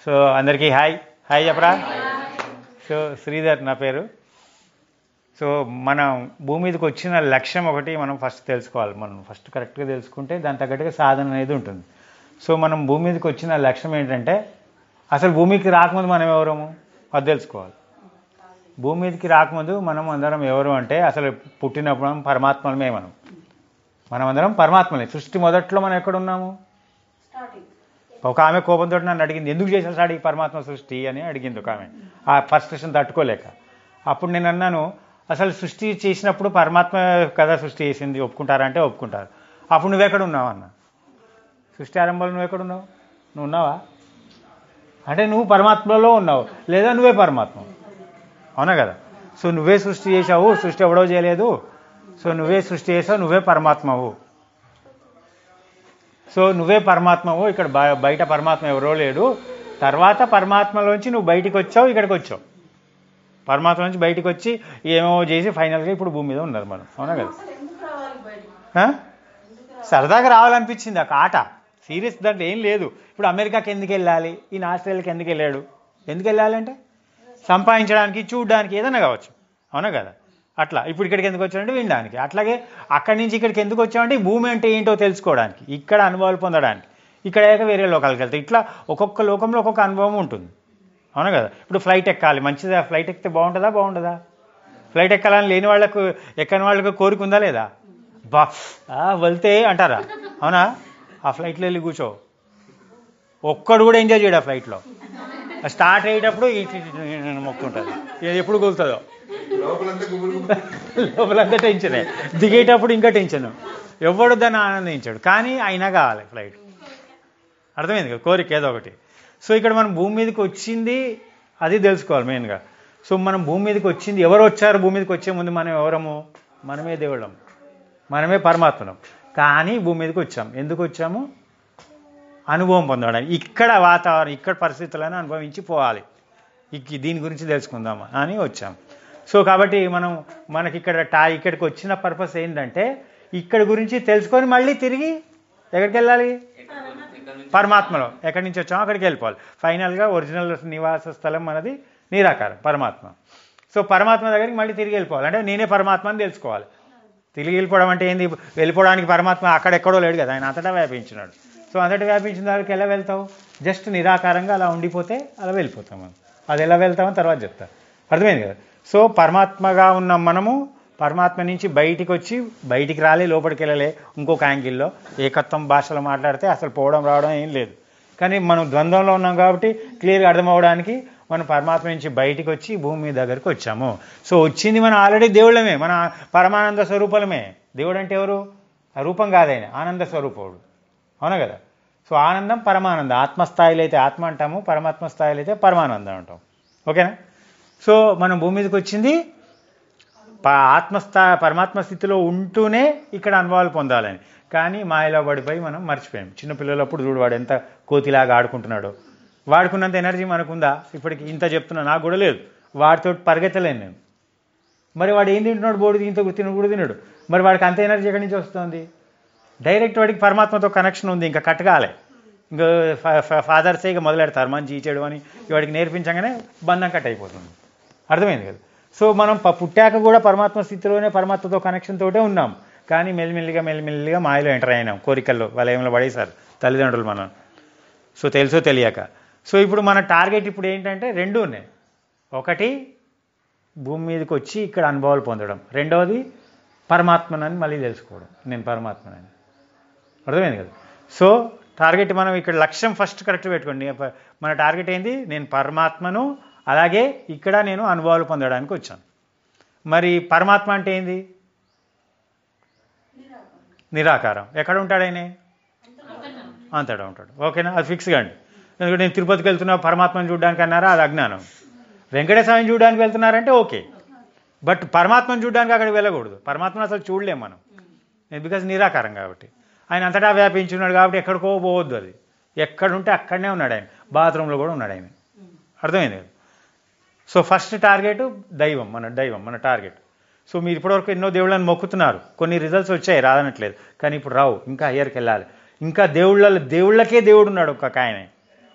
So అందరికీ hi hi చెప్పరా so Sridhar నా పేరు సో మనం భూమి మీదకి వచ్చిన లక్ష్యం ఒకటి మనం ఫస్ట్ తెలుసుకోవాలి మనం ఫస్ట్ కరెక్ట్గా తెలుసుకుంటే దాని తగ్గట్టుగా సాధన అనేది ఉంటుంది సో మనం భూమి మీదకి వచ్చిన లక్ష్యం ఏంటంటే అసలు భూమికి రాకముందు మనం ఎవరము అది తెలుసుకోవాలి భూమి మీదకి రాకముందు మనం అందరం ఎవరు అంటే అసలు పుట్టినప్పుడు మనం పరమాత్మలమే మనం మనం అందరం పరమాత్మలే సృష్టి మొదట్లో మనం ఎక్కడ ఉన్నాము ఒక ఆమె కోపంతో నన్ను అడిగింది ఎందుకు చేశారు సార్ ఈ పరమాత్మ సృష్టి అని అడిగింది ఒక ఆమె ఆ ఫ్రస్ట్రేషన్ తట్టుకోలేక అప్పుడు నేను అన్నాను అసలు సృష్టి చేసినప్పుడు పరమాత్మ కదా సృష్టి చేసింది ఒప్పుకుంటారా అంటే ఒప్పుకుంటారు అప్పుడు నువ్వెక్కడ ఉన్నావు అన్న సృష్టి ఆరంభంలో నువ్వు ఎక్కడ ఉన్నావు నువ్వు ఉన్నావా అంటే నువ్వు పరమాత్మలో ఉన్నావు లేదా నువ్వే పరమాత్మ అవునా కదా సో నువ్వే సృష్టి చేసావు సృష్టి ఎవడో చేయలేదు సో నువ్వే సృష్టి చేసావు నువ్వే పరమాత్మవు సో నువ్వే పరమాత్మవు ఇక్కడ బ- బయట పరమాత్మ ఎవరో లేడు తర్వాత పరమాత్మలోంచి నువ్వు బయటికి వచ్చావు ఇక్కడికి వచ్చావు పరమాత్మ నుంచి బయటికి వచ్చి ఏమో చేసి ఫైనల్గా ఇప్పుడు భూమి మీద ఉన్నారు మనం అవునా కదా ఆ? సరదాగా రావాలనిపించింది ఆ ఆట సీరియస్ దాంట్లో ఏం లేదు ఇప్పుడు అమెరికాకి ఎందుకు వెళ్ళాలి ఈయన ఆస్ట్రేలియాకి ఎందుకు వెళ్ళాడు ఎందుకు వెళ్ళాలంటే సంపాదించడానికి చూడడానికి ఏదైనా కావచ్చు అవునా కదా అట్లా ఇప్పుడు ఇక్కడికి ఎందుకు వచ్చాడంటే వినడానికి అట్లాగే అక్కడి నుంచి ఇక్కడికి ఎందుకు వచ్చామంటే ఈ భూమి అంటే ఏంటో తెలుసుకోవడానికి ఇక్కడ అనుభవాలు పొందడానికి ఇక్కడ అయ్యాక వేరే లోకాలకు వెళ్తాయి ఇట్లా ఒక్కొక్క లోకంలో ఒక్కొక్క అనుభవం ఉంటుంది అవునా కదా ఇప్పుడు ఫ్లైట్ ఎక్కాలి మంచిదా ఫ్లైట్ ఎక్కితే బాగుంటుందా బాగుంటుందా ఫ్లైట్ ఎక్కాలని లేని వాళ్ళకు ఎక్కని వాళ్ళకు కోరిక ఉందా లేదా బా ఆ, వెళ్తే అంటారా అవునా ఆ ఫ్లైట్లో వెళ్ళి కూర్చో ఒక్కడు కూడా ఎంజాయ్ చేయడు ఆ ఫ్లైట్లో స్టార్ట్ అయ్యేటప్పుడు ఇటు ఇటు ఇటు మొక్కుంటుంది ఇది ఎప్పుడు కూలుతుందో లోపలంతా గుబురు గుబురు లోపలంతా టెన్షనే దిగేటప్పుడు ఇంకా టెన్షన్ ఎవడు దాన్ని ఆనందించాడు కానీ అయినా కావాలి ఫ్లైట్ అర్థమైంది కదా కోరిక ఏదో ఒకటి సో ఇక్కడ మనం భూమి మీదకి వచ్చింది అది తెలుసుకోవాలి మెయిన్గా సో మనం భూమి మీదకి వచ్చింది ఎవరు వచ్చారు భూమి మీదకి వచ్చే ముందు మనం ఎవరము మనమే దేవుళ్ళం మనమే పరమాత్మలం కానీ భూమి మీదకి వచ్చాం ఎందుకు వచ్చాము అనుభవం పొందడానికి ఇక్కడ వాతావరణం ఇక్కడ పరిస్థితులను అనుభవించి పోవాలి ఇక్ దీని గురించి తెలుసుకుందాం అని వచ్చాం సో కాబట్టి మనం మనకి ఇక్కడ టా ఇక్కడికి వచ్చిన పర్పస్ ఏంటంటే ఇక్కడ గురించి తెలుసుకొని మళ్ళీ తిరిగి ఎక్కడికి వెళ్ళాలి పరమాత్మలో ఎక్కడి నుంచి వచ్చామో అక్కడికి వెళ్ళిపోవాలి ఫైనల్గా ఒరిజినల్ నివాస స్థలం మనది నిరాకారం పరమాత్మ సో పరమాత్మ దగ్గరికి మళ్ళీ తిరిగి వెళ్ళిపోవాలి అంటే నేనే పరమాత్మ అని తెలుసుకోవాలి తిరిగి వెళ్ళిపోవడం అంటే ఏంది వెళ్ళిపోవడానికి పరమాత్మ అక్కడెక్కడో లేడు కదా ఆయన అంతటా వ్యాపించినాడు సో అంతటా వ్యాపించిన దానికి ఎలా వెళ్తావు జస్ట్ నిరాకారంగా అలా ఉండిపోతే అలా వెళ్ళిపోతాం మనం అది ఎలా వెళ్తామో తర్వాత చెప్తా అర్థమైంది కదా సో పరమాత్మగా ఉన్న మనము పరమాత్మ నుంచి బయటికి వచ్చి బయటికి రాలే లోపలికి వెళ్ళలే ఇంకొక యాంగిల్లో ఏకత్వం భాషలో మాట్లాడితే అసలు పోవడం రావడం ఏం లేదు కానీ మనం ద్వంద్వంలో ఉన్నాం కాబట్టి క్లియర్గా అర్థమవడానికి మనం పరమాత్మ నుంచి బయటికి వచ్చి భూమి దగ్గరికి వచ్చాము సో వచ్చింది మనం ఆల్రెడీ దేవుళ్ళమే మన పరమానంద స్వరూపలమే దేవుడు అంటే ఎవరు ఆ రూపం కాదైన ఆనంద స్వరూపుడు అవునా కదా సో ఆనందం పరమానందం ఆత్మస్థాయిలో అయితే ఆత్మ అంటాము పరమాత్మ స్థాయిలో అయితే పరమానందం అంటాం ఓకేనా సో మనం భూమి మీదకి వచ్చింది ప- ఆత్మస్థా పరమాత్మ స్థితిలో ఉంటూనే ఇక్కడ అనుభవాలు పొందాలని కానీ మాయలో పడిపోయి మనం మర్చిపోయాం చిన్నపిల్లలప్పుడు చూడు వాడు ఎంత కోతిలాగా ఆడుకుంటున్నాడో వాడుకున్నంత ఎనర్జీ మనకుందా ఇప్పటికి ఇంత చెప్తున్నా నాకు కూడా లేదు వాడితో పరిగెత్తలేను నేను మరి వాడు ఏం తింటున్నాడు బోర్డు ఇంత తినడు కూడా తినడు మరి వాడికి అంత ఎనర్జీ ఎక్కడి నుంచి వస్తుంది డైరెక్ట్ వాడికి పరమాత్మతో కనెక్షన్ ఉంది ఇంకా కట్టగాలే ఇంకా ఫాదర్సే ఇక మొదలెడతారు మంచి ఈ చెడు అని వాడికి నేర్పించగానే బంధం కట్ అయిపోతుంది అర్థమైంది కదా సో మనం ప- పుట్టాక కూడా పరమాత్మ స్థితిలోనే పరమాత్మతో కనెక్షన్ తోటే ఉన్నాం కానీ మెల్లిమెల్లిగా మెల్లిమెల్లిగా మాయలో ఎంటర్ అయినాం కోరికల్లో వలయంలో పడేశారు తల్లిదండ్రులు మనం సో తెలుసో తెలియక సో ఇప్పుడు మన టార్గెట్ ఇప్పుడు ఏంటంటే రెండు ఉన్నాయి ఒకటి భూమి మీదకి వచ్చి ఇక్కడ అనుభవాలు పొందడం రెండవది పరమాత్మనని మళ్ళీ తెలుసుకోవడం నేను పరమాత్మనని అర్థమైంది కదా సో టార్గెట్ మనం ఇక్కడ లక్ష్యం ఫస్ట్ కరెక్ట్ పెట్టుకోండి ప- మన టార్గెట్ ఏంది నేను పరమాత్మను అలాగే ఇక్కడ నేను అనుభవాలు పొందడానికి వచ్చాను మరి పరమాత్మ అంటే ఏంది నిరాకారం ఎక్కడ ఉంటాడు ఆయన అంతటా ఉంటాడు ఓకేనా అది ఫిక్స్ కాండి ఎందుకంటే నేను తిరుపతికి వెళ్తున్నా పరమాత్మను చూడడానికి అన్నారా అది అజ్ఞానం వెంకటేశ్వరం చూడడానికి వెళ్తున్నారంటే ఓకే బట్ పరమాత్మను చూడడానికి అక్కడికి వెళ్ళకూడదు పరమాత్మను అసలు చూడలేం మనం బికాజ్ నిరాకారం కాబట్టి ఆయన అంతటా వ్యాపించున్నాడు కాబట్టి ఎక్కడికో పోవద్దు అది ఎక్కడుంటే అక్కడనే ఉన్నాడు ఆయన బాత్రూంలో కూడా ఉన్నాడు ఆయన అర్థమైంది కదా సో ఫస్ట్ టార్గెట్ దైవం మన దైవం మన టార్గెట్ సో మీరు ఇప్పటివరకు ఎన్నో దేవుళ్ళని మొక్కుతున్నారు కొన్ని రిజల్ట్స్ వచ్చాయి రాదనట్లేదు కానీ ఇప్పుడు రావు ఇంకా హయ్యర్కి వెళ్ళాలి ఇంకా దేవుళ్ళ దేవుళ్ళకే దేవుడు ఉన్నాడు ఒక ఆయన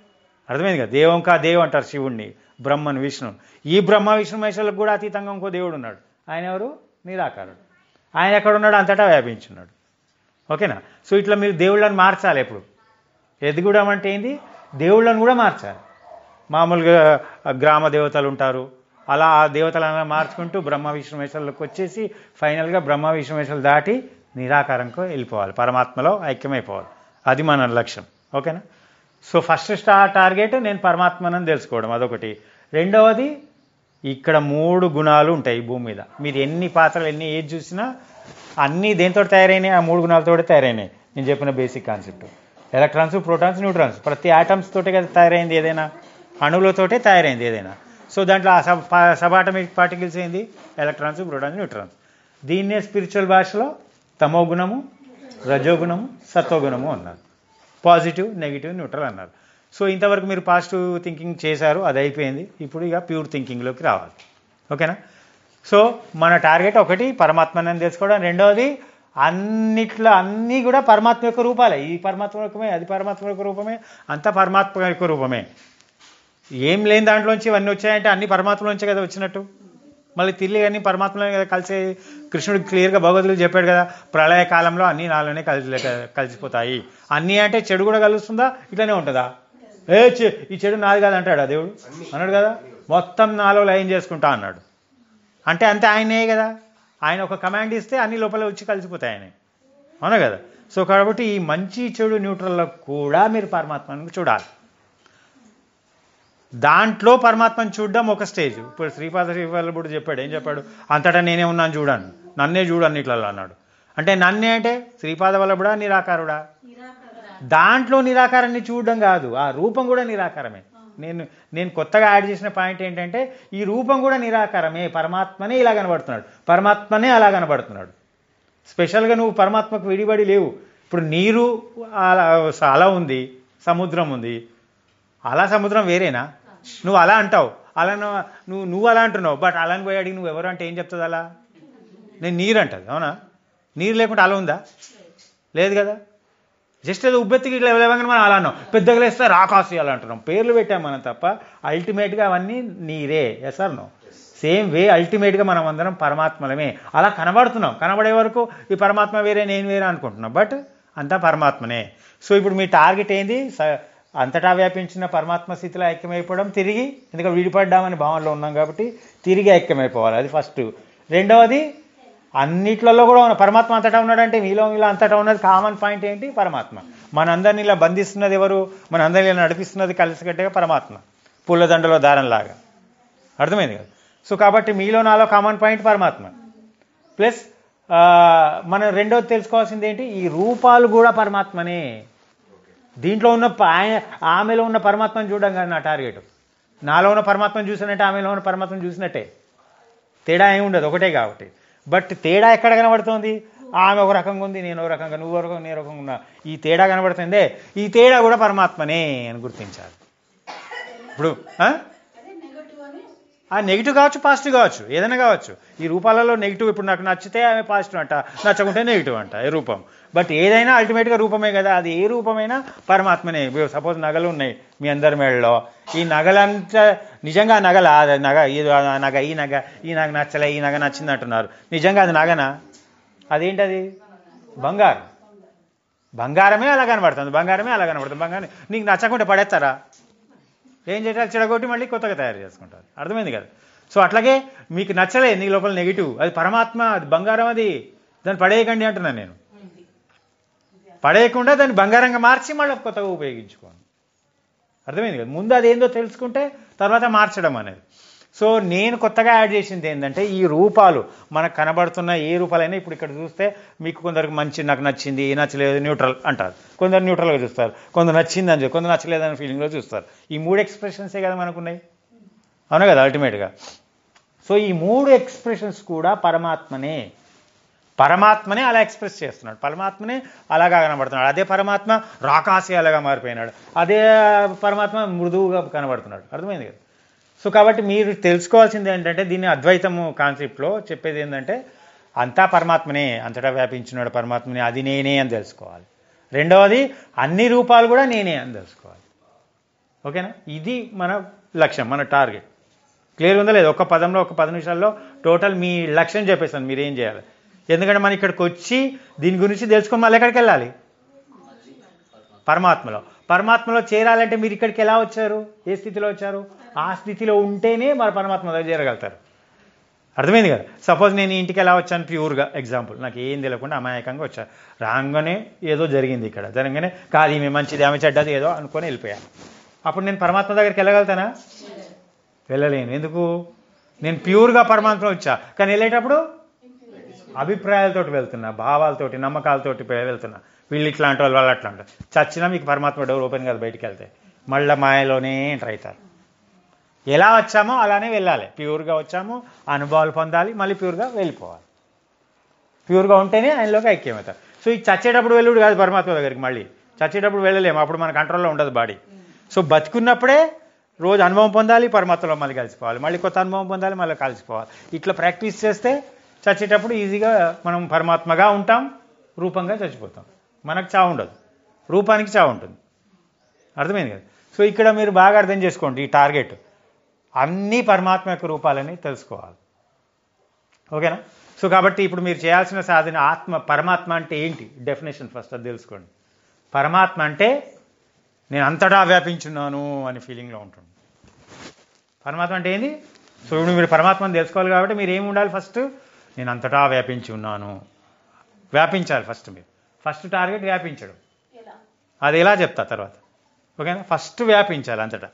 అర్థమైంది కదా దేవం కా దేవ్ అంటారు శివుణ్ణి బ్రహ్మను విష్ణు ఈ బ్రహ్మ విష్ణు మహేశ్వరులకు కూడా అతీతంగా ఇంకో దేవుడు ఉన్నాడు ఆయన ఎవరు నిరాకారుడు ఆయన ఎక్కడ ఉన్నాడు అంతటా వ్యాపించున్నాడు ఓకేనా సో ఇట్లా మీరు దేవుళ్ళని మార్చాలి ఎప్పుడు ఎదుగుడం అంటే ఏంది దేవుళ్ళని కూడా మార్చాలి మామూలుగా గ్రామ దేవతలు ఉంటారు అలా ఆ దేవతలను మార్చుకుంటూ బ్రహ్మ విష్ణు మహేశ్వరులకు వచ్చేసి ఫైనల్గా బ్రహ్మ విష్ణు మహేశ్వరులు దాటి నిరాకారంకు వెళ్ళిపోవాలి పరమాత్మలో ఐక్యమైపోవాలి అది మన లక్ష్యం ఓకేనా సో ఫస్ట్ స్టార్ టార్గెట్ నేను పరమాత్మనని తెలుసుకోవడం అదొకటి రెండవది ఇక్కడ మూడు గుణాలు ఉంటాయి ఈ భూమి మీద మీరు ఎన్ని పాత్రలు ఎన్ని ఏది చూసినా అన్నీ దేంతో తయారైనాయి ఆ మూడు గుణాలతో తయారైనాయి నేను చెప్పిన basic concept electrons protons neutrons ప్రతి ఆటమ్స్ తోటే కదా తయారైంది ఏదైనా అణువులతోటే తయారైంది ఏదైనా సో దాంట్లో ఆ సబ్ సబాటమిక్ పార్టికల్స్ ఏంది ఎలక్ట్రాన్స్ ప్రోటాన్స్ న్యూట్రాన్స్ దీన్నే స్పిరిచువల్ భాషలో తమో గుణము రజోగుణము సత్వగుణము అన్నారు పాజిటివ్ నెగిటివ్ న్యూట్రల్ అన్నారు సో ఇంతవరకు మీరు పాజిటివ్ థింకింగ్ చేశారు అది అయిపోయింది ఇప్పుడు ఇక ప్యూర్ థింకింగ్లోకి రావాలి ఓకేనా సో మన టార్గెట్ ఒకటి పరమాత్మని తెలుసుకోవడం రెండవది అన్నిట్లో అన్నీ కూడా పరమాత్మ యొక్క రూపాలే ఈ పరమాత్మ రూపమే అది పరమాత్మ యొక్క రూపమే అంతా పరమాత్మ యొక్క రూపమే ఏం లేని దాంట్లోంచి ఇవన్నీ వచ్చాయంటే అన్ని పరమాత్మలోంచే కదా వచ్చినట్టు మళ్ళీ తిరిగి అన్ని పరమాత్మలో కదా కలిసే కృష్ణుడు క్లియర్గా భగవద్గీత చెప్పాడు కదా ప్రళయ కాలంలో అన్ని నాలోనే కలిసి కలిసిపోతాయి అన్నీ అంటే చెడు కూడా కలుస్తుందా ఇట్లనే ఉంటుందా ఏ చె- ఈ చెడు నాది కాదు అంటాడు ఆ దేవుడు అన్నాడు కదా మొత్తం నాలో లయం చేసుకుంటా అన్నాడు అంటే అంతే ఆయనే కదా ఆయన ఒక కమాండ్ ఇస్తే అన్ని లోపల వచ్చి కలిసిపోతాయి ఆయన అవునా కదా సో కాబట్టి ఈ మంచి చెడు న్యూట్రల్లో కూడా మీరు పరమాత్మను చూడాలి దాంట్లో పరమాత్మను చూడడం ఒక స్టేజ్ ఇప్పుడు శ్రీపాద శ్రీవల్లభుడు చెప్పాడు ఏం చెప్పాడు అంతటా నేనే ఉన్నాను చూడాను నన్నే చూడు అన్నిట్లలో అన్నాడు అంటే నన్నే అంటే శ్రీపాద వల్లభుడా నిరాకారుడా దాంట్లో నిరాకారాన్ని చూడడం కాదు ఆ రూపం కూడా నిరాకారమే నేను నేను కొత్తగా యాడ్ చేసిన పాయింట్ ఏంటంటే ఈ రూపం కూడా నిరాకారమే పరమాత్మనే ఇలా కనబడుతున్నాడు పరమాత్మనే అలా కనబడుతున్నాడు స్పెషల్గా నువ్వు పరమాత్మకు విడిబడి లేవు ఇప్పుడు నీరు అలా అలా ఉంది సముద్రం ఉంది అలా సముద్రం వేరేనా నువ్వు అలా అంటావు అలా నువ్వు నువ్వు నువ్వు అలా అంటున్నావు బట్ అలాని పోయి అడిగి నువ్వు ఎవరు అంటే ఏం చెప్తుంది అలా నేను నీరు అంటది అవునా నీరు లేకుండా అలా ఉందా లేదు కదా జస్ట్ ఏదో ఉబ్బెత్తికి ఇట్లా లేవగానే మనం అలా అన్నాం పెద్దగా లేస్తే రాకాసి అలా అంటున్నాం పేర్లు పెట్టాం మనం తప్ప అల్టిమేట్గా అవన్నీ నీరే yes or no same way అల్టిమేట్గా మనం అందరం పరమాత్మలమే అలా కనబడుతున్నాం కనబడే వరకు ఈ పరమాత్మ వేరే నేను వేరే అనుకుంటున్నాం బట్ అంతా పరమాత్మనే సో ఇప్పుడు మీ టార్గెట్ ఏంది స- అంతటా వ్యాపించిన పరమాత్మ స్థితిలో ఐక్యమైపోవడం తిరిగి ఎందుకంటే విడిపడ్డామని భావనలో ఉన్నాం కాబట్టి తిరిగి ఐక్యమైపోవాలి అది ఫస్ట్ రెండవది అన్నిట్లలో కూడా ఉన్న పరమాత్మ అంతటా ఉన్నాడంటే మీలో మీలో అంతటా ఉన్నది కామన్ పాయింట్ ఏంటి పరమాత్మ మనందరిని ఇలా బంధిస్తున్నది ఎవరు మనందరిని ఇలా నడిపిస్తున్నది కలిసికట్టుగా పరమాత్మ పూలదండలో దారంలాగా అర్థమైంది కదా సో కాబట్టి మీలో నాలో కామన్ పాయింట్ పరమాత్మ ప్లస్ ఆ, మనం రెండోది తెలుసుకోవాల్సింది ఏంటి ఈ రూపాలు కూడా పరమాత్మనే దీంట్లో ఉన్న ప- ఆయన ఆమెలో ఉన్న పరమాత్మను చూడడం కాదు నా టార్గెట్ నాలో ఉన్న పరమాత్మను చూసినట్టే ఆమెలో ఉన్న పరమాత్మను చూసినట్టే తేడా ఏమి ఉండదు ఒకటే కాబట్టి బట్ తేడా ఎక్కడ కనబడుతోంది ఆమె ఒక రకంగా ఉంది నేను ఒక రకంగా నువ్వు ఒక రకంగా నేను ఒక రకంగా ఉన్నా ఈ తేడా కనబడుతుందే ఈ తేడా కూడా పరమాత్మనే అని గుర్తించాలి ఇప్పుడు ఆ? ఆ నెగిటివ్ కావచ్చు పాజిటివ్ కావచ్చు ఏదైనా కావచ్చు ఈ రూపాలలో నెగిటివ్ ఇప్పుడు నాకు నచ్చితే ఆమె పాజిటివ్ అంట నచ్చకుంటే నెగిటివ్ అంట ఏ రూపం బట్ ఏదైనా అల్టిమేట్గా రూపమే కదా అది ఏ రూపమైనా పరమాత్మనే సపోజ్ నగలు ఉన్నాయి మీ అందరి మేడలో ఈ నగలంతా నిజంగా ఆ నగల అది నగ ఇది ఆ నగ ఈ నగ ఈ నగ నచ్చలే ఈ నగ నచ్చింది అంటున్నారు నిజంగా అది నగనా అదేంటది బంగారం బంగారమే అలా కనబడుతుంది బంగారమే అలా కనబడుతుంది బంగారం నీకు నచ్చకుంటే పడేస్తారా ఏం చేయాలి చెడగొట్టి మళ్ళీ కొత్తగా తయారు చేసుకుంటారు అర్థమైంది కదా సో అట్లాగే మీకు నచ్చలే నీ లోపల నెగిటివ్ అది పరమాత్మ అది బంగారం అది దాన్ని పడేయకండి అంటున్నాను నేను పడేయకుండా దాన్ని బంగారంగా మార్చి మళ్ళీ కొత్తగా ఉపయోగించుకోండి అర్థమైంది కదా ముందు అదేందో తెలుసుకుంటే తర్వాత మార్చడం అనేది సో నేను కొత్తగా యాడ్ చేసింది ఏంటంటే ఈ రూపాలు మనకు కనబడుతున్న ఏ రూపాలైనా ఇప్పుడు ఇక్కడ చూస్తే మీకు కొందరికి మంచి నాకు నచ్చింది నచ్చలేదు న్యూట్రల్ అంటారు కొందరు న్యూట్రల్గా చూస్తారు కొందరు నచ్చింది అని చెప్పి కొందరు నచ్చలేదని ఫీలింగ్లో చూస్తారు ఈ మూడు ఎక్స్ప్రెషన్సే కదా మనకున్నాయి అవునా కదా అల్టిమేట్గా సో ఈ మూడు ఎక్స్ప్రెషన్స్ కూడా పరమాత్మనే పరమాత్మనే అలా ఎక్స్ప్రెస్ చేస్తున్నాడు పరమాత్మనే అలాగా కనబడుతున్నాడు అదే పరమాత్మ రాకాసి అలాగా మారిపోయినాడు అదే పరమాత్మ మృదువుగా కనబడుతున్నాడు అర్థమైంది కదా సో కాబట్టి మీరు తెలుసుకోవాల్సింది ఏంటంటే దీన్ని అద్వైతము కాన్సెప్ట్లో చెప్పేది ఏంటంటే అంతా పరమాత్మనే అంతటా వ్యాపించినాడు పరమాత్మనే అది నేనే అని తెలుసుకోవాలి రెండవది అన్ని రూపాలు కూడా నేనే అని తెలుసుకోవాలి ఓకేనా ఇది మన లక్ష్యం మన టార్గెట్ క్లియర్ ఉందా లేదు ఒక పదంలో ఒక పది నిమిషాల్లో టోటల్ మీ లక్ష్యం చెప్పేస్తాను మీరు ఏం చేయాలి ఎందుకంటే మనం ఇక్కడికి వచ్చి దీని గురించి తెలుసుకొని మళ్ళీ ఎక్కడికి వెళ్ళాలి పరమాత్మలో పరమాత్మలో చేరాలంటే మీరు ఇక్కడికి ఎలా వచ్చారు ఏ స్థితిలో వచ్చారు ఆ స్థితిలో ఉంటేనే మరి పరమాత్మ దగ్గర చేరగలుగుతారు అర్థమైంది కదా సపోజ్ నేను ఇంటికి ఎలా వచ్చాను ప్యూర్గా ఎగ్జాంపుల్ నాకు ఏం తెలియకుండా అమాయకంగా వచ్చా రాగానే ఏదో జరిగింది ఇక్కడ జరగగానే కాదు ఈమె మంచిది ఆమె చెడ్డది ఏదో అనుకొని వెళ్ళిపోయాను అప్పుడు నేను పరమాత్మ దగ్గరికి వెళ్ళగలుగుతానా వెళ్ళలేను ఎందుకు నేను ప్యూర్గా పరమాత్మ వచ్చా కానీ వెళ్ళేటప్పుడు అభిప్రాయాలతోటి వెళ్తున్నా భావాలతోటి నమ్మకాలతోటి వెళ్తున్నా వీళ్ళు ఇట్లాంటి వాళ్ళు వాళ్ళు అట్లా అంటారు చచ్చినా మీకు పరమాత్మ డోర్ ఓపెన్ కాదు బయటికి వెళ్తే మళ్ళీ మాయలోనే ఎంటర్ అవుతారు ఎలా వచ్చామో అలానే వెళ్ళాలి ప్యూర్గా వచ్చామో అనుభవాలు పొందాలి మళ్ళీ ప్యూర్గా వెళ్ళిపోవాలి ప్యూర్గా ఉంటేనే ఆయనలోకి ఐక్యమవుతారు సో ఈ చచ్చేటప్పుడు వెళ్ళుడు కాదు పరమాత్మ దగ్గరికి మళ్ళీ చచ్చేటప్పుడు వెళ్ళలేము అప్పుడు మన కంట్రోల్లో ఉండదు బాడీ సో బతుకున్నప్పుడే రోజు అనుభవం పొందాలి పరమాత్మలో మళ్ళీ కలిసిపోవాలి మళ్ళీ కొత్త అనుభవం పొందాలి మళ్ళీ కలిసిపోవాలి ఇట్లా ప్రాక్టీస్ చేస్తే చచ్చేటప్పుడు ఈజీగా మనం పరమాత్మగా ఉంటాం రూపంగా చచ్చిపోతాం మనకు చావు ఉండదు రూపానికి చావు ఉంటుంది అర్థమైంది కదా సో ఇక్కడ మీరు బాగా అర్థం చేసుకోండి ఈ టార్గెట్ అన్ని పరమాత్మ యొక్క రూపాలని తెలుసుకోవాలి ఓకేనా సో కాబట్టి ఇప్పుడు మీరు చేయాల్సిన సాధన ఆత్మ పరమాత్మ అంటే ఏంటి డెఫినేషన్ ఫస్ట్ అది తెలుసుకోండి పరమాత్మ అంటే నేను అంతటా వ్యాపించున్నాను అనే ఫీలింగ్లో ఉంటుంది పరమాత్మ అంటే ఏంది సో ఇప్పుడు మీరు పరమాత్మను తెలుసుకోవాలి కాబట్టి మీరు ఏమి ఉండాలి ఫస్ట్ నేను అంతటా వ్యాపించి ఉన్నాను వ్యాపించాలి ఫస్ట్ మీరు ఫస్ట్ టార్గెట్ వ్యాపించడం ఎలా అది ఎలా చెప్తా తర్వాత ఓకేనా ఫస్ట్ వ్యాపించాలి అంతటా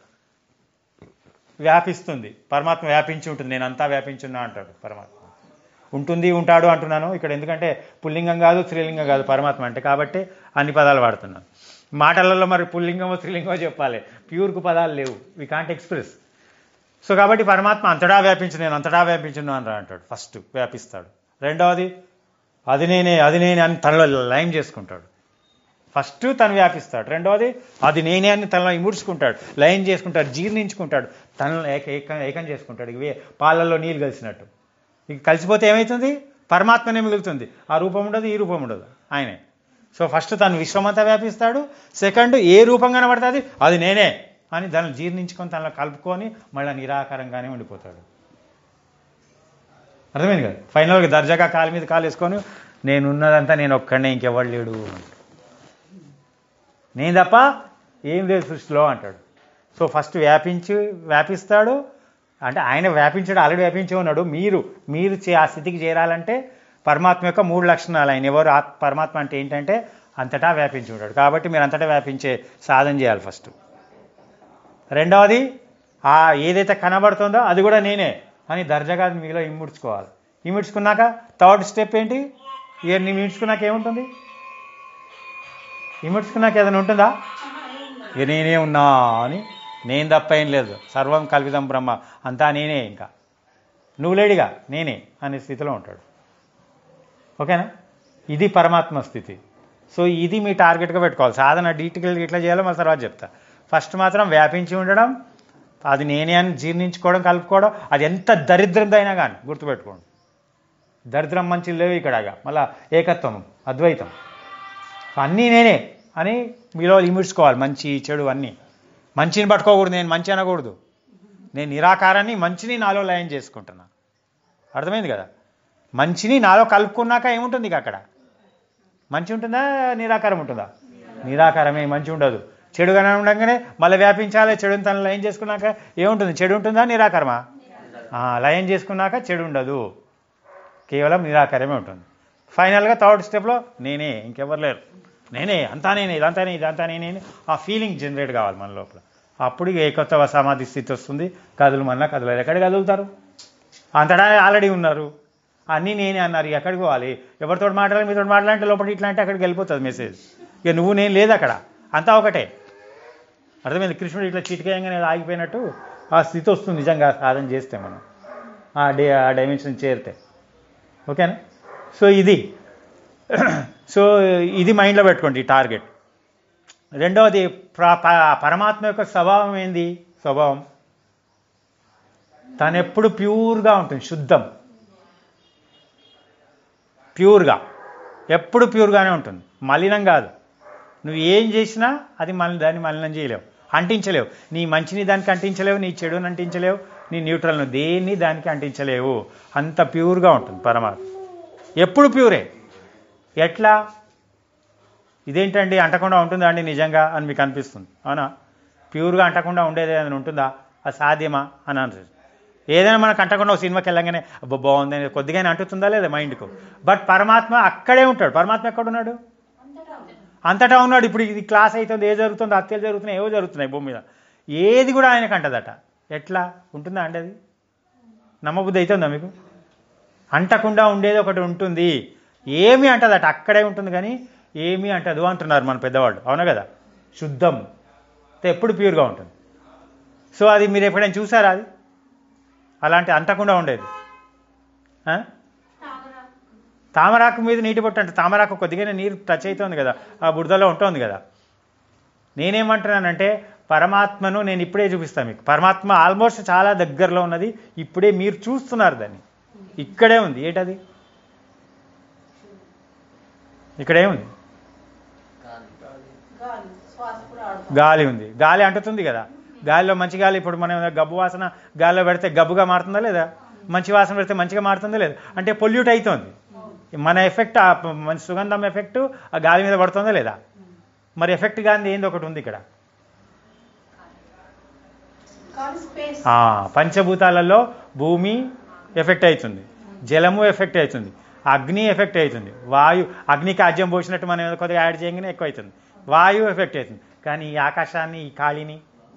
వ్యాపిస్తుంది పరమాత్మ వ్యాపించి ఉంటుంది నేను అంతా వ్యాపించున్నా అంటాడు పరమాత్మ ఉంటుంది ఉంటాడు అంటున్నాను ఇక్కడ ఎందుకంటే పుల్లింగం కాదు స్త్రీలింగం కాదు పరమాత్మ అంటే కాబట్టి అన్ని పదాలు వాడుతున్నాను మాటలలో మరి పుల్లింగమో స్త్రీలింగమో చెప్పాలి ప్యూర్కు పదాలు లేవు వి కాంట్ ఎక్స్ప్రెస్ సో కాబట్టి పరమాత్మ అంతటా వ్యాపించు నేను అంతటా వ్యాపించున్నాను రా అంటాడు ఫస్ట్ వ్యాపిస్తాడు రెండవది అది నేనే అది నేనే అని తనలో లైమ్ చేసుకుంటాడు ఫస్ట్ తను వ్యాపిస్తాడు రెండవది అది నేనే అని తనలో ఇముడ్చుకుంటాడు లైన్ చేసుకుంటాడు జీర్ణించుకుంటాడు తనలో ఏక ఏకం ఏకం చేసుకుంటాడు ఇవే పాలల్లో నీళ్ళు కలిసినట్టు ఇక కలిసిపోతే ఏమవుతుంది పరమాత్మనే మిగులుతుంది ఆ రూపం ఉండదు ఈ రూపం ఉండదు ఆయనే సో ఫస్ట్ తను విశ్వమంతా వ్యాపిస్తాడు సెకండ్ ఏ రూపం కనబడుతుంది అది నేనే అని దాన్ని జీర్ణించుకొని తనలో కలుపుకొని మళ్ళీ నిరాకారంగానే ఉండిపోతాడు అర్థమైంది కదా ఫైనల్గా దర్జాగా కాలు మీద కాలు వేసుకొని నేనున్నదంతా నేను ఒక్కడనే ఇంకెవడు లేడు అంటాడు. నేను తప్ప ఏం లేదు సృష్టిలో అంటాడు సో ఫస్ట్ వ్యాపించి వ్యాపిస్తాడు అంటే ఆయన వ్యాపించాడు ఆల్రెడీ వ్యాపించే ఉన్నాడు మీరు మీరు చే- ఆ స్థితికి చేరాలంటే పరమాత్మ యొక్క మూడు లక్షణాలు ఆయన ఎవరు ఆత్- పరమాత్మ అంటే ఏంటంటే అంతటా వ్యాపించి ఉంటాడు కాబట్టి మీరు అంతటా వ్యాపించే సాధన చేయాలి ఫస్ట్ రెండవది ఆ ఏదైతే కనబడుతుందో అది కూడా నేనే అని దర్జాగా మీలో ఇమ్ముడ్చుకోవాలి ఇమ్ముడ్చుకున్నాక థర్డ్ స్టెప్ ఏంటి ఇక నీ ఇమ్ముడ్చుకున్నాక ఏముంటుంది ఇమ్ముడ్చుకున్నాక ఏదైనా ఉంటుందా ఇక నేనే ఉన్నా అని నేను తప్ప ఏం లేదు సర్వం కల్పితం బ్రహ్మ అంతా నేనే ఇంకా నువ్వు లేడిగా నేనే అనే స్థితిలో ఉంటాడు ఓకేనా ఇది పరమాత్మ స్థితి సో ఇది మీ టార్గెట్గా పెట్టుకోవాలి సాధన డీటెయిల్ ఇట్లా చేయాలో మళ్ళీ తర్వాత చెప్తా ఫస్ట్ మాత్రం వ్యాపించి ఉండడం అది నేనే అని జీర్ణించుకోవడం కలుపుకోవడం అది ఎంత దరిద్రందైనా కానీ గుర్తుపెట్టుకోండి దరిద్రం మంచి లేవు ఇక్కడగా మళ్ళా ఏకత్వం అద్వైతం సో అన్నీ నేనే అని మీలో లిమిట్సుకోవాలి మంచి చెడు అన్నీ మంచిని పట్టుకోకూడదు నేను మంచి అనకూడదు నేను నిరాకారాన్ని మంచిని నాలో లయం చేసుకుంటున్నా అర్థమైంది కదా మంచిని నాలో కలుపుకున్నాక ఏముంటుంది ఇక అక్కడ మంచి ఉంటుందా నిరాకారం ఉంటుందా నిరాకారమే మంచి ఉండదు చెడుగానే ఉండగానే మళ్ళీ వ్యాపించాలి చెడుని తను లయం చేసుకున్నాక ఏముంటుంది చెడు ఉంటుందా నిరాకారమా ఆ, లయం చేసుకున్నాక చెడు ఉండదు కేవలం నిరాకారమే ఉంటుంది ఫైనల్గా థర్డ్ స్టెప్లో నేనే ఇంకెవరు లేరు నేనే అంతా నేనే ఇదంతా నేనే ఇదంతా నేనే అని ఆ ఫీలింగ్ జనరేట్ కావాలి మన లోపల అప్పుడు ఇక ఏకత్వ సమాధి స్థితి వస్తుంది కదులు మన్నా కదలరు ఎక్కడ కదులుతారు అంతటా ఆల్రెడీ ఉన్నారు అన్నీ నేనే అన్నారు ఇక ఎక్కడికి పోవాలి ఎవరితో మాట్లాడాలి మీతో మాట్లాడంటే లోపల ఇట్లా అంటే అక్కడికి వెళ్ళిపోతుంది మెసేజ్ ఇక నువ్వు నేను లేదు అక్కడ అంతా ఒకటే అర్థమైంది కృష్ణుడు ఇట్లా చిటికేయంగానే ఆగిపోయినట్టు ఆ స్థితి వస్తుంది నిజంగా సాధన చేస్తే మనం ఆ డే ఆ డైమెన్షన్ చేరితే ఓకేనా సో ఇది సో ఇది మైండ్లో పెట్టుకోండి ఈ టార్గెట్ రెండవది ప్ర- ప- పరమాత్మ యొక్క స్వభావం ఏంది స్వభావం తను ఎప్పుడు ప్యూర్గా ఉంటుంది శుద్ధం ప్యూర్గా ఎప్పుడు ప్యూర్గానే ఉంటుంది మలినం కాదు నువ్వు ఏం చేసినా అది మలి దాన్ని మలినం చేయలేవు అంటించలేవు నీ మంచిని దానికి అంటించలేవు నీ చెడుని అంటించలేవు నీ న్యూట్రల్ను దేన్ని దానికి అంటించలేవు అంత ప్యూర్గా ఉంటుంది పరమాత్మ ఎప్పుడు ప్యూరే ఎట్లా ఇదేంటండి అంటకుండా ఉంటుందా అండి నిజంగా అని మీకు అనిపిస్తుంది అవునా ప్యూర్గా అంటకుండా ఉండేది ఏదైనా ఉంటుందా అది సాధ్యమా అని అనిపిస్తుంది ఏదైనా మనకు అంటకుండా ఒక సినిమాకి వెళ్ళగానే అబ్బో బాగుంది అని కొద్దిగానే అంటుతుందా లేదా మైండ్కు బట్ పరమాత్మ అక్కడే ఉంటాడు పరమాత్మ ఎక్కడ ఉన్నాడు అంతటా ఉన్నాడు ఇప్పుడు ఇది క్లాస్ అవుతుంది ఏ జరుగుతుందో హత్యలు జరుగుతున్నాయి ఏవో జరుగుతున్నాయి భూమి మీద ఏది కూడా ఆయనకు అంటదట ఎట్లా ఉంటుందా అండి అది నమ్మబుద్ధి అవుతుందా మీకు అంటకుండా ఉండేది ఒకటి ఉంటుంది ఏమీ అంటదట అక్కడే ఉంటుంది కానీ ఏమీ అంటదు అంటున్నారు మన పెద్దవాళ్ళు అవునా కదా శుద్ధం అంటే ఎప్పుడు ప్యూర్గా ఉంటుంది సో అది మీరు ఎప్పుడైనా చూసారా అది అలాంటి అంటకుండా ఉండేది ఆ? తామరాకు మీద నీటి బొట్టు అంటే తామరాకు కొద్దిగానే నీరు టచ్ అవుతుంది కదా ఆ బురదలో ఉంటుంది కదా నేనేమంటున్నానంటే పరమాత్మను నేను ఇప్పుడే చూపిస్తాను మీకు పరమాత్మ ఆల్మోస్ట్ చాలా దగ్గరలో ఉన్నది ఇప్పుడే మీరు చూస్తున్నారు దాన్ని ఇక్కడే ఉంది ఏంటది ఇక్కడే ఉంది గాలి శ్వాస కూడా ఆడుతుంది గాలి ఉంది గాలి అంటుతుంది కదా గాలిలో మంచి గాలి ఇప్పుడు మనం గబ్బు వాసన గాలిలో పెడితే గబ్బుగా మారుతుందా లేదా మంచి వాసన పెడితే మంచిగా మారుతుందా లేదా అంటే పొల్యూట్ అవుతుంది మన ఎఫెక్ట్ ఆ ప- మంచి సుగంధం ఎఫెక్ట్ ఆ గాలి మీద పడుతుందా లేదా మరి ఎఫెక్ట్ గాంది ఏంది ఒకటి ఉంది ఇక్కడ కానీ స్పేస్ ఆ, పంచభూతాలలో భూమి ఎఫెక్ట్ అవుతుంది జలము ఎఫెక్ట్ అవుతుంది అగ్ని ఎఫెక్ట్ అవుతుంది వాయు అగ్నికి ఆజ్యం పోసినట్టు మనం ఏదో కొద్దిగా యాడ్ చేయగానే ఎక్కువ అవుతుంది వాయువు ఎఫెక్ట్ అవుతుంది కానీ ఈ ఆకాశాన్ని ఈ ఖాళీని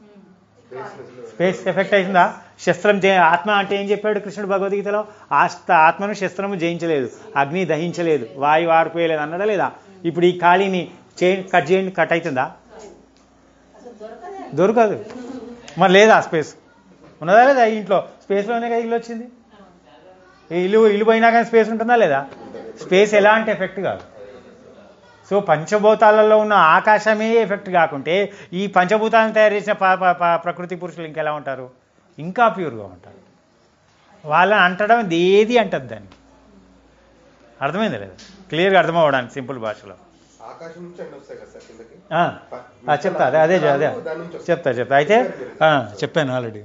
స్పేస్ ఎఫెక్ట్ అవుతుందా శస్త్రం జయ ఆత్మ అంటే ఏం చెప్పాడు కృష్ణుడు భగవద్గీతలో ఆస్త ఆత్మను శస్త్రము జయించలేదు అగ్ని దహించలేదు వాయువు ఆరిపోయలేదు అన్నదా లేదా ఇప్పుడు ఈ ఖాళీని చే కట్ చేయండి కట్ అవుతుందా అసలు దొరకదే దొరకదు మరి లేదా స్పేస్ ఉన్నదా లేదా ఈ ఇంట్లో స్పేస్లోనే కదా ఇల్లు వచ్చింది ఈ ఇల్లు ఇల్లు పోయినా కానీ స్పేస్ ఉంటుందా లేదా స్పేస్ ఎలాంటి ఎఫెక్ట్ కాదు సో పంచభూతాలలో ఉన్న ఆకాశమే ఎఫెక్ట్ కాకుంటే ఈ పంచభూతాలను తయారు చేసిన ప- ప- ప- ప్రకృతి పురుషులు ఇంకెలా ఉంటారు ఇంకా ప్యూర్గా ఉంటారు వాళ్ళని అంటడం ఏది అంటది దాన్ని అర్థమైంది లేదా క్లియర్గా అర్థమవడానికి సింపుల్ భాషలో ఆకాశం నుంచి ఎండ వస్తాయి కదా సార్ కిందకి ఆ, ఆ, చెప్తా అదే అదే అదే దాని నుంచి వస్తాయి. చెప్తా చెప్తా అయితే ఆ, చెప్పాను ఆల్రెడీ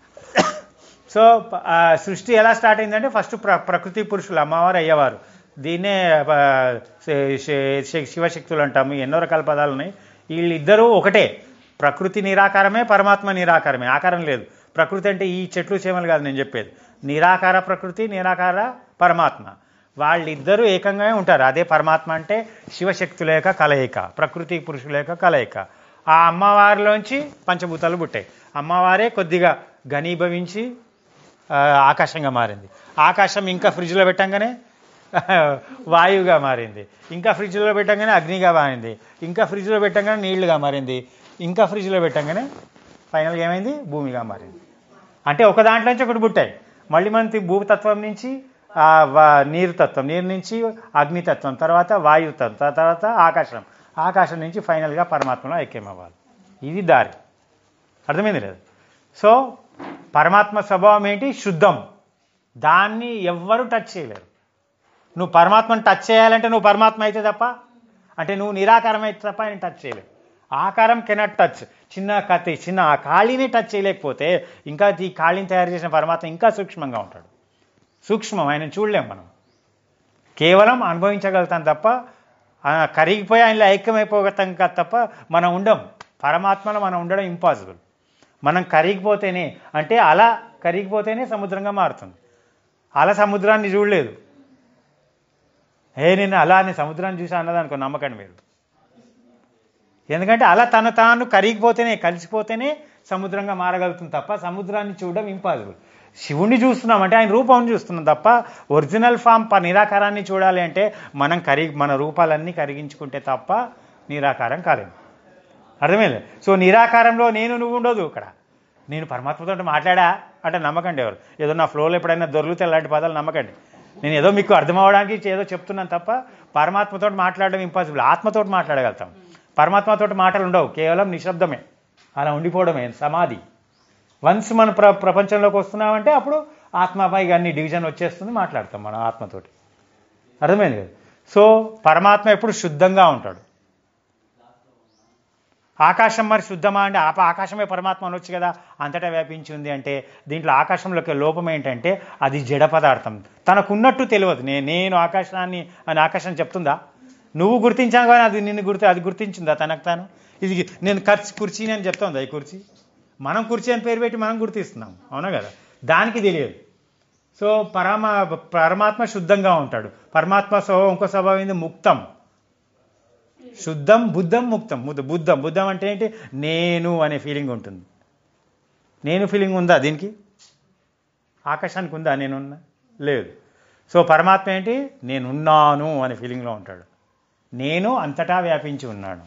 సో ప- ఆ, సృష్టి ఎలా స్టార్ట్ అయిందంటే ఫస్ట్ ప్ర ప్రకృతి పురుషులు అమ్మవారు అయ్యేవారు దీన్నే ఆ, శ- శ- శ- శివశక్తులు అంటాము ఎన్నో రకాల పదాలు ఉన్నాయి వీళ్ళిద్దరూ ఒకటే ప్రకృతి నిరాకారమే పరమాత్మ నిరాకారమే ఆకారం లేదు ప్రకృతి అంటే ఈ చెట్లు చేమలు కాదు నేను చెప్పేది నిరాకార ప్రకృతి నిరాకార పరమాత్మ వాళ్ళిద్దరూ ఏకంగానే ఉంటారు అదే పరమాత్మ అంటే శివశక్తుల యొక్క కలయిక ప్రకృతి పురుషుల యొక్క కలయిక ఆ అమ్మవారిలోంచి పంచభూతాలు పుట్టాయి అమ్మవారే కొద్దిగా ఘనీభవించి ఆ, ఆకాశంగా మారింది ఆకాశం ఇంకా ఫ్రిడ్జ్లో పెట్టంగానే వాయువుగా మారింది ఇంకా ఫ్రిడ్జ్లో పెట్టంగానే అగ్నిగా మారింది ఇంకా ఫ్రిడ్జ్లో పెట్టంగానే నీళ్లుగా మారింది ఇంకా ఫ్రిడ్జ్లో పెట్టంగానే ఫైనల్గా ఏమైంది భూమిగా మారింది అంటే ఒక దాంట్లో నుంచి ఒకటి పుట్టాయి మళ్ళీ మన భూతత్వం నుంచి ఆ, వా- నీరు తత్వం నీరు నుంచి అగ్నితత్వం తర్వాత వాయుతత్వం త- తర్వాత ఆకాశం ఆకాశం నుంచి ఫైనల్గా పరమాత్మలో ఐక్యం అవ్వాలి ఇది దారి అర్థమైంది లేదు సో పరమాత్మ స్వభావం ఏంటి శుద్ధం దాన్ని ఎవ్వరూ టచ్ చేయలేరు నువ్వు పరమాత్మను టచ్ చేయాలంటే నువ్వు పరమాత్మ అయితే తప్ప అంటే నువ్వు నిరాకారం అయితే తప్ప ఆయన టచ్ చేయలేవు ఆకారం కెనాట్ టచ్ చిన్న కత్తి చిన్న ఆ ఖాళీని టచ్ చేయలేకపోతే ఇంకా ఈ ఖాళీని తయారు చేసిన పరమాత్మ ఇంకా సూక్ష్మంగా ఉంటాడు సూక్ష్మం ఆయన చూడలేం మనం కేవలం అనుభవించగలుగుతాం తప్ప ఆ, కరిగిపోయి ఆయనలో ఐక్యమైపోగలుగుతాం కాదు తప్ప మనం ఉండం పరమాత్మలో మనం ఉండడం ఇంపాసిబుల్ మనం కరిగిపోతేనే అంటే అలా కరిగిపోతేనే సముద్రంగా మారుతుంది అలా సముద్రాన్ని చూడలేదు ఏ నేను అలా అని సముద్రాన్ని చూసి అన్నదనుకో నమ్మకండి మీరు ఎందుకంటే అలా తను తాను కరిగిపోతేనే కలిసిపోతేనే సముద్రంగా మారగలుగుతుంది తప్ప సముద్రాన్ని చూడడం ఇంపాసిబుల్ శివుణ్ణి చూస్తున్నాం అంటే ఆయన రూపం చూస్తున్నాం తప్ప ఒరిజినల్ ఫామ్ ప నిరాకారాన్ని చూడాలి అంటే మనం కరిగి మన రూపాలన్నీ కరిగించుకుంటే తప్ప నిరాకారం కాలేము అర్థమైంది సో నిరాకారంలో నేను నువ్వు ఉండదు ఇక్కడ నేను పరమాత్మతో మాట్లాడా అంటే నమ్మకండి ఎవరు ఏదో నా ఫ్లోలో ఎప్పుడైనా దొరికితే అలాంటి పదాలు నమ్మకండి నేను ఏదో మీకు అర్థం అవ్వడానికి ఏదో చెప్తున్నాను తప్ప పరమాత్మతో మాట్లాడడం ఇంపాసిబుల్ ఆత్మతో మాట్లాడగలుగుతాం పరమాత్మతో మాటలు ఉండవు కేవలం నిశ్శబ్దమే అలా ఉండిపోవడమే సమాధి వన్స్ మన ప్ర ప్రపంచంలోకి వస్తున్నామంటే అప్పుడు ఆత్మపై అన్ని డివిజన్ వచ్చేస్తుంది మాట్లాడతాం మనం ఆత్మతోటి అర్థమైంది కదా సో పరమాత్మ ఎప్పుడు శుద్ధంగా ఉంటాడు ఆకాశం మరి శుద్ధమా అంటే ఆప ఆకాశమే పరమాత్మ అనొచ్చు కదా అంతటా వ్యాపించి ఉంది అంటే దీంట్లో ఆకాశంలోకి లోపం ఏంటంటే అది జడ పదార్థం తనకున్నట్టు తెలియదు నే నేను ఆకాశాన్ని అని ఆకాశం చెప్తుందా నువ్వు గుర్తించావు కానీ అది నిన్ను గుర్తు అది గుర్తించిందా తనకు తాను ఇది నేను ఖర్చు కుర్చీని అని చెప్తుందా ఈ కుర్చీ మనం కుర్చీ అని పేరు పెట్టి మనం గుర్తిస్తున్నాం అవునా కదా దానికి తెలియదు సో పరమ పరమాత్మ శుద్ధంగా ఉంటాడు పరమాత్మ స్వభావం ఇంకో స్వభావం ఏంది ముక్తం శుద్ధం బుద్ధం ముక్తం బుద్ధ బుద్ధం బుద్ధం అంటే ఏంటి నేను అనే ఫీలింగ్ ఉంటుంది నేను ఫీలింగ్ ఉందా దీనికి ఆకాశానికి ఉందా నేనున్నా లేదు సో పరమాత్మ ఏంటి నేనున్నాను అనే ఫీలింగ్లో ఉంటాడు నేను అంతటా వ్యాపించి ఉన్నాను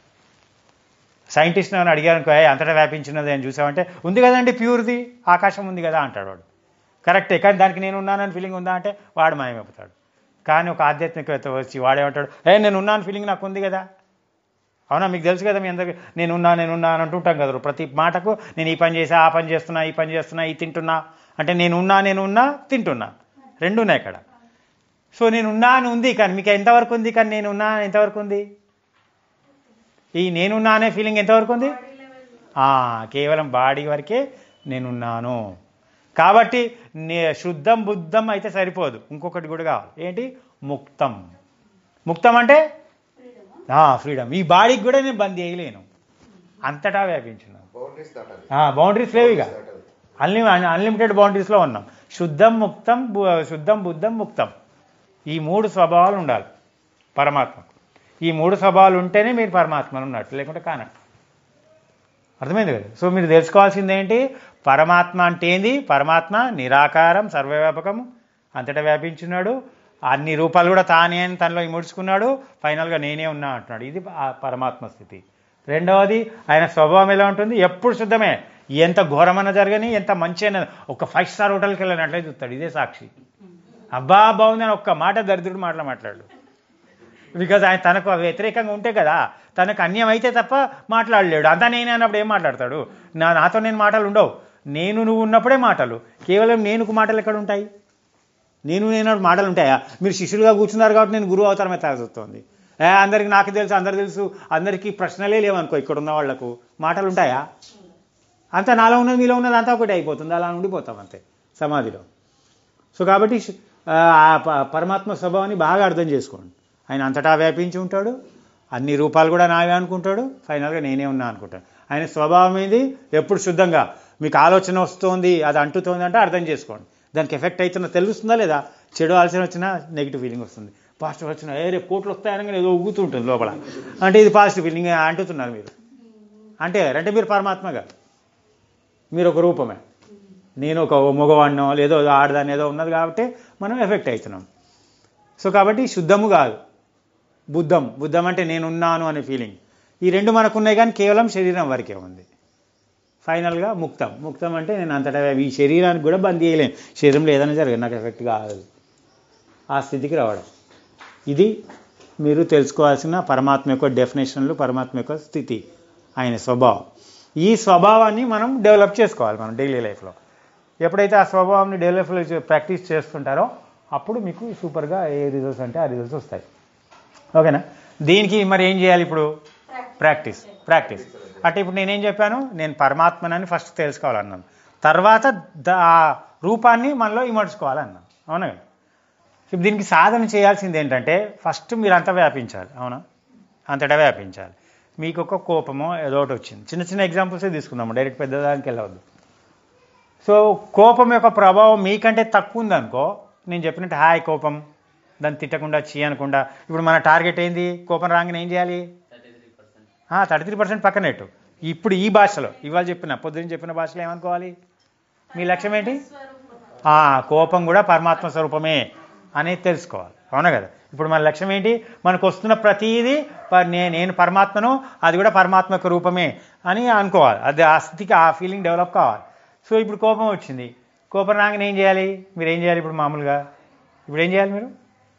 సైంటిస్ట్ అని అడిగారు అనుకో "ఏయ్, అంతటా వ్యాపించినది అని చూసామంటే ఉంది కదండి ప్యూర్ది ఆకాశం ఉంది కదా అంటాడు వాడు కరెక్టే కానీ దానికి నేను ఉన్నానని ఫీలింగ్ ఉందా అంటే వాడు మాయమైపోతాడు కానీ ఒక ఆధ్యాత్మికవేత్త వచ్చి వాడేమంటాడు ఏ నేను ఉన్నాను ఫీలింగ్ నాకు ఉంది కదా అవునా మీకు తెలుసు కదా మీ అందరికి నేను ఉన్నా నేను ఉన్నా అని అంటుంటాం కదా ప్రతి మాటకు నేను ఈ పని చేసా ఆ పని చేస్తున్నా ఈ పని చేస్తున్నా ఈ తింటున్నా అంటే నేను ఉన్నా నేను ఉన్నా తింటున్నా రెండు ఉన్నాయి ఇక్కడ సో నేను ఉన్నా అని ఉంది కానీ మీకు ఎంతవరకు ఉంది కానీ నేను ఉన్నా అని ఎంతవరకు ఉంది ఈ నేనున్నా అనే ఫీలింగ్ ఎంతవరకు ఉంది ఆ, కేవలం బాడీ వరకే నేనున్నాను కాబట్టి నే శుద్ధం బుద్ధం అయితే సరిపోదు ఇంకొకటి కూడా కావాలి ఏంటి ముక్తం ముక్తం అంటే ఫ్రీడమ్ ఈ బాడీకి కూడా నేను బంద్ చేయలేను అంతటా వ్యాపించున్నాను బౌండరీస్ దాటాలి బౌండరీస్ లేవు ఇక దాటాలి అన్లి అన్లిమిటెడ్ బౌండరీస్లో ఉన్నాం శుద్ధం ముక్తం బు- శుద్ధం బుద్ధం ముక్తం ఈ మూడు స్వభావాలు ఉండాలి పరమాత్మకు ఈ మూడు స్వభావాలు ఉంటేనే మీరు పరమాత్మను ఉన్నట్టు లేకుంటే కానట్టు అర్థమైంది కదా సో మీరు తెలుసుకోవాల్సింది ఏంటి పరమాత్మ అంటే ఏంది పరమాత్మ నిరాకారం సర్వవ్యాపకము అంతటా వ్యాపించున్నాడు అన్ని రూపాలు కూడా తానే అని తనలో ఇముడ్చుకున్నాడు ఫైనల్గా నేనే ఉన్నా అంటున్నాడు ఇది ఆ పరమాత్మ స్థితి రెండవది ఆయన స్వభావం ఎలా ఉంటుంది ఎప్పుడు శుద్ధమే ఎంత ఘోరమైన జరగని ఎంత మంచి అయినా ఒక ఫైవ్ స్టార్ హోటల్కి వెళ్ళినట్లే చూస్తాడు ఇదే సాక్షి అబ్బా బాగుందని ఒక్క మాట దరిద్రుడు మాటలు మాట్లాడు బికాజ్ ఆయన తనకు వ్యతిరేకంగా ఉంటే కదా తనకు అన్యం అయితే తప్ప మాట్లాడలేడు అంతా నేనే అన్నప్పుడు ఏం మాట్లాడతాడు నా నాతో నేను మాటలు ఉండవు నేను నువ్వు ఉన్నప్పుడే మాటలు కేవలం నేనుకు మాటలు ఎక్కడ ఉంటాయి నేను నేను అన్నప్పుడు మాటలు ఉంటాయా మీరు శిష్యులుగా కూర్చున్నారు కాబట్టి నేను గురువు అవతారమే తాగుతుంది ఏ అందరికి నాకు తెలుసు అందరికి తెలుసు అందరికీ ప్రశ్నలే లేవనుకో ఇక్కడ ఉన్న వాళ్లకు మాటలు ఉంటాయా అంతా నాలో ఉన్నది మీలో ఉన్నది అంతా ఒకటి అయిపోతుంది అలా ఉండిపోతాం అంతే సమాధిలో సో కాబట్టి ఆ, ఆ ప- పరమాత్మ స్వభావాన్ని బాగా అర్థం చేసుకోండి ఆయన అంతటా వ్యాపించి ఉంటాడు అన్ని రూపాలు కూడా నావే అనుకుంటాడు ఫైనల్గా నేనే ఉన్నా అనుకుంటాడు ఆయన స్వభావం ఏంది ఎప్పుడు శుద్ధంగా మీకు ఆలోచన వస్తుంది అది అంటుతోంది అంటే అర్థం చేసుకోండి దానికి ఎఫెక్ట్ అవుతున్నా తెలుస్తుందా లేదా చెడు ఆలోచన వచ్చినా నెగిటివ్ ఫీలింగ్ వస్తుంది పాజిటివ్ వచ్చినా ఏ రేపు కోట్లు వస్తాయనగానే ఏదో ఊగుతుంటుంది లోపల అంటే ఇది పాజిటివ్ ఫీలింగ్ అంటుతున్నారు మీరు అంటే అంటే మీరు పరమాత్మగా మీరు ఒక రూపమే నేను ఒక మగవాడినో లేదో ఆడదాన్ని ఏదో ఉన్నది కాబట్టి మనం ఎఫెక్ట్ అవుతున్నాం సో కాబట్టి శుద్ధము కాదు బుద్ధం బుద్ధం అంటే నేనున్నాను అనే ఫీలింగ్ ఈ రెండు మనకు ఉన్నాయి కానీ కేవలం శరీరం వరకే ఉంది ఫైనల్గా ముక్తం ముక్తం అంటే నేను అంతటా ఈ శరీరానికి కూడా బంద్ చేయలేను శరీరంలో ఏదైనా జరగదు నాకు ఎఫెక్ట్ కాదు ఆ స్థితికి రావడం ఇది మీరు తెలుసుకోవాల్సిన పరమాత్మ యొక్క డెఫినేషన్లు పరమాత్మ యొక్క స్థితి ఆయన స్వభావం ఈ స్వభావాన్ని మనం డెవలప్ చేసుకోవాలి మనం డైలీ లైఫ్లో ఎప్పుడైతే ఆ స్వభావాన్ని డెవలప్ ప్రాక్టీస్ చేస్తుంటారో అప్పుడు మీకు సూపర్గా ఏ రిజల్ట్స్ అంటే ఆ రిజల్ట్స్ వస్తాయి ఓకేనా దీనికి మరి ఏం చేయాలి ఇప్పుడు ప్రాక్టీస్ ప్రాక్టీస్ అంటే ఇప్పుడు నేనేం చెప్పాను నేను పరమాత్మనని ఫస్ట్ తెలుసుకోవాలన్నాను తర్వాత ద- ఆ రూపాన్ని మనలో ఇమర్చుకోవాలన్నాను అవునా కదా? ఇప్పుడు దీనికి సాధన చేయాల్సింది ఏంటంటే ఫస్ట్ మీరు అంతా వ్యాపించాలి అవునా అంతటా వ్యాపించాలి మీకు ఒక కోపమో ఏదో ఒకటి వచ్చింది చిన్న చిన్న ఎగ్జాంపుల్సే తీసుకుందాము డైరెక్ట్ పెద్దదానికి వెళ్ళవద్దు సో కోపం యొక్క ప్రభావం మీకంటే తక్కువ ఉందనుకో నేను చెప్పినట్టు హాయ్ కోపం దాన్ని తిట్టకుండా చీ అనకుండా ఇప్పుడు మన టార్గెట్ ఏంది కోపం రాగానే ఏం చేయాలి థర్టీ త్రీ పర్సెంట్ పక్కనెట్టు ఇప్పుడు ఈ భాషలో ఇవాళ చెప్పిన పొద్దున్న చెప్పిన భాషలో ఏమనుకోవాలి మీ లక్ష్యం ఏంటి ఆ, కోపం కూడా పరమాత్మ స్వరూపమే అనేది తెలుసుకోవాలి అవునా కదా ఇప్పుడు మన లక్ష్యం ఏంటి మనకు వస్తున్న ప్రతిదీ ప- నే- నేను పరమాత్మను అది కూడా పరమాత్మ యొక్క రూపమే అని అనుకోవాలి అది ఆ స్థితికి ఆ ఫీలింగ్ డెవలప్ కావాలి సో ఇప్పుడు కోపం వచ్చింది కోపం రాగానే ఏం చేయాలి మీరు ఏం చేయాలి ఇప్పుడు మామూలుగా ఇప్పుడు ఏం చేయాలి మీరు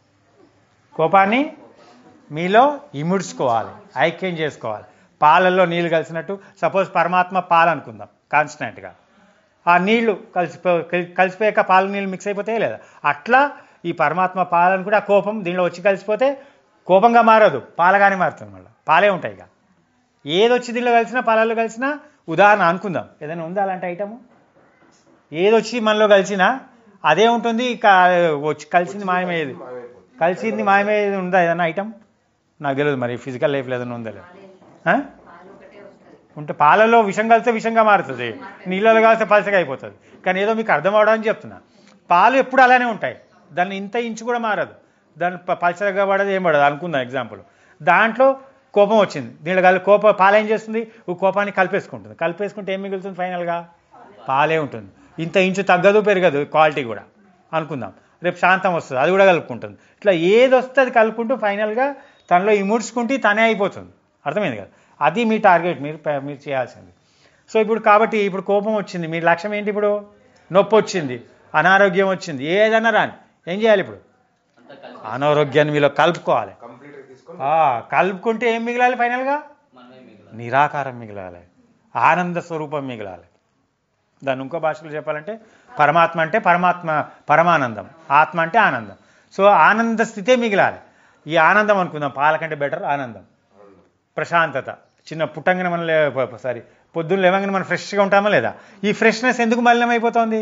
కోపాన్ని మీలో ఇముడ్చుకోవాలి ఐక్యం చేసుకోవాలి పాలల్లో నీళ్లు కలిసినట్టు సపోజ్ పరమాత్మ పాలు అనుకుందాం కాన్స్టెంట్గా ఆ నీళ్లు కలిసిపో కలి- కలిసిపోయాక పాలు నీళ్ళు మిక్స్ అయిపోతాయి లేదా అట్లా ఈ పరమాత్మ పాలను కూడా ఆ కోపం దీనిలో వచ్చి కలిసిపోతే కోపంగా మారదు పాలగానే మారుతుంది మళ్ళీ పాలే ఉంటాయి ఇక ఏది వచ్చి దీనిలో కలిసినా పాలల్లో కలిసినా ఉదాహరణ అనుకుందాం ఏదైనా ఉందా అలాంటి ఐటము ఏది వచ్చి మనలో కలిసినా అదే ఉంటుంది క- వచ్చి కలిసింది మాయమయ్యేది మాయమైపోతుంది. కలిసింది మాయమయ్యేది ఉందా ఏదైనా ఐటమ్ నాకు తెలియదు మరి ఫిజికల్ లైఫ్లో ఏదైనా ఉందా లేదు ఆ? ఉంటే పాలలో విషం కలిస్తే విషంగా మారుతుంది నీళ్ళలో కలిస్తే పలసగా అయిపోతుంది కానీ ఏదో మీకు అర్థం అవడానికి చెప్తున్నా పాలు ఎప్పుడు అలానే ఉంటాయి దాన్ని ఇంత ఇంచు కూడా మారదు దాన్ని ప- పలచగా పడదు ఏం పడదు అనుకుందాం ఎగ్జాంపుల్ దాంట్లో కోపం వచ్చింది దీంట్లో కలిపి కోపం పాలు ఏం చేస్తుంది ఈ కోపాన్ని కలిపేసుకుంటుంది కలిపేసుకుంటే ఏం మిగులుతుంది ఫైనల్గా పాలే ఉంటుంది ఇంత ఇంచు తగ్గదు పెరగదు క్వాలిటీ కూడా అనుకుందాం రేపు శాంతం వస్తుంది అది కూడా కలుపుకుంటుంది ఇట్లా ఏది వస్తే అది కలుపుకుంటూ ఫైనల్గా తనలో ఇముడ్చుకుంటే తనే అయిపోతుంది అర్థమైంది కదా అది మీ టార్గెట్ మీరు ప- మీరు చేయాల్సింది సో ఇప్పుడు కాబట్టి ఇప్పుడు కోపం వచ్చింది మీ లక్ష్యం ఏంటి ఇప్పుడు నొప్పి వచ్చింది అనారోగ్యం వచ్చింది ఏదన్నా రాని ఏం చేయాలి ఇప్పుడు అనారోగ్యాన్ని మీలో కలుపుకోవాలి కంప్లీట్ గా తీసుకొని ఆ, కలుపుకుంటే ఏం మిగలాలి ఫైనల్గా నిరాకారం మిగలాలి ఆనంద స్వరూపం మిగలాలి దాన్ని ఇంకో భాషలో చెప్పాలంటే పరమాత్మ అంటే పరమాత్మ పరమానందం ఆత్మ అంటే ఆనందం సో ఆనంద స్థితే మిగలాలి ఈ ఆనందం అనుకుందాం పాలకంటే బెటర్ ఆనందం ప్రశాంతత చిన్న పుట్టంగానే మనం లే సారీ పొద్దున్న లేవగానే మనం ఫ్రెష్గా ఉంటామా లేదా ఈ ఫ్రెష్నెస్ ఎందుకు మలినమైపోతుంది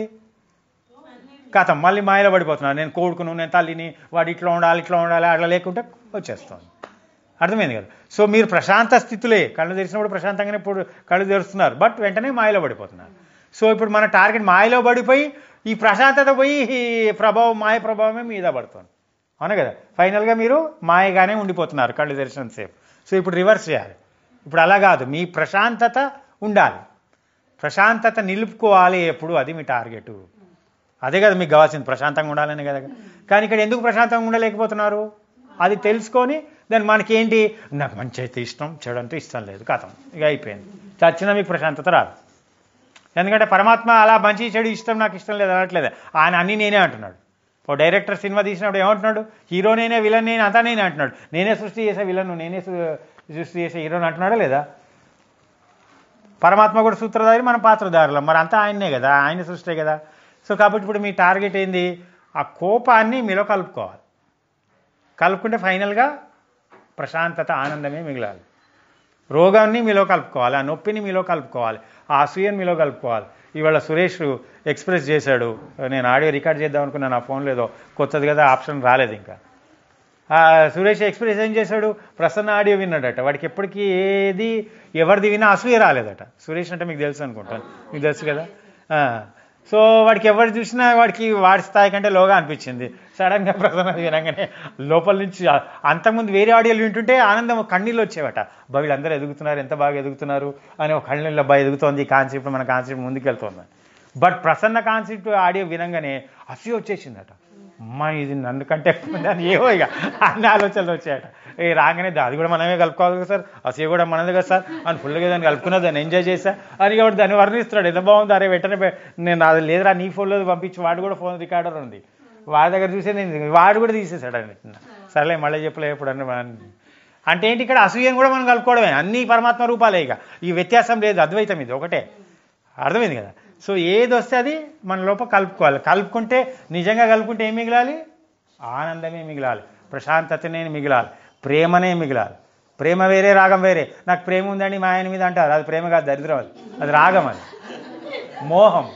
కథం మళ్ళీ మాయలో పడిపోతున్నాను నేను కోడుకును నేను తల్లిని వాడు ఇట్లా ఉండాలి ఇట్లా ఉండాలి అట్లా లేకుంటే వచ్చేస్తాను అర్థమైంది కదా సో మీరు ప్రశాంత స్థితిలే కళ్ళు తెరిచినప్పుడు ప్రశాంతంగానే ఇప్పుడు కళ్ళు తెరుస్తున్నారు బట్ వెంటనే మాయలో పడిపోతున్నారు సో ఇప్పుడు మన టార్గెట్ మాయలో పడిపోయి ఈ ప్రశాంతత పోయి ఈ ప్రభావం మాయ ప్రభావమే మీద పడుతుంది అవును కదా ఫైనల్గా మీరు మాయగానే ఉండిపోతున్నారు కళ్ళు తెరిచినంతసేపు సో ఇప్పుడు రివర్స్ చేయాలి ఇప్పుడు అలా కాదు మీ ప్రశాంతత ఉండాలి ప్రశాంతత నిలుపుకోవాలి ఎప్పుడు అది మీ టార్గెట్ అదే కదా మీకు కావాల్సింది ప్రశాంతంగా ఉండాలని కదా కానీ ఇక్కడ ఎందుకు ప్రశాంతంగా ఉండలేకపోతున్నారు అది తెలుసుకొని దాన్ని మనకేంటి నాకు మంచి అయితే ఇష్టం చెడు అంటే ఇష్టం లేదు కథం ఇక అయిపోయింది చచ్చినా మీకు ప్రశాంతత రాదు ఎందుకంటే పరమాత్మ అలా మంచి చెడు ఇష్టం నాకు ఇష్టం లేదు అనట్లేదు ఆయన అన్నీ నేనే అంటున్నాడు ఓ డైరెక్టర్ సినిమా తీసినప్పుడు ఏమంటున్నాడు హీరో నేనే విలన్ నేనే అంతా నేనే అంటున్నాడు నేనే సృష్టి చేసే విలన్ నేనే సు- సృష్టి చేసే హీరోని అంటున్నాడా లేదా పరమాత్మ కూడా సూత్రధారి మనం పాత్రధారులం మరి అంతా ఆయన్నే కదా ఆయన సృష్టే కదా సో కాబట్టి ఇప్పుడు మీ టార్గెట్ ఏంది ఆ కోపాన్ని మీలో కలుపుకోవాలి కలుపుకుంటే ఫైనల్గా ప్రశాంతత ఆనందమే మిగలాలి రోగాన్ని మీలో కలుపుకోవాలి ఆ నొప్పిని మీలో కలుపుకోవాలి ఆ అసూయని మీలో కలుపుకోవాలి ఇవాళ సురేష్ ఎక్స్ప్రెస్ చేశాడు నేను ఆడియో రికార్డ్ చేద్దాం అనుకున్నాను నా ఫోన్లో ఏదో కొత్తది కదా ఆప్షన్ రాలేదు ఇంకా ఆ సురేష్ ఎక్స్ప్రెస్ ఏం చేశాడు ప్రసన్న ఆడియో విన్నాడట వాడికి ఎప్పటికీ ఏది ఎవరిది విన్నా అసూయ రాలేదట సురేష్ అంటే మీకు తెలుసు అనుకుంటాను మీకు తెలుసు కదా ఆ, సో వాడికి ఎవరు చూసినా వాడికి వాడి స్థాయి కంటే లోగా అనిపించింది సడన్గా ప్రసన్న వినగానే లోపల నుంచి ఆ- అంతకుముందు వేరే ఆడియోలు వింటుంటే ఆనందం కన్నీళ్ళు వచ్చేవట బా వీళ్ళందరూ ఎదుగుతున్నారు ఎంత బాగా ఎదుగుతున్నారు అని ఒక కళ్ళీళ్ళ బాగా ఎదుగుతోంది ఈ కాన్సెప్ట్ మన కాన్సెప్ట్ ముందుకెళ్తోంది బట్ ప్రసన్న కాన్సెప్ట్ ఆడియో వినంగానే అసూయ వచ్చేసిందట అమ్మా ఇది నన్ను కంటే దాన్ని ఏవో ఇక అన్ని ఆలోచనలు వచ్చాయట ఏ రాగానే దా- అది కూడా మనమే కలుపుకోవాలి కదా సార్ అసూయ కూడా మనది కదా సార్ అని ఫుల్గా దాన్ని కలుపుకున్నా దాన్ని ఎంజాయ్ చేశా అని కాబట్టి దాన్ని వర్ణిస్తున్నాడు ఎంత బాగుంది అరే వెంటనే పె- నేను అది లేదురా నీ ఫోన్లో పంపించి వాడు కూడా ఫోన్ రికార్డర్ ఉంది వాడి దగ్గర చూసే నేను వాడు కూడా తీసేసాడు అని సర్లే మళ్ళీ చెప్పలే ఎప్పుడన్నా మన- అంటే ఏంటి ఇక్కడ అసూయను కూడా మనం కలుపుకోవడమే అన్ని పరమాత్మ రూపాలే ఇక ఈ వ్యత్యాసం లేదు అద్వైతం ఇది ఒకటే అర్థమైంది కదా సో ఏది వస్తే అది మన లోపల కలుపుకోవాలి కలుపుకుంటే నిజంగా కలుపుకుంటే ఏం మిగలాలి ఆనందమే మిగలాలి ప్రశాంతతనే మిగలాలి ప్రేమనే మిగలాలి ప్రేమ వేరే రాగం వేరే నాకు ప్రేమ ఉందండి మా ఆయన మీద అంటారు అది ప్రేమ కాదు దరిద్రం అది అది రాగం అది మోహం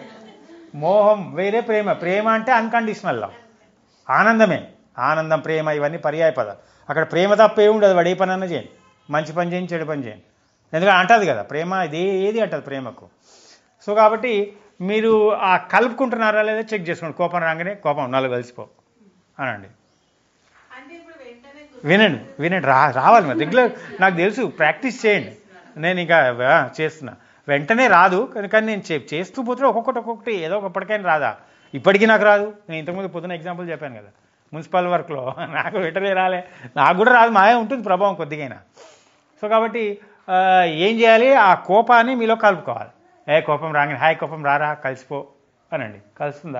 మోహం వేరే ప్రేమ ప్రేమ అంటే అన్కండిషనల్ లవ్ ఆనందమే ఆనందం ప్రేమ ఇవన్నీ పర్యాయ పదాలు అక్కడ ప్రేమ తప్ప ఏమి ఉండదు వాడు ఏ పని అన్నా చేయండి మంచి పని చేయండి చెడు పని చేయండి ఎందుకంటే అంటది కదా ప్రేమ ఇది ఏది అంటది ప్రేమకు సో కాబట్టి మీరు ఆ కలుపుకుంటున్నారా లేదా చెక్ చేసుకోండి కోపం రాగానే కోపం నాలుగు కలిసిపో అనండి అంటే ఇప్పుడు వెంటనే వినండి వినండి రా రావాలి మరి రెగ్యులర్ నాకు తెలుసు ప్రాక్టీస్ చేయండి నేను ఇంకా ఆ, చేస్తున్నా వెంటనే రాదు కానీ కానీ నేను చే- చేస్తూ పోతే ఒక్కొక్కటి ఒక్కొక్కటి ఏదో ఒకప్పటికైనా రాదా ఇప్పటికీ నాకు రాదు నేను ఇంతకుముందు పొద్దున ఎగ్జాంపుల్ చెప్పాను కదా మున్సిపల్ వర్క్లో నాకు వెంటనే రాలే నాకు కూడా రాదు మాయే ఉంటుంది ప్రభావం కొద్దిగైనా సో కాబట్టి ఆ, ఏం చేయాలి ఆ కోపాన్ని మీలో కలుపుకోవాలి ఏ కోపం రాగానే హాయ్ కోపం రారా కలిసిపో అనండి కలుస్తుందా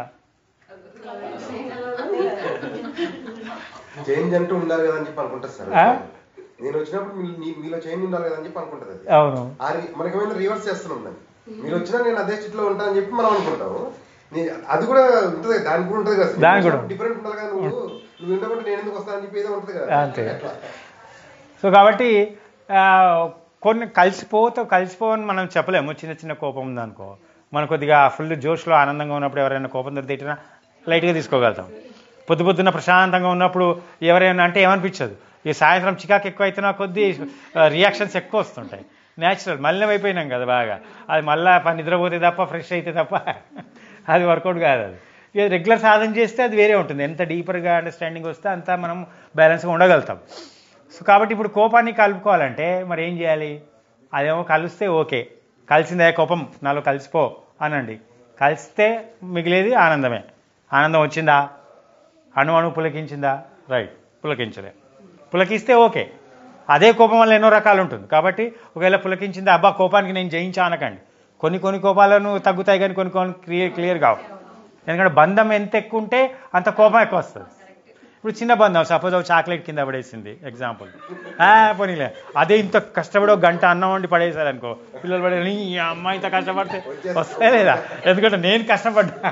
చేంజ్ అంటూ ఉండాలి కదా అని చెప్పి అనుకుంటా సార్ ఆ? నేను వచ్చినప్పుడు మీ- మీ- మీలో చేంజ్ ఉండాలి కదా అని చెప్పి అనుకుంటది అది అవును ఆ రి- మనకేమైనా రివర్స్ చేస్తున్నాం దాన్ని మీరు వచ్చినా నేను అదే స్థితిలో ఉంటా అని చెప్పి మనం అనుకుంటాము నీ- అది కూడా ఉంటుంది దానికి కూడా ఉంటుంది కదా దానికి కూడా. డిఫరెంట్ ఉండాలి కదా నువ్వు నువ్వు ఉండకుంటే నేను ఎందుకు వస్తాను అని చెప్పి ఏదో ఉంటుంది కదా అంతే. సో కాబట్టి ఆ, కొన్ని కలిసిపోతే కలిసిపోవని మనం చెప్పలేము చిన్న చిన్న కోపం ఉందనుకో మనం కొద్దిగా ఫుల్ జోష్లో ఆనందంగా ఉన్నప్పుడు ఎవరైనా కోపం దొరికి తిట్టినా లైట్గా తీసుకోగలుగుతాం పొద్దు పొద్దున్న ప్రశాంతంగా ఉన్నప్పుడు ఎవరైనా అంటే ఏమనిపించదు ఈ సాయంత్రం చికాకు ఎక్కువ అవుతున్నా కొద్దీ రియాక్షన్స్ ఎక్కువ వస్తుంటాయి న్యాచురల్ మళ్ళీ అయిపోయినాం కదా బాగా అది మళ్ళీ పని నిద్రపోతే తప్ప ఫ్రెష్ అయితే తప్ప అది వర్కౌట్ కాదు అది ఇక రెగ్యులర్ సాధన చేస్తే అది వేరే ఉంటుంది ఎంత డీపర్గా అండర్స్టాండింగ్ వస్తే అంత మనం బ్యాలెన్స్గా ఉండగలుగుతాం సో కాబట్టి ఇప్పుడు కోపాన్ని కలుపుకోవాలంటే మరి ఏం చేయాలి అదేమో కలిస్తే ఓకే కలిసిందే కోపం నాలో కలిసిపో అనండి కలిస్తే మిగిలేది ఆనందమే ఆనందం వచ్చిందా అణు అణు పులకించిందా రైట్ పులకించలే పులకిస్తే ఓకే అదే కోపం వల్ల ఎన్నో రకాలు ఉంటుంది కాబట్టి ఒకవేళ పులకించిందా అబ్బా కోపానికి నేను జయించా అనకండి కొన్ని కొన్ని కోపాలను తగ్గుతాయి కానీ కొన్ని కొన్ని క్లియర్ క్లియర్ కావు ఎందుకంటే బంధం ఎంత ఎక్కువ ఉంటే అంత కోపం ఎక్కువ వస్తుంది ఇప్పుడు చిన్న బంధం సపోజ్ ఒక చాక్లెట్ కింద పడేసింది ఎగ్జాంపుల్ పోనీలే అదే ఇంత కష్టపడి ఒక గంట అన్నం వండి పడేసారు అనుకో పిల్లలు పడే నీ అమ్మ ఇంత కష్టపడితే వస్తే లేదా ఎందుకంటే నేను కష్టపడ్డా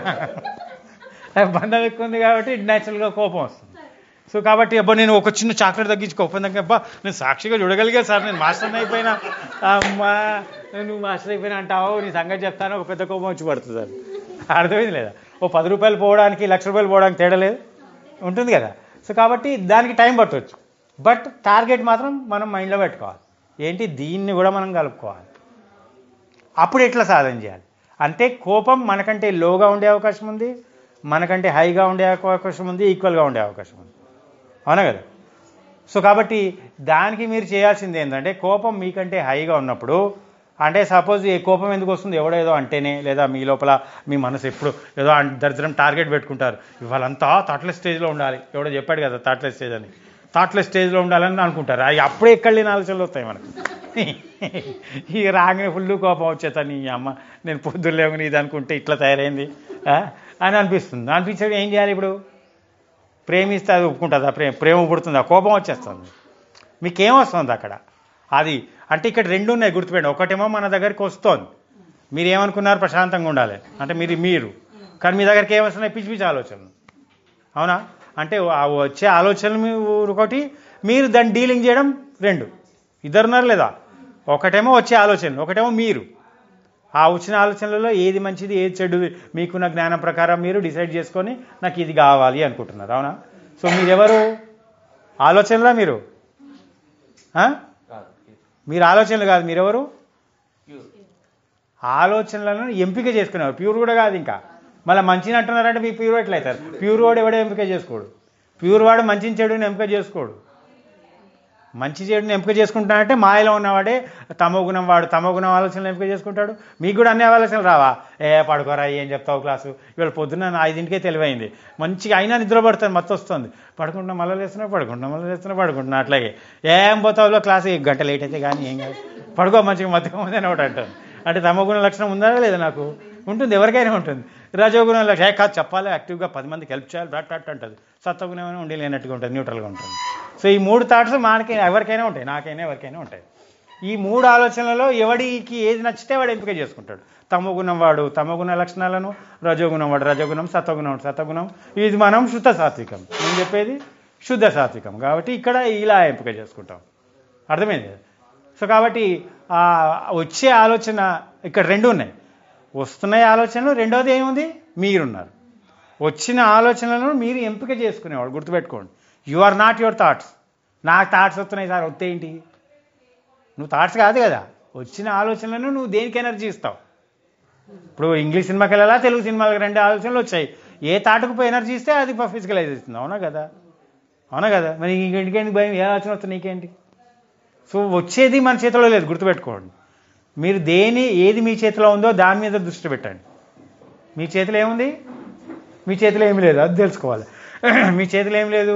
బంధం ఎక్కువ ఉంది కాబట్టి న్యాచురల్గా కోపం వస్తుంది సో కాబట్టి అబ్బా నేను ఒక చిన్న చాక్లెట్ తగ్గించి కోపం తగ్గి అబ్బా నేను సాక్షిగా చూడగలిగా సార్ నేను మాస్టర్ అయిపోయినా అమ్మా నువ్వు మాస్టర్ అయిపోయినా అంటావు నీ సంగతి చెప్తాను ఒక పెద్ద కోపం వచ్చి పడుతుంది సార్ అర్థమైంది లేదా ఓ పది రూపాయలు పోవడానికి లక్ష రూపాయలు పోవడానికి తేడా లేదు ఉంటుంది కదా సో కాబట్టి దానికి టైం పట్టవచ్చు బట్ టార్గెట్ మాత్రం మనం మైండ్లో పెట్టుకోవాలి ఏంటి దీన్ని కూడా మనం కలుపుకోవాలి అప్పుడు ఎట్లా సాధన చేయాలి అంటే కోపం మనకంటే లోగా ఉండే అవకాశం ఉంది మనకంటే హైగా ఉండే అవకాశం ఉంది ఈక్వల్గా ఉండే అవకాశం ఉంది అవునా కదా సో కాబట్టి దానికి మీరు చేయాల్సింది ఏంటంటే కోపం మీకంటే హైగా ఉన్నప్పుడు అంటే సపోజ్ ఏ కోపం ఎందుకు వస్తుంది ఎవడో ఏదో అంటేనే లేదా మీ లోపల మీ మనసు ఎప్పుడు ఏదో అన్- దరిద్రం టార్గెట్ పెట్టుకుంటారు ఇవాళంతా థాట్లెస్ స్టేజ్లో ఉండాలి ఎవడో చెప్పాడు కదా థాట్లెస్ స్టేజ్ అని థాట్లెస్ స్టేజ్లో ఉండాలని అనుకుంటారు అవి అప్పుడే ఎక్కడ లేని ఆలోచనలు వస్తాయి మనకు ఇక రాగానే ఫుల్ కోపం వచ్చేతా నీ అమ్మ నేను పొద్దున్న లేవని ఇది అనుకుంటే ఇట్లా తయారైంది ఆ? అని అనిపిస్తుంది అనిపించేది ఏం చేయాలి ఇప్పుడు ప్రేమిస్తే అది ఒప్పుకుంటుందా ప్రేమ ప్రేమ పుడుతుందా కోపం వచ్చేస్తుంది మీకేం వస్తుంది అక్కడ అది అంటే ఇక్కడ రెండు ఉన్నాయి గుర్తుపెట్టండి ఒకటేమో మన దగ్గరికి వస్తోంది మీరు ఏమనుకున్నారు ప్రశాంతంగా ఉండాలి అంటే మీరు మీరు కానీ మీ దగ్గరికి ఏమొస్తున్నాయి పిచ్చి పిచ్చి ఆలోచనలు అవునా అంటే ఆ వచ్చే ఆలోచనలు మీ ఒకటి మీరు దాన్ని డీలింగ్ చేయడం రెండు ఇద్దరున్నారు లేదా ఒకటేమో వచ్చే ఆలోచనలు ఒకటేమో మీరు ఆ వచ్చిన ఆలోచనలలో ఏది మంచిది ఏది చెడుది మీకున్న జ్ఞానం ప్రకారం మీరు డిసైడ్ చేసుకొని నాకు ఇది కావాలి అనుకుంటున్నారు అవునా సో మీరెవరు ఆలోచనలా మీరు ఆ? మీరు ఆలోచనలు కాదు మీరెవరు ఆలోచనలను ఎంపిక చేసుకునేవారు ప్యూర్ కూడా కాదు ఇంకా మళ్ళీ మంచిని అంటున్నారంటే మీ ప్యూర్ ఎట్లయితారు ప్యూర్ వాడు ఎవడే ఎంపిక చేసుకోడు ప్యూర్ వాడు మంచిని చెడుని ఎంపిక చేసుకోడు మంచి చెడుని ఎంపిక చేసుకుంటానంటే మాయలో ఉన్నవాడే తమో గుణం వాడు తమో గుణం ఆలోచనలు ఎంపిక చేసుకుంటాడు మీకు కూడా అన్ని ఆలోచనలు రావా ఏ పడుకోరా ఏం చెప్తావు క్లాసు ఇవాళ పొద్దున్న నా ఐదింటికే తెలివైంది మంచిగా అయినా నిద్ర పడుతుంది మత్తు వస్తుంది పడుకుంటున్నా మళ్ళీ లేస్తున్నా పడుకుంటున్నా మళ్ళీ లేస్తున్నా పడుకుంటున్నా అట్లాగే ఏం పోతావులో క్లాస్ ఒక గంట లేట్ అయితే కానీ ఏం కాదు పడుకో మంచిగా మధ్యగా ఉంది అని ఒకటి అంటాను అంటే తమోగుణ లక్షణం ఉందా లేదా నాకు ఉంటుంది ఎవరికైనా ఉంటుంది రజోగుణ లక్షణం ఏ కాదు చెప్పాలి యాక్టివ్గా పది మందికి హెల్ప్ చేయాలి బట్ అట్ అంటుంది సత్వగుణం ఏమైనా ఉండి లేనట్టుగా ఉంటుంది న్యూట్రల్గా ఉంటుంది సో ఈ మూడు థాట్స్ మనకి ఎవరికైనా ఉంటాయి నాకైనా ఎవరికైనా ఉంటాయి ఈ మూడు ఆలోచనలలో ఎవడికి ఏది నచ్చితే వాడు ఎంపిక చేసుకుంటాడు తమోగుణం వాడు తమోగుణ లక్షణాలను రజోగుణం వాడు రజోగుణం సత్వగుణం సత్వగుణం ఇది మనం శుద్ధ సాత్వికం నేను చెప్పేది శుద్ధ సాత్వికం కాబట్టి ఇక్కడ ఇలా ఎంపిక చేసుకుంటాం అర్థమైంది కదా? సో కాబట్టి ఆ వచ్చే ఆలోచన ఇక్కడ రెండు ఉన్నాయి వస్తున్నాయి ఆలోచనలు రెండోది ఏముంది మీరున్నారు వచ్చిన ఆలోచనలను మీరు ఎంపిక చేసుకునేవాడు గుర్తుపెట్టుకోండి you are not your thoughts నాకు థాట్స్ వస్తున్నాయి సార్ వస్తే ఏంటి నువ్వు థాట్స్ కాదు కదా వచ్చిన ఆలోచనలను నువ్వు దేనికి ఎనర్జీ ఇస్తావు ఇప్పుడు ఇంగ్లీష్ సినిమాకి వెళ్ళాలా తెలుగు సినిమాలకు రెండు ఆలోచనలు వచ్చాయి ఏ థాట్కు పోయి ఎనర్జీ ఇస్తే అది ఫిజికలైజ్ అవుతుంది అవునా కదా అవునా కదా మరి ఇంకెందుకు భయం ఏ ఆలోచన వస్తుంది నీకేంటి సో వచ్చేది మన చేతిలో లేదు గుర్తుపెట్టుకోండి మీరు దేని ఏది మీ చేతిలో ఉందో దాని మీద దృష్టి పెట్టండి మీ చేతిలో ఏముంది మీ చేతిలో ఏమి లేదు అది తెలుసుకోవాలి మీ చేతిలో ఏం లేదు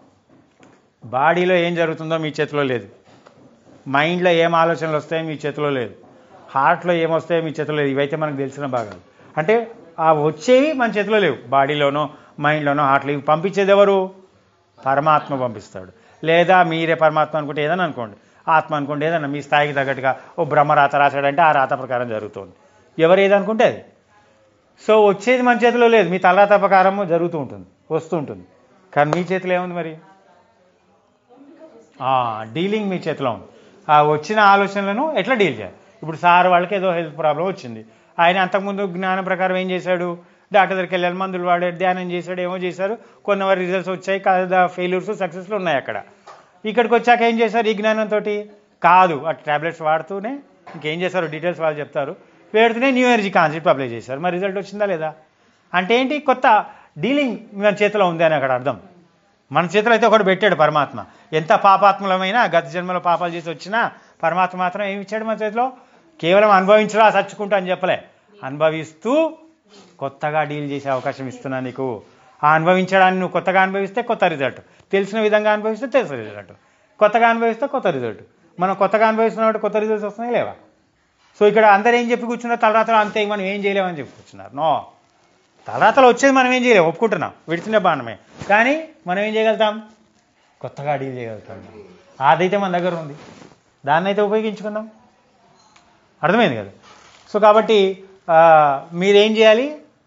బాడీలో ఏం జరుగుతుందో మీ చేతిలో లేదు మైండ్లో ఏం ఆలోచనలు వస్తాయో మీ చేతిలో లేదు హార్ట్లో ఏమొస్తాయో మీ చేతిలో లేదు ఇవైతే మనకు తెలిసిన భాగాలు అంటే ఆ వచ్చేవి మన చేతిలో లేవు బాడీలోనో మైండ్లోనో హార్ట్లో ఇవి పంపించేది ఎవరు పరమాత్మ పంపిస్తాడు లేదా మీరే పరమాత్మ అనుకుంటే ఏదైనా అనుకోండి ఆత్మ అనుకోండి ఏదైనా మీ స్థాయికి తగ్గట్టుగా ఓ బ్రహ్మ రాత రాశాడంటే ఆ రాత ప్రకారం జరుగుతుంది ఎవరు ఏదనుకుంటే అది సో వచ్చేది మన చేతిలో లేదు మీ తలరాత ప్రకారము జరుగుతూ ఉంటుంది వస్తూ ఉంటుంది కానీ మీ చేతిలో ఏముంది మరి డీలింగ్ మీ చేతిలో ఉంది ఆ వచ్చిన ఆలోచనలను ఎట్లా డీల్ చేయాలి ఇప్పుడు సార్ వాళ్ళకి ఏదో హెల్త్ ప్రాబ్లం వచ్చింది ఆయన అంతకుముందు జ్ఞానం ప్రకారం ఏం చేశాడు డాక్టర్ దగ్గరికి వెళ్ళాలి మందులు వాడాడు ధ్యానం చేశాడు ఏమో చేశారు కొన్ని వారి రిజల్ట్స్ వచ్చాయి కదా ఫెయిల్యూర్స్ సక్సెస్లు ఉన్నాయి అక్కడ ఇక్కడికి వచ్చాక ఏం చేశారు ఈ జ్ఞానంతో కాదు ఆ టాబ్లెట్స్ వాడుతూనే ఇంకేం చేశారు డీటెయిల్స్ వాళ్ళు చెప్తారు వేడుతూనే న్యూ ఎనర్జీ కాన్సెప్ట్ అప్లై చేశారు మరి రిజల్ట్ వచ్చిందా లేదా అంటే ఏంటి కొత్త డీలింగ్ మన చేతిలో ఉంది అని అక్కడ అర్థం మన చేతిలో అయితే ఒకటి పెట్టాడు పరమాత్మ ఎంత పాపాత్మలమైనా గత జన్మలో పాపాలు చేసి వచ్చినా పరమాత్మ మాత్రం ఏమి ఇచ్చాడు మన చేతిలో కేవలం అనుభవించరా చచ్చుకుంటా అని చెప్పలే అనుభవిస్తూ కొత్తగా డీల్ చేసే అవకాశం ఇస్తున్నా నీకు ఆ అనుభవించడాన్ని నువ్వు కొత్తగా అనుభవిస్తే కొత్త రిజల్ట్ తెలిసిన విధంగా అనుభవిస్తే తెలిసిన రిజల్ట్ కొత్తగా అనుభవిస్తే కొత్త రిజల్ట్ మనం కొత్తగా అనుభవిస్తున్నప్పుడు కొత్త రిజల్ట్స్ వస్తున్నాయి లేవా సో ఇక్కడ అందరు ఏం చెప్పి కూర్చున్నారు తలరాతలు అంతే మనం ఏం చేయలేమని చెప్పి కూర్చున్నారు నో తలరాతలు వచ్చేది మనం ఏం చేయలేము ఒప్పుకుంటున్నాం విడిచిన బాణమే కానీ మనం ఏం చేయగలుగుతాం కొత్తగా డీల్ చేయగలుగుతాం అదైతే మన దగ్గర ఉంది దాన్ని అయితే ఉపయోగించుకుందాం అర్థమైంది కదా సో కాబట్టి ఆ, మీరేం చేయాలి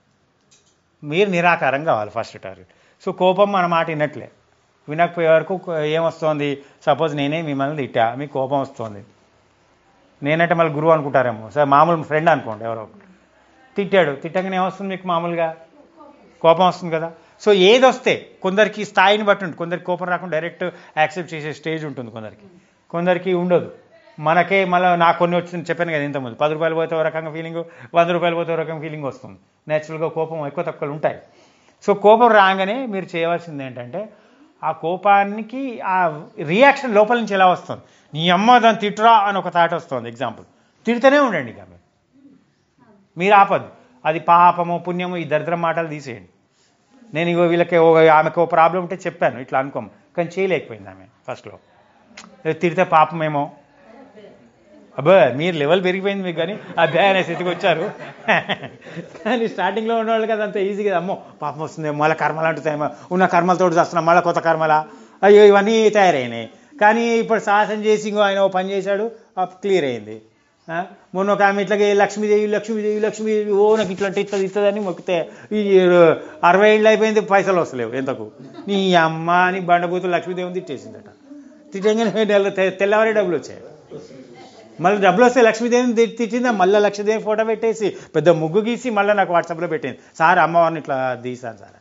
మీరు నిరాకారం కావాలి ఫస్ట్ టార్గెట్ సో కోపం మన మాట వినట్లే వినకపోయే వరకు కో- ఏమొస్తోంది సపోజ్ నేనే మిమ్మల్ని తిట్టా మీకు కోపం వస్తుంది నేనంటే మళ్ళీ గురువు అనుకుంటారేమో సార్ మామూలు ఫ్రెండ్ అనుకోండి ఎవరో ఒకరు. తిట్టాడు తిట్టగానే ఏమొస్తుంది మీకు మామూలుగా కోపం వస్తుంది కదా సో ఏది వస్తే కొందరికి స్థాయిని బట్టి ఉంటుంది కొందరికి కోపం రాకుండా డైరెక్ట్ యాక్సెప్ట్ చేసే స్టేజ్ ఉంటుంది కొందరికి కొందరికి ఉండదు మనకే మళ్ళీ నాకు కొన్ని వచ్చింది చెప్పాను కదా ఇంతకుముందు పది రూపాయలు పోతే ఒక రకంగా ఫీలింగ్ వంద రూపాయలు పోతే ఒక రకంగా ఫీలింగ్ వస్తుంది నేచురల్గా కోపం ఎక్కువ తక్కువలు ఉంటాయి సో కోపం రాగానే మీరు చేయవలసింది ఏంటంటే ఆ కోపానికి ఆ రియాక్షన్ లోపల నుంచి ఎలా వస్తుంది నీ అమ్మ దాన్ని తిట్టురా అని ఒక థాట్ వస్తుంది ఎగ్జాంపుల్ తిడుతూనే ఉండండి ఇక మీరు. మీరు ఆపద్దు అది పాపము పుణ్యము ఈ దరిద్ర మాటలు తీసేయండి నేను ఇగో వీళ్ళకి ఓ ఆమెకు ఓ ప్రాబ్లం ఉంటే చెప్పాను ఇట్లా అనుకోం కానీ చేయలేకపోయింది ఆమె ఫస్ట్లో తిడితే పాపమేమో అబ్బా మీరు లెవెల్ పెరిగిపోయింది మీకు కానీ అబ్బాయి అనే స్థితికి వచ్చారు కానీ స్టార్టింగ్లో ఉన్నవాళ్ళు కదా అంత ఈజీ కదా అమ్మో పాపం వస్తుంది మళ్ళీ కర్మలు అంటుతాయేమో ఉన్న కర్మలతో చేస్తున్నాం మళ్ళీ కొత్త కర్మలా అయ్యో ఇవన్నీ తయారైనాయి కానీ ఇప్పుడు సాహసం చేసి ఇంకో ఆయన ఓ పని చేశాడు క్లియర్ అయింది ఆ, మొన్న ఒక ఆమె ఇట్లాగే లక్ష్మీదేవి లక్ష్మీదేవి లక్ష్మీదేవి ఓ నాకు ఇట్లా ఇట్లా ఇస్తుందని మొక్కితే ఈ అరవై ఏళ్ళు అయిపోయింది పైసలు వస్తలేవు ఎంతకు నీ అమ్మ అని బండబూతులు లక్ష్మీదేవిని తిట్టేసిందట తిట్టంగానే నెల తె- తెల్లవారే డబ్బులు వచ్చాయి మళ్ళీ డబ్బులు వస్తే లక్ష్మీదేవిని తి- తిట్టిందా మళ్ళీ లక్ష్మీదేవి ఫోటో పెట్టేసి పెద్ద ముగ్గు గీసి మళ్ళీ నాకు వాట్సాప్లో పెట్టింది సార్ అమ్మవారిని ఇట్లా తీసాను సార్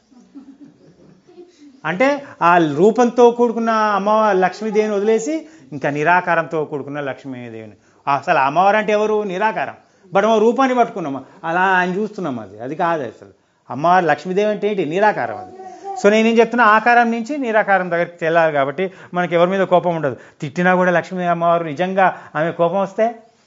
అంటే ఆ రూపంతో కూడుకున్న అమ్మవారి లక్ష్మీదేవిని వదిలేసి ఇంకా నిరాకారంతో కూడుకున్న లక్ష్మీదేవిని అసలు అమ్మవారు అంటే ఎవరు నిరాకారం బట్ మా రూపాన్ని పట్టుకున్నాం అలా ఆయన చూస్తున్నాం అది అది కాదు అసలు అమ్మవారు లక్ష్మీదేవి అంటే ఏంటి నిరాకారం అది సో నేనేం చెప్తున్నా ఆకారం నుంచి నిరాకారం దగ్గరికి వెళ్ళాలి కాబట్టి మనకి ఎవరి మీద కోపం ఉండదు తిట్టినా కూడా లక్ష్మీ అమ్మవారు నిజంగా ఆమె కోపం వస్తే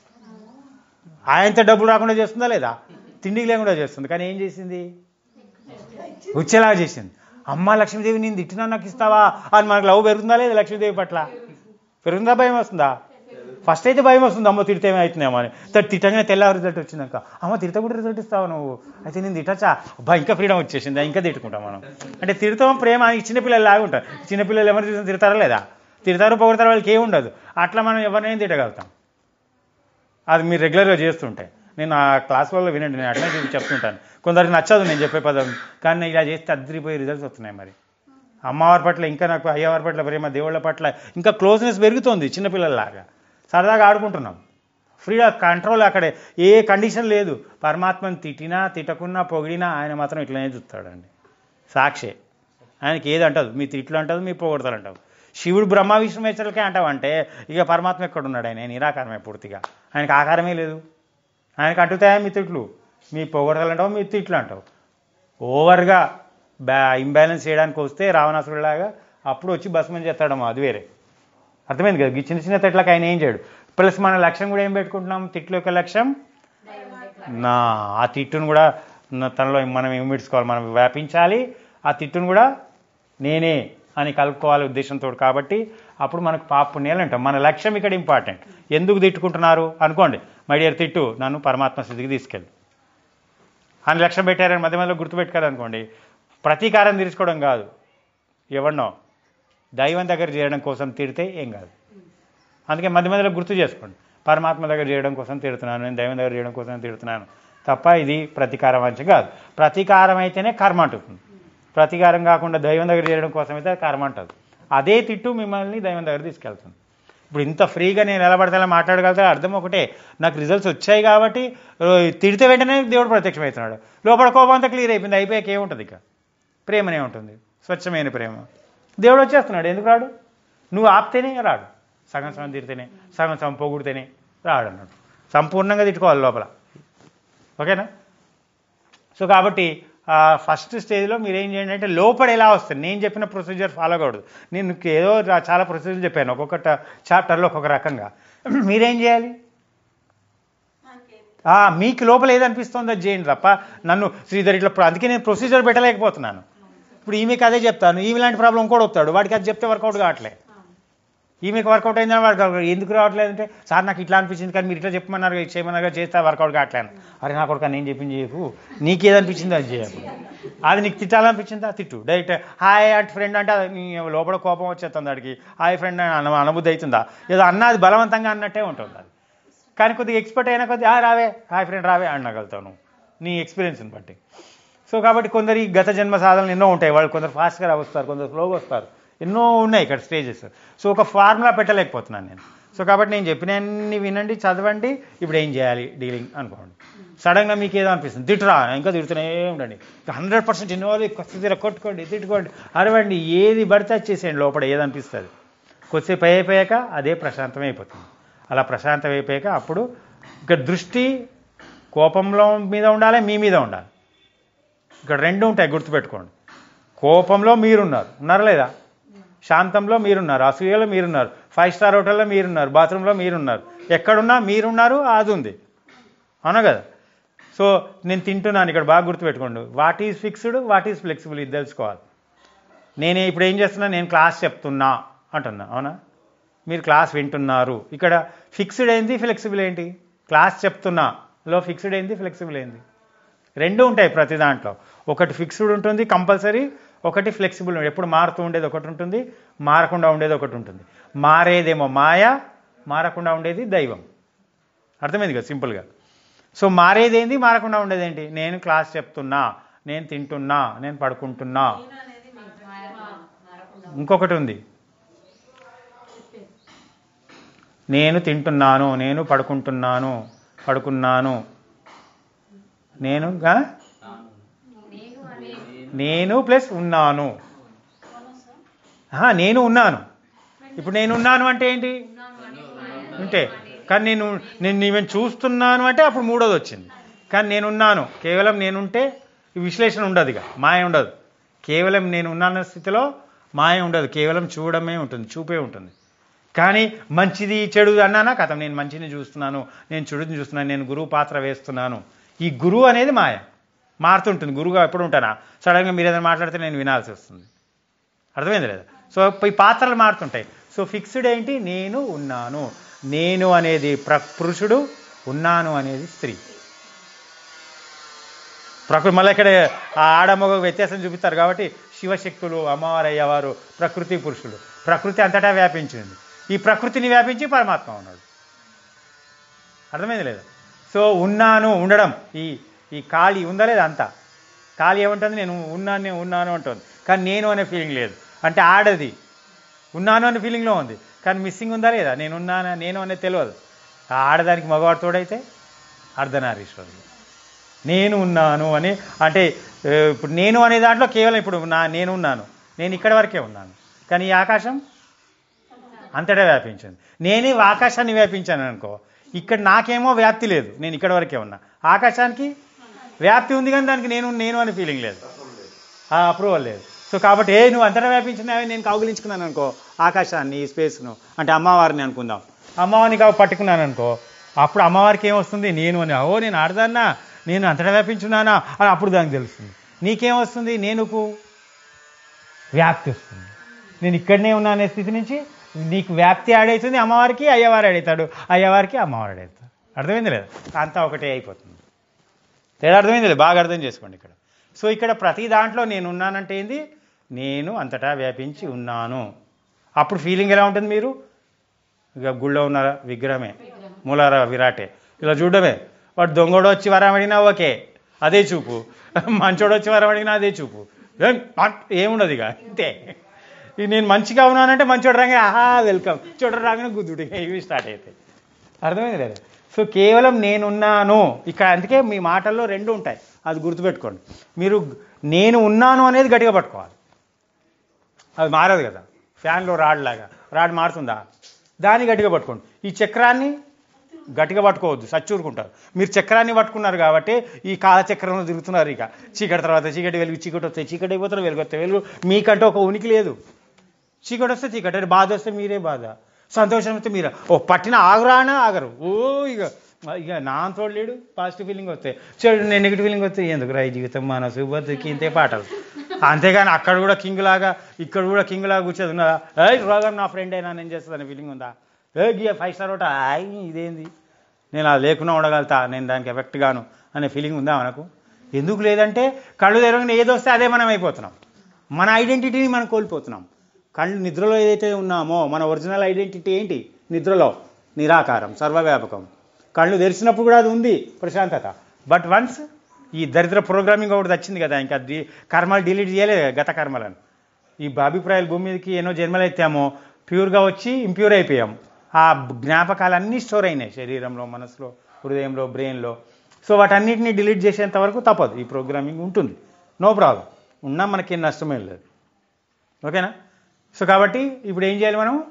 ఆయనతో డబ్బులు రాకుండా చేస్తుందా లేదా తిండికి లేకుండా చేస్తుంది కానీ ఏం చేసింది వచ్చేలా చేసింది అమ్మ లక్ష్మీదేవి నేను తిట్టినా నాకు ఇస్తావా అని మనకు లవ్ పెరుగుతుందా లేదా లక్ష్మీదేవి పట్ల పెరుగుతుందా భయం వస్తుందా ఫస్ట్ అయితే భయం వస్తుంది అమ్మ తిడితే ఏమవుతుందేమో అని త- తిట్టగానే తెల్లవారు రిజల్ట్ వచ్చినాక అమ్మ తిడితే కూడా రిజల్ట్ ఇస్తావా నువ్వు అయితే నేను తిట్టచ్చా అబ్బా ఇంకా ఫ్రీడమ్ వచ్చేసింది ఇంకా తిట్టుకుంటాం మనం అంటే తిడతాం ప్రేమ ఈ చిన్నపిల్లలు లాగా ఉంటారు చిన్నపిల్లలు ఎవరు చూసినా తిడతారా లేదా తిడతారు పొగడతారు వాళ్ళకి ఏమి ఉండదు అట్లా మనం ఎవరినైనా తిట్టగలుగుతాం అది మీరు రెగ్యులర్గా చేస్తుంటే నేను ఆ క్లాస్ వల్ల వినండి నేను అట్లనే చెప్పి చెప్తుంటాను కొందరికి నచ్చదు నేను చెప్పే పదం కానీ నేను ఇలా చేస్తే అద్దరిపోయి రిజల్ట్స్ వస్తున్నాయి మరి అమ్మవారి పట్ల ఇంకా నాకు అయ్యవారి పట్ల ప్రేమ దేవుళ్ళ పట్ల ఇంకా క్లోజ్నెస్ పెరుగుతోంది చిన్నపిల్లల్లాగా సరదాగా ఆడుకుంటున్నాం ఫ్రీగా కంట్రోల్ అక్కడే ఏ కండిషన్ లేదు పరమాత్మని తిట్టినా తిట్టకున్నా పొగిడినా ఆయన మాత్రం ఇట్లనే చూస్తాడండి సాక్షే ఆయనకి ఏది అంటదు మీ తిట్లు అంటదు మీ పొగడతలు అంటావు శివుడు బ్రహ్మ విష్ణు మేచలకే అంటావంటే ఇక పరమాత్మ ఎక్కడ ఉన్నాడు ఆయన నిరాకారమే పూర్తిగా ఆయనకి ఆకారమే లేదు ఆయనకు అంటుతాయా మీ తిట్లు మీ పొగడతలు అంటావు మీ తిట్లు అంటావు ఓవర్గా బ్యా ఇంబ్యాలెన్స్ చేయడానికి వస్తే రావణాసురులాగా అప్పుడు వచ్చి భస్మం చేస్తాడమ్మా అది వేరే అర్థమైంది కదా ఈ చిన్న చిన్న తిట్లకు ఆయన ఏం చేయడు ప్లస్ మన లక్ష్యం కూడా ఏం పెట్టుకుంటున్నాం తిట్ల యొక్క లక్ష్యం నా ఆ తిట్టును కూడా నా తనలో మనం ఏం పెట్టుకోవాలి మనం వ్యాపించాలి ఆ తిట్టును కూడా నేనే అని కలుపుకోవాలి ఉద్దేశంతో కాబట్టి అప్పుడు మనకు పాప పుణ్యాలు అంటాం మన లక్ష్యం ఇక్కడ ఇంపార్టెంట్ ఎందుకు తిట్టుకుంటున్నారు అనుకోండి మై డియర్ తిట్టు నన్ను పరమాత్మ స్థితికి తీసుకెళ్ళి అని లక్ష్యం పెట్టారని మధ్య మధ్యలో గుర్తుపెట్టుకోవాలనుకోండి ప్రతీకారం తీర్చుకోవడం కాదు ఎవరినో దైవం దగ్గర చేయడం కోసం తిడితే ఏం కాదు అందుకే మధ్య మధ్యలో గుర్తు చేసుకోండి పరమాత్మ దగ్గర చేయడం కోసం తిడుతున్నాను నేను దైవం దగ్గర చేయడం కోసం తిడుతున్నాను తప్ప ఇది ప్రతీకారం వంచ కాదు ప్రతీకారం అయితేనే కర్మ అంటుంది ప్రతీకారం కాకుండా దైవం దగ్గర చేయడం కోసం అయితే కర్మ అంటుంది అదే తిట్టు మిమ్మల్ని దైవం దగ్గర తీసుకెళ్తుంది ఇప్పుడు ఇంత ఫ్రీగా నేను ఎలా పడితే అలా మాట్లాడగలుగుతా అర్థం ఒకటే నాకు రిజల్ట్స్ వచ్చాయి కాబట్టి ఆ, తిడితే వెంటనే దేవుడు ప్రత్యక్షమవుతున్నాడు లోపల కోపం అంతా క్లియర్ అయిపోయింది అయిపోయాక ఏముంటుంది ఇక ప్రేమనే ఉంటుంది స్వచ్ఛమైన ప్రేమ దేవుడు వచ్చేస్తున్నాడు ఎందుకు రాడు నువ్వు ఆపితేనే రాడు సగం సగం తిడితేనే సగం సగం పొగుడితేనే రాడు అన్నాడు సంపూర్ణంగా తిట్టుకోవాలి లోపల ఓకేనా సో కాబట్టి ఫస్ట్ స్టేజ్లో మీరు ఏం చేయండి అంటే లోపల ఎలా వస్తుంది నేను చెప్పిన ప్రొసీజర్ ఫాలో కావద్దు నేను మీకు ఏదో రా- చాలా ప్రొసీజర్ చెప్పాను ఒక్కొక్క చాప్టర్లో ఒక్కొక్క రకంగా మీరేం చేయాలి మనకి ఆ, మీకు లోపల ఏదనిపిస్తుందో అది చేయండి తప్ప నన్ను శ్రీధర్ ఇట్లా ప్ర- అందుకే నేను ప్రొసీజర్ పెట్టలేకపోతున్నాను ఇప్పుడు ఈమెకి అదే చెప్తాను ఈమె లాంటి ప్రాబ్లం కూడా వస్తాడు వాడికి అది చెప్తే వర్కౌట్ కావట్లే ఈమెకి వర్కౌట్ అయిందని వాడికి వర్కౌట్ ఎందుకు రావట్లేదు అంటే సార్ నాకు ఇట్లా అనిపించింది కానీ మీరు ఇట్లా చెప్పమన్నారు ఇది చేయమన్నారు కదా, చేస్తే వర్కౌట్ కావట్లేదు అరే నా కొడుకు నేను చెప్పింది చేయకు నీకు ఏదనిపించిందో అది చేయకు అది నీకు తిట్టాలనిపించిందా తిట్టు డైరెక్ట్ హాయ్ అంటే ఫ్రెండ్ అంటే అది నీ లోపల కోపం వచ్చేస్తుంది వాడికి హాయ్ ఫ్రెండ్ అని అన అనుబుద్ధి అవుతుందా ఏదో అన్న అది బలవంతంగా అన్నట్టే ఉంటుంది అది కానీ కొద్దిగా ఎక్స్పర్ట్ అయినా కొద్దిగా "ఆ, రావే హాయ్ ఫ్రెండ్ రావే అనగలుగుతావు నువ్వు నీ ఎక్స్పీరియన్స్ని బట్టి సో కాబట్టి కొందరు ఈ గత జన్మ సాధనలు ఎన్నో ఉంటాయి వాళ్ళు కొందరు ఫాస్ట్గా వస్తారు కొందరు స్లోగా వస్తారు ఎన్నో ఉన్నాయి ఇక్కడ స్టేజెస్ సో ఒక ఫార్ములా పెట్టలేకపోతున్నాను నేను సో కాబట్టి నేను చెప్పినన్ని వినండి చదవండి ఇప్పుడు ఏం చేయాలి డీలింగ్ అనుకోండి సడన్గా మీకు ఏదో అనిపిస్తుంది తిట్టురా ఇంకా తిడుతూనే ఉండండి హండ్రెడ్ పర్సెంట్ ఇన్వాల్వ్ కొద్దిగా కొట్టుకోండి తిట్టుకోండి అరవండి ఏది పడితే అది చేసేయండి లోపల ఏది అనిపిస్తుంది కొద్దిసేపు అయిపోయాక అదే ప్రశాంతం అయిపోతుంది అలా ప్రశాంతం అయిపోయాక అప్పుడు ఇక దృష్టి కోపంలో మీద ఉండాలి మీ మీద ఉండాలి ఇక్కడ రెండు ఉంటాయి గుర్తుపెట్టుకోండి కోపంలో మీరున్నారు ఉన్నారా లేదా శాంతంలో మీరున్నారు అసూయలో మీరున్నారు ఫైవ్ స్టార్ హోటల్లో మీరున్నారు బాత్రూంలో మీరున్నారు ఎక్కడున్నా మీరున్నారు అది ఉంది అవునా కదా సో నేను తింటున్నాను ఇక్కడ బాగా గుర్తుపెట్టుకోండి what is fixed what is flexible ఇది తెలుసుకోవాలి నేను ఇప్పుడు ఏం చేస్తున్నా నేను క్లాస్ చెప్తున్నా అంటున్నా అవునా మీరు క్లాస్ వింటున్నారు ఇక్కడ ఫిక్స్డ్ ఏంది ఫ్లెక్సిబుల్ ఏంటి క్లాస్ చెప్తున్నా లో ఫిక్స్డ్ ఏంది ఫ్లెక్సిబుల్ ఏంది రెండు ఉంటాయి ప్రతి దాంట్లో ఒకటి ఫిక్స్డ్ ఉంటుంది కంపల్సరీ ఒకటి ఫ్లెక్సిబుల్ ఎప్పుడు మారుతూ ఉండేది ఒకటి ఉంటుంది మారకుండా ఉండేది ఒకటి ఉంటుంది మారేదేమో మాయ మారకుండా ఉండేది దైవం అర్థమైంది కదా సింపుల్గా సో మారేదేంది మారకుండా ఉండేది ఏంటి నేను క్లాస్ చెప్తున్నా నేను తింటున్నా నేను పడుకుంటున్నా నేను అనేది మీకు మారకుండా ఇంకొకటి ఉంది నేను తింటున్నాను నేను పడుకుంటున్నాను పడుకున్నాను నేను గా? నేను ప్లస్ ఉన్నాను ఆహా, నేను ఉన్నాను ఇప్పుడు నేను ఉన్నాను అంటే ఏంటి ఉంటే కానీ నేను నేను నీవెన్ చూస్తున్నాను అంటే అప్పుడు మూడోది వచ్చింది కానీ నేనున్నాను కేవలం నేనుంటే ఈ విశ్లేషణ ఉండదు ఇక మాయ ఉండదు కేవలం నేను ఉన్నాన్న స్థితిలో మాయ ఉండదు కేవలం చూడమే ఉంటుంది చూపే ఉంటుంది కానీ మంచిది చెడు అన్నానా కథం నేను మంచిని చూస్తున్నాను నేను చెడుని చూస్తున్నాను నేను గురువు పాత్ర వేస్తున్నాను ఈ గురువు అనేది మాయ మారుతుంటుంది గురువుగా ఎప్పుడు ఉంటానా సడన్గా మీరు ఏదైనా మాట్లాడితే నేను వినాల్సి వస్తుంది అర్థమైంది లేదా సో ఈ పాత్రలు మారుతుంటాయి సో ఫిక్స్డ్ ఏంటి నేను ఉన్నాను నేను అనేది ప్ర పురుషుడు ఉన్నాను అనేది స్త్రీ ప్రకృతి మళ్ళీ ఇక్కడ ఆ ఆడమగ వ్యత్యాసం చూపిస్తారు కాబట్టి శివశక్తులు అమ్మవారు అయ్యవారు ప్రకృతి పురుషులు ప్రకృతి అంతటా వ్యాపించింది ఈ ప్రకృతిని వ్యాపించి పరమాత్మ ఉన్నాడు అర్థమైంది లేదా సో ఉన్నాను ఉండడం ఈ ఈ ఖాళీ ఉందా లేదా అంతా ఖాళీ ఏమంటుంది నేను ఉన్నాను నేను ఉన్నాను అంటుంది కానీ నేను అనే ఫీలింగ్ లేదు అంటే ఆడది ఉన్నాను అనే ఫీలింగ్లో ఉంది కానీ మిస్సింగ్ ఉందా లేదా నేను ఉన్నాను నేను అనేది తెలియదు ఆ ఆడదానికి మగవాడు తోడైతే అర్ధనారీశ్వరుడు నేను ఉన్నాను అని అంటే ఏ, ఇప్పుడు నేను అనే దాంట్లో కేవలం ఇప్పుడు నా నేను ఉన్నాను నేను ఇక్కడ వరకే ఉన్నాను కానీ ఈ ఆకాశం అంతటా వ్యాపించింది నేనే ఆకాశాన్ని వ్యాపించాను అనుకో ఇక్కడ నాకేమో వ్యాప్తి లేదు నేను ఇక్కడ వరకే ఉన్నా ఆకాశానికి వ్యాప్తి ఉంది కానీ దానికి నేను నేను అనే ఫీలింగ్ లేదు ఆ అప్రూవల్ లేదు సో కాబట్టి ఏ నువ్వు అంతటా వ్యాపించినావే నేను కౌగిలించుకున్నాను అనుకో ఆకాశాన్ని ఈ స్పేస్ను అంటే అమ్మవారిని అనుకుందాం అమ్మవారిని కావు పట్టుకున్నాను అనుకో అప్పుడు అమ్మవారికి ఏమొస్తుంది నేను అని ఓ నేను ఆడదాన్నా నేను అంతటా వ్యాపించున్నానా అని అప్పుడు దానికి తెలుస్తుంది నీకేం వస్తుంది నేనుకు వ్యాప్తి వస్తుంది నేను ఇక్కడనే ఉన్నా అనే స్థితి నుంచి నీకు వ్యాప్తి ఆడవుతుంది అమ్మవారికి అయ్యవారు ఆడవుతాడు అయ్యవారికి అమ్మవారు ఆడవుతాడు అర్థమైంది లేదా అంతా ఒకటే అయిపోతుంది తేడా అర్థమైంది లేదు బాగా అర్థం చేసుకోండి ఇక్కడ సో ఇక్కడ ప్రతి దాంట్లో నేను ఉన్నానంటే ఏంది నేను అంతటా వ్యాపించి ఉన్నాను అప్పుడు ఫీలింగ్ ఎలా ఉంటుంది మీరు ఇక గుళ్ళో ఉన్న విగ్రహమే మూలార విరాటే ఇలా చూడడమే వాడు దొంగోడు వచ్చి వరం అడిగినా ఓకే అదే చూపు మంచోడు వచ్చి వరం అడిగినా అదే చూపు ఏం- ఏముండదు ఇక అంతే ఇది నేను మంచిగా ఉన్నానంటే మంచోడు రాగానే ఆహా వెల్కమ్ చెడు రాగానే గుద్దుడు ఇవి స్టార్ట్ అవుతాయి అర్థమైంది లేదా సో కేవలం నేనున్నాను ఇక్కడ అందుకే మీ మాటల్లో రెండు ఉంటాయి అది గుర్తుపెట్టుకోండి మీరు నేను ఉన్నాను అనేది గట్టిగా పట్టుకోవాలి అది మారదు కదా ఫ్యాన్లో రాడ్లాగా రాడ్ మారుతుందా దాన్ని గట్టిగా పట్టుకోండి ఈ చక్రాన్ని గట్టిగా పట్టుకోవద్దు సచ్చూరుకుంటారు మీరు చక్రాన్ని పట్టుకున్నారు కాబట్టి ఈ కాల చక్రంలో తిరుగుతున్నారు ఇక చీకటి తర్వాత చీకటి వెలుగు చీకటి వస్తే చీకటి అయిపోతారు వెలుగు వస్తే వెలుగు మీకంటే ఒక ఉనికి లేదు చీకటి వస్తే చీకటి అంటే బాధ వస్తే మీరే బాధ సంతోషం వస్తే మీరే ఓ పట్టిన ఆగురానా ఆగరు ఓ ఇక ఇక నా తోడు లేడు పాజిటివ్ ఫీలింగ్ వస్తే చెడు నెగిటివ్ ఫీలింగ్ వస్తే ఎందుకు రాయి జీవితం మనసు బతుకి ఇంతే పాటలు అంతేగాని అక్కడ కూడా కింగ్ లాగా ఇక్కడ కూడా కింగ్ లాగా కూర్చోదు ఉన్నదా ఏ రోగం నా ఫ్రెండ్ అయినా నేను చేస్తుందనే ఫీలింగ్ ఉందా ఏ గియ ఫైవ్ స్టార్ ఒకట ఆయ్ ఇదేంది నేను అది లేకుండా ఉండగలుగుతా నేను దానికి ఎఫెక్ట్ గాను అనే ఫీలింగ్ ఉందా మనకు ఎందుకు లేదంటే కళ్ళు తెరవగానే ఏది వస్తే అదే మనం అయిపోతున్నాం మన ఐడెంటిటీని మనం కోల్పోతున్నాం కళ్ళు నిద్రలో ఏదైతే ఉన్నామో మన ఒరిజినల్ ఐడెంటిటీ ఏంటి నిద్రలో నిరాకారం సర్వవ్యాపకం కళ్ళు తెరిచినప్పుడు కూడా అది ఉంది ప్రశాంతత బట్ వన్స్ ఈ దరిద్ర ప్రోగ్రామింగ్ ఒకటి వచ్చింది కదా ఇంకా డి కర్మలు డిలీట్ చేయలేదు కదా, గత కర్మలను ఈ అభిప్రాయాలు భూమి మీదకి ఎన్నో జన్మలు ఎత్తామో ప్యూర్గా వచ్చి ఇంప్యూర్ అయిపోయాం ఆ జ్ఞాపకాలన్నీ స్టోర్ అయినాయి శరీరంలో మనసులో హృదయంలో బ్రెయిన్లో సో వాటన్నిటిని డిలీట్ చేసేంత వరకు తప్పదు ఈ ప్రోగ్రామింగ్ ఉంటుంది నో ప్రాబ్లం ఉన్నా మనకేం నష్టమేం లేదు ఓకేనా సో కాబట్టి ఇప్పుడు ఏం చేయాలి మనం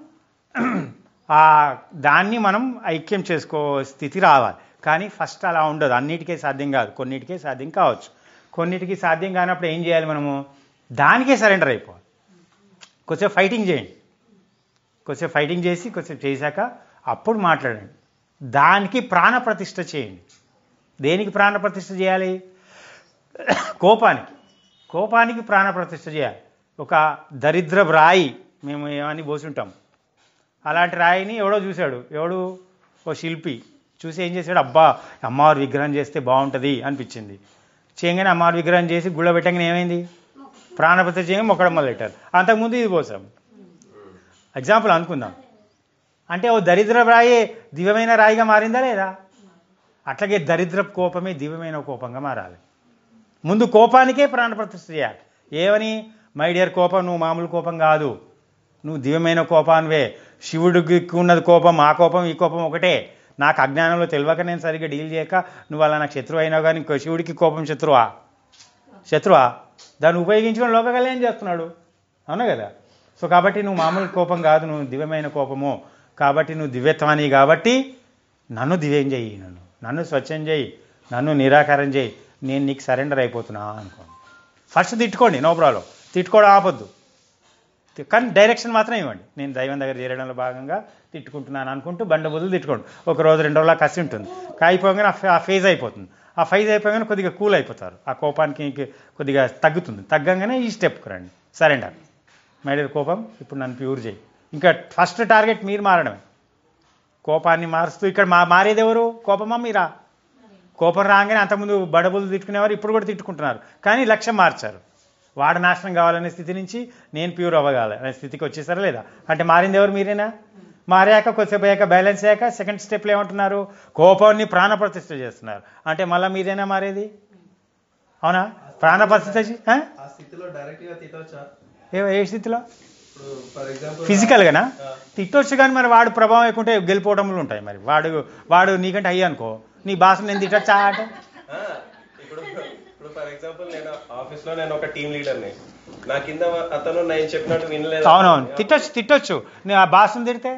ఆ దాన్ని మనం ఐక్యం చేసుకో స్థితి రావాలి కానీ ఫస్ట్ అలా ఉండదు అన్నిటికీ సాధ్యం కాదు కొన్నిటికే సాధ్యం కావచ్చు కొన్నిటికి సాధ్యం కానప్పుడు ఏం చేయాలి మనము దానికే సరెండర్ అయిపోవాలి కొంచెం ఫైటింగ్ చేయండి కొంచెం ఫైటింగ్ చేసి కొంచెం చేశాక అప్పుడు మాట్లాడండి దానికి ప్రాణ ప్రతిష్ఠ చేయండి దేనికి ప్రాణ ప్రతిష్ఠ చేయాలి కోపానికి కోపానికి ప్రాణ ప్రతిష్ఠ చేయాలి ఒక దరిద్రపు రాయి మేము ఏమని పోసుంటాం అలాంటి రాయిని ఎవడో చూశాడు ఎవడు ఓ శిల్పి చూసి ఏం చేశాడు అబ్బా అమ్మవారి విగ్రహం చేస్తే బాగుంటుంది అనిపించింది చేయగానే అమ్మవారి విగ్రహం చేసి గుళ్ళ పెట్టగానే ఏమైంది ప్రాణప్రతిష్ఠ చేయగా మొక్కడం మొదలెట్టారు అంతకుముందు ఇది పోసాం ఎగ్జాంపుల్ అనుకుందాం అంటే ఓ దరిద్ర రాయే దివ్యమైన రాయిగా మారిందా లేదా అట్లాగే దరిద్ర కోపమే దివ్యమైన కోపంగా మారాలి ముందు కోపానికే ప్రాణప్రతిష్ఠ చేయాలి ఏమని మై డియర్ కోపం నువ్వు మామూలు కోపం కాదు నువ్వు దివ్యమైన కోపానివే శివుడికి ఉన్నది కోపం ఆ కోపం ఈ కోపం ఒకటే నాకు అజ్ఞానంలో తెలియక నేను సరిగ్గా డీల్ చేయక నువ్వు అలా నాకు శత్రువు అయినావు కానీ ఇంకో శివుడికి కోపం శత్రువా శత్రువా దాన్ని ఉపయోగించుకొని లోక కళ్యాణం చేస్తున్నాడు అవునా కదా సో కాబట్టి నువ్వు మామూలు కోపం కాదు నువ్వు దివ్యమైన కోపము కాబట్టి నువ్వు దివ్యత్వాని కాబట్టి నన్ను దివ్యం చెయ్యి నన్ను నన్ను స్వచ్ఛం చేయి నన్ను నిరాకారం చేయి నేను నీకు సరెండర్ అయిపోతున్నా అనుకోండి ఫస్ట్ తిట్టుకోండి నో ప్రాబ్లం తిట్టుకోవడం ఆపొద్దు తి- కానీ డైరెక్షన్ మాత్రం ఇవ్వండి నేను దైవం దగ్గర చేరడంలో భాగంగా తిట్టుకుంటున్నాను అనుకుంటూ బండ బదులు తిట్టుకోండి ఒక రోజు రెండు రోజుల కసి ఉంటుంది అయిపోగానే ఆ ఫే- ఆ ఫేజ్ అయిపోతుంది ఆ ఫేజ్ అయిపోగానే కొద్దిగా కూల్ అయిపోతారు ఆ కోపానికి ఇంక కొద్దిగా తగ్గుతుంది తగ్గంగానే ఈ స్టెప్కి రండి సరెండర్ మేడర్ కోపం ఇప్పుడు నన్ను ప్యూర్ చేయి ఇంకా ఫస్ట్ టార్గెట్ మీరు మారడమే కోపాన్ని మారుస్తూ ఇక్కడ మా మారేది ఎవరు కోపమా మీరా కోపం రాగానే అంతకుముందు బడబులు తిట్టుకునేవారు ఇప్పుడు కూడా తిట్టుకుంటున్నారు కానీ లక్ష్యం మార్చారు వాడు నాశనం కావాలనే స్థితి నుంచి నేను ప్యూర్ అవ్వగాలి అనే స్థితికి వచ్చేసారా లేదా అంటే మారింది ఎవరు మీరేనా మారాక కొద్దిసేపు అయ్యాక బ్యాలెన్స్ అయ్యాక సెకండ్ స్టెప్లో ఏమంటున్నారు కోపాన్ని ప్రాణప్రతిష్ఠ చేస్తున్నారు అంటే మళ్ళీ మీరేనా మారేది అవునా ప్రాణప్రతిష్ఠ చే- ఆ? ఆ స్థితిలో డైరెక్ట్ గా తిట్టవచ్చా ఏ ఏ స్థితిలో ఇప్పుడు ఫర్ ఎగ్జాంపుల్ ఫిజికల్గానా తిట్టొచ్చు కానీ మరి వాడు ప్రభావం ఎక్కుంటే గెలిపోవడంలో ఉంటాయి మరి వాడు వాడు నీకంటే అయ్యి అనుకో నీ భాషను నేను తిట్టచ్చా అంటే ఇప్పుడు ఇప్పుడు ఫర్ ఎగ్జాంపుల్ నేను ఆఫీస్ లో నేను ఒక టీమ్ లీడర్ ని నా కింద అతను నేను చెప్పినట్టు వినలేదు అవునవును తిట్టొచ్చు తిట్టొచ్చు నీ ఆ భాషను తిడితే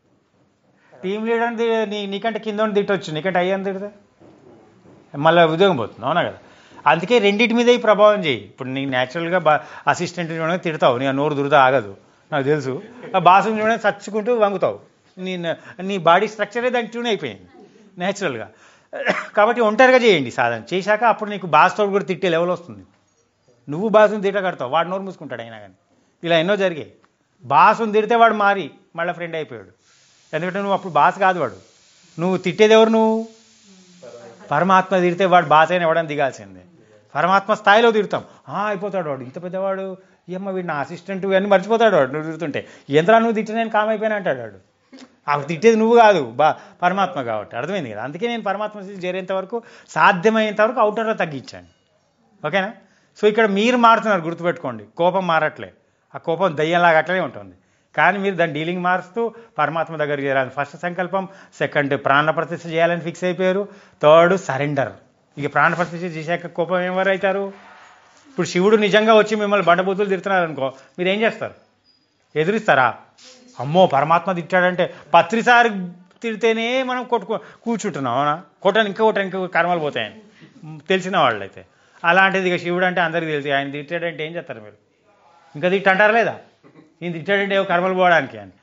టీం లీడర్ని తి- నీ నీకంటే కింద తిట్టొచ్చు నీకంటే అయ్యని తిడితే మళ్ళీ ఉద్యోగం పోతుంది అవునా కదా అందుకే రెండింటి మీద ఈ ప్రభావం చేయి ఇప్పుడు నీకు న్యాచురల్గా బా అసిస్టెంట్ చూడడానికి తిడతావు నీ ఆ నోరు దురద ఆగదు నాకు తెలుసు ఆ భాషను చూడడానికి చచ్చుకుంటూ వంగుతావు నీ నీ బాడీ స్ట్రక్చరే దానికి ట్యూన్ అయిపోయింది న్యాచురల్గా కాబట్టి ఒంటరిగా చేయండి సాధన చేశాక అప్పుడు నీకు బాస్తో కూడా తిట్టే లెవెల్ వస్తుంది నువ్వు బాసుని తిట్ట కడతావు వాడు నోరు మూసుకుంటాడు అయినా కానీ ఇలా ఎన్నో జరిగాయి బాసుని తిడితే వాడు మారి మళ్ళీ ఫ్రెండ్ అయిపోయాడు ఎందుకంటే నువ్వు అప్పుడు బాస్ కాదు వాడు నువ్వు తిట్టేది ఎవరు నువ్వు పరమాత్మ తిడితే వాడు బాస్ అయిన ఎవడని దిగాల్సిందే పరమాత్మ స్థాయిలో తిడతాం "ఆ, అయిపోతాడు వాడు ఇంత పెద్దవాడు ఏమ్మ వీడు నా అసిస్టెంట్ అని మర్చిపోతాడు వాడు నువ్వు తిడుతుంటే ఎంతరా నువ్వు తిట్టి నేను కామ్ అయిపోయినా అంటాడు వాడు ఆ తిట్టేది నువ్వు కాదు బా పరమాత్మ కాబట్టి అర్థమైంది కదా అందుకే నేను పరమాత్మ స్థితి చేరేంత వరకు సాధ్యమైనంత వరకు అవుటర్లో తగ్గించాను ఓకేనా సో ఇక్కడ మీరు మారుతున్నారు గుర్తుపెట్టుకోండి కోపం మారట్లే ఆ కోపం దయ్యంలాగా అట్లనే ఉంటుంది కానీ మీరు దాన్ని డీలింగ్ మారుస్తూ పరమాత్మ దగ్గరికి చేరాలి ఫస్ట్ సంకల్పం సెకండ్ ప్రాణ ప్రతిష్ఠ చేయాలని ఫిక్స్ అయిపోయారు థర్డ్ సరెండర్ ఇక ప్రాణ ప్రతిష్ఠ చేశాక కోపం ఎవరు అవుతారు ఇప్పుడు శివుడు నిజంగా వచ్చి మిమ్మల్ని బండబూతులు తిడుతున్నారు అనుకో మీరు ఏం చేస్తారు ఎదురిస్తారా అమ్మో పరమాత్మ తిట్టాడంటే పత్రిసారి తిడితేనే మనం కొట్టుకో కూర్చుంటున్నాం అవునా కొట్టని ఇంకా కొట్టని ఇంకా కర్మలు పోతాయని తెలిసిన వాళ్ళు అయితే అలాంటిది ఇక శివుడు అంటే అందరికీ తెలిసి ఆయన తిట్టాడంటే ఏం చేస్తారు మీరు ఇంకా తిట్టంటారా లేదా ఈయన తిట్టాడంటే ఏవో కర్మలు పోవడానికి అని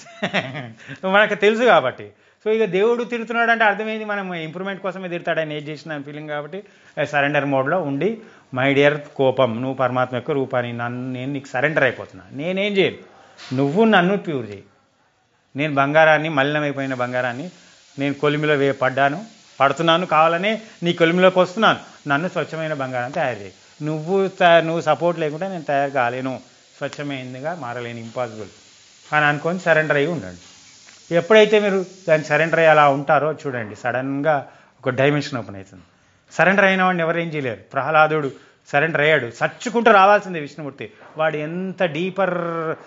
మనకు తెలుసు కాబట్టి సో ఇక దేవుడు తిడుతున్నాడు అంటే అర్థమైంది మనం ఇంప్రూవ్మెంట్ కోసమే తిడతాడని ఏం చేసిన ఫీలింగ్ కాబట్టి సరెండర్ మోడ్లో ఉండి మై డియర్ కోపం నువ్వు పరమాత్మ యొక్క రూపాన్ని నన్ను నేను నీకు సరెండర్ అయిపోతున్నా నేనేం చేయను నువ్వు నన్ను ప్యూర్ చేయి నేను బంగారాన్ని మలినమైపోయిన బంగారాన్ని నేను కొలిమిలో వే పడ్డాను పడుతున్నాను కావాలనే నీ కొలిమిలోకి వస్తున్నాను నన్ను స్వచ్ఛమైన బంగారం తయారు చేయి నువ్వు త- నువ్వు సపోర్ట్ లేకుంటే నేను తయారు కాలేను స్వచ్ఛమైనదిగా మారలేను ఇంపాసిబుల్ అని అనుకొని సరెండర్ అయ్యి ఉండండి ఎప్పుడైతే మీరు దాన్ని సరెండర్ అయ్యి అలా ఉంటారో చూడండి సడన్గా ఒక డైమెన్షన్ ఓపెన్ అవుతుంది సరెండర్ అయిన వాడిని ఎవరు ఏం చేయలేరు ప్రహ్లాదుడు సరెండర్ అయ్యాడు చచ్చుకుంటూ రావాల్సిందే విష్ణుమూర్తి వాడు ఎంత డీపర్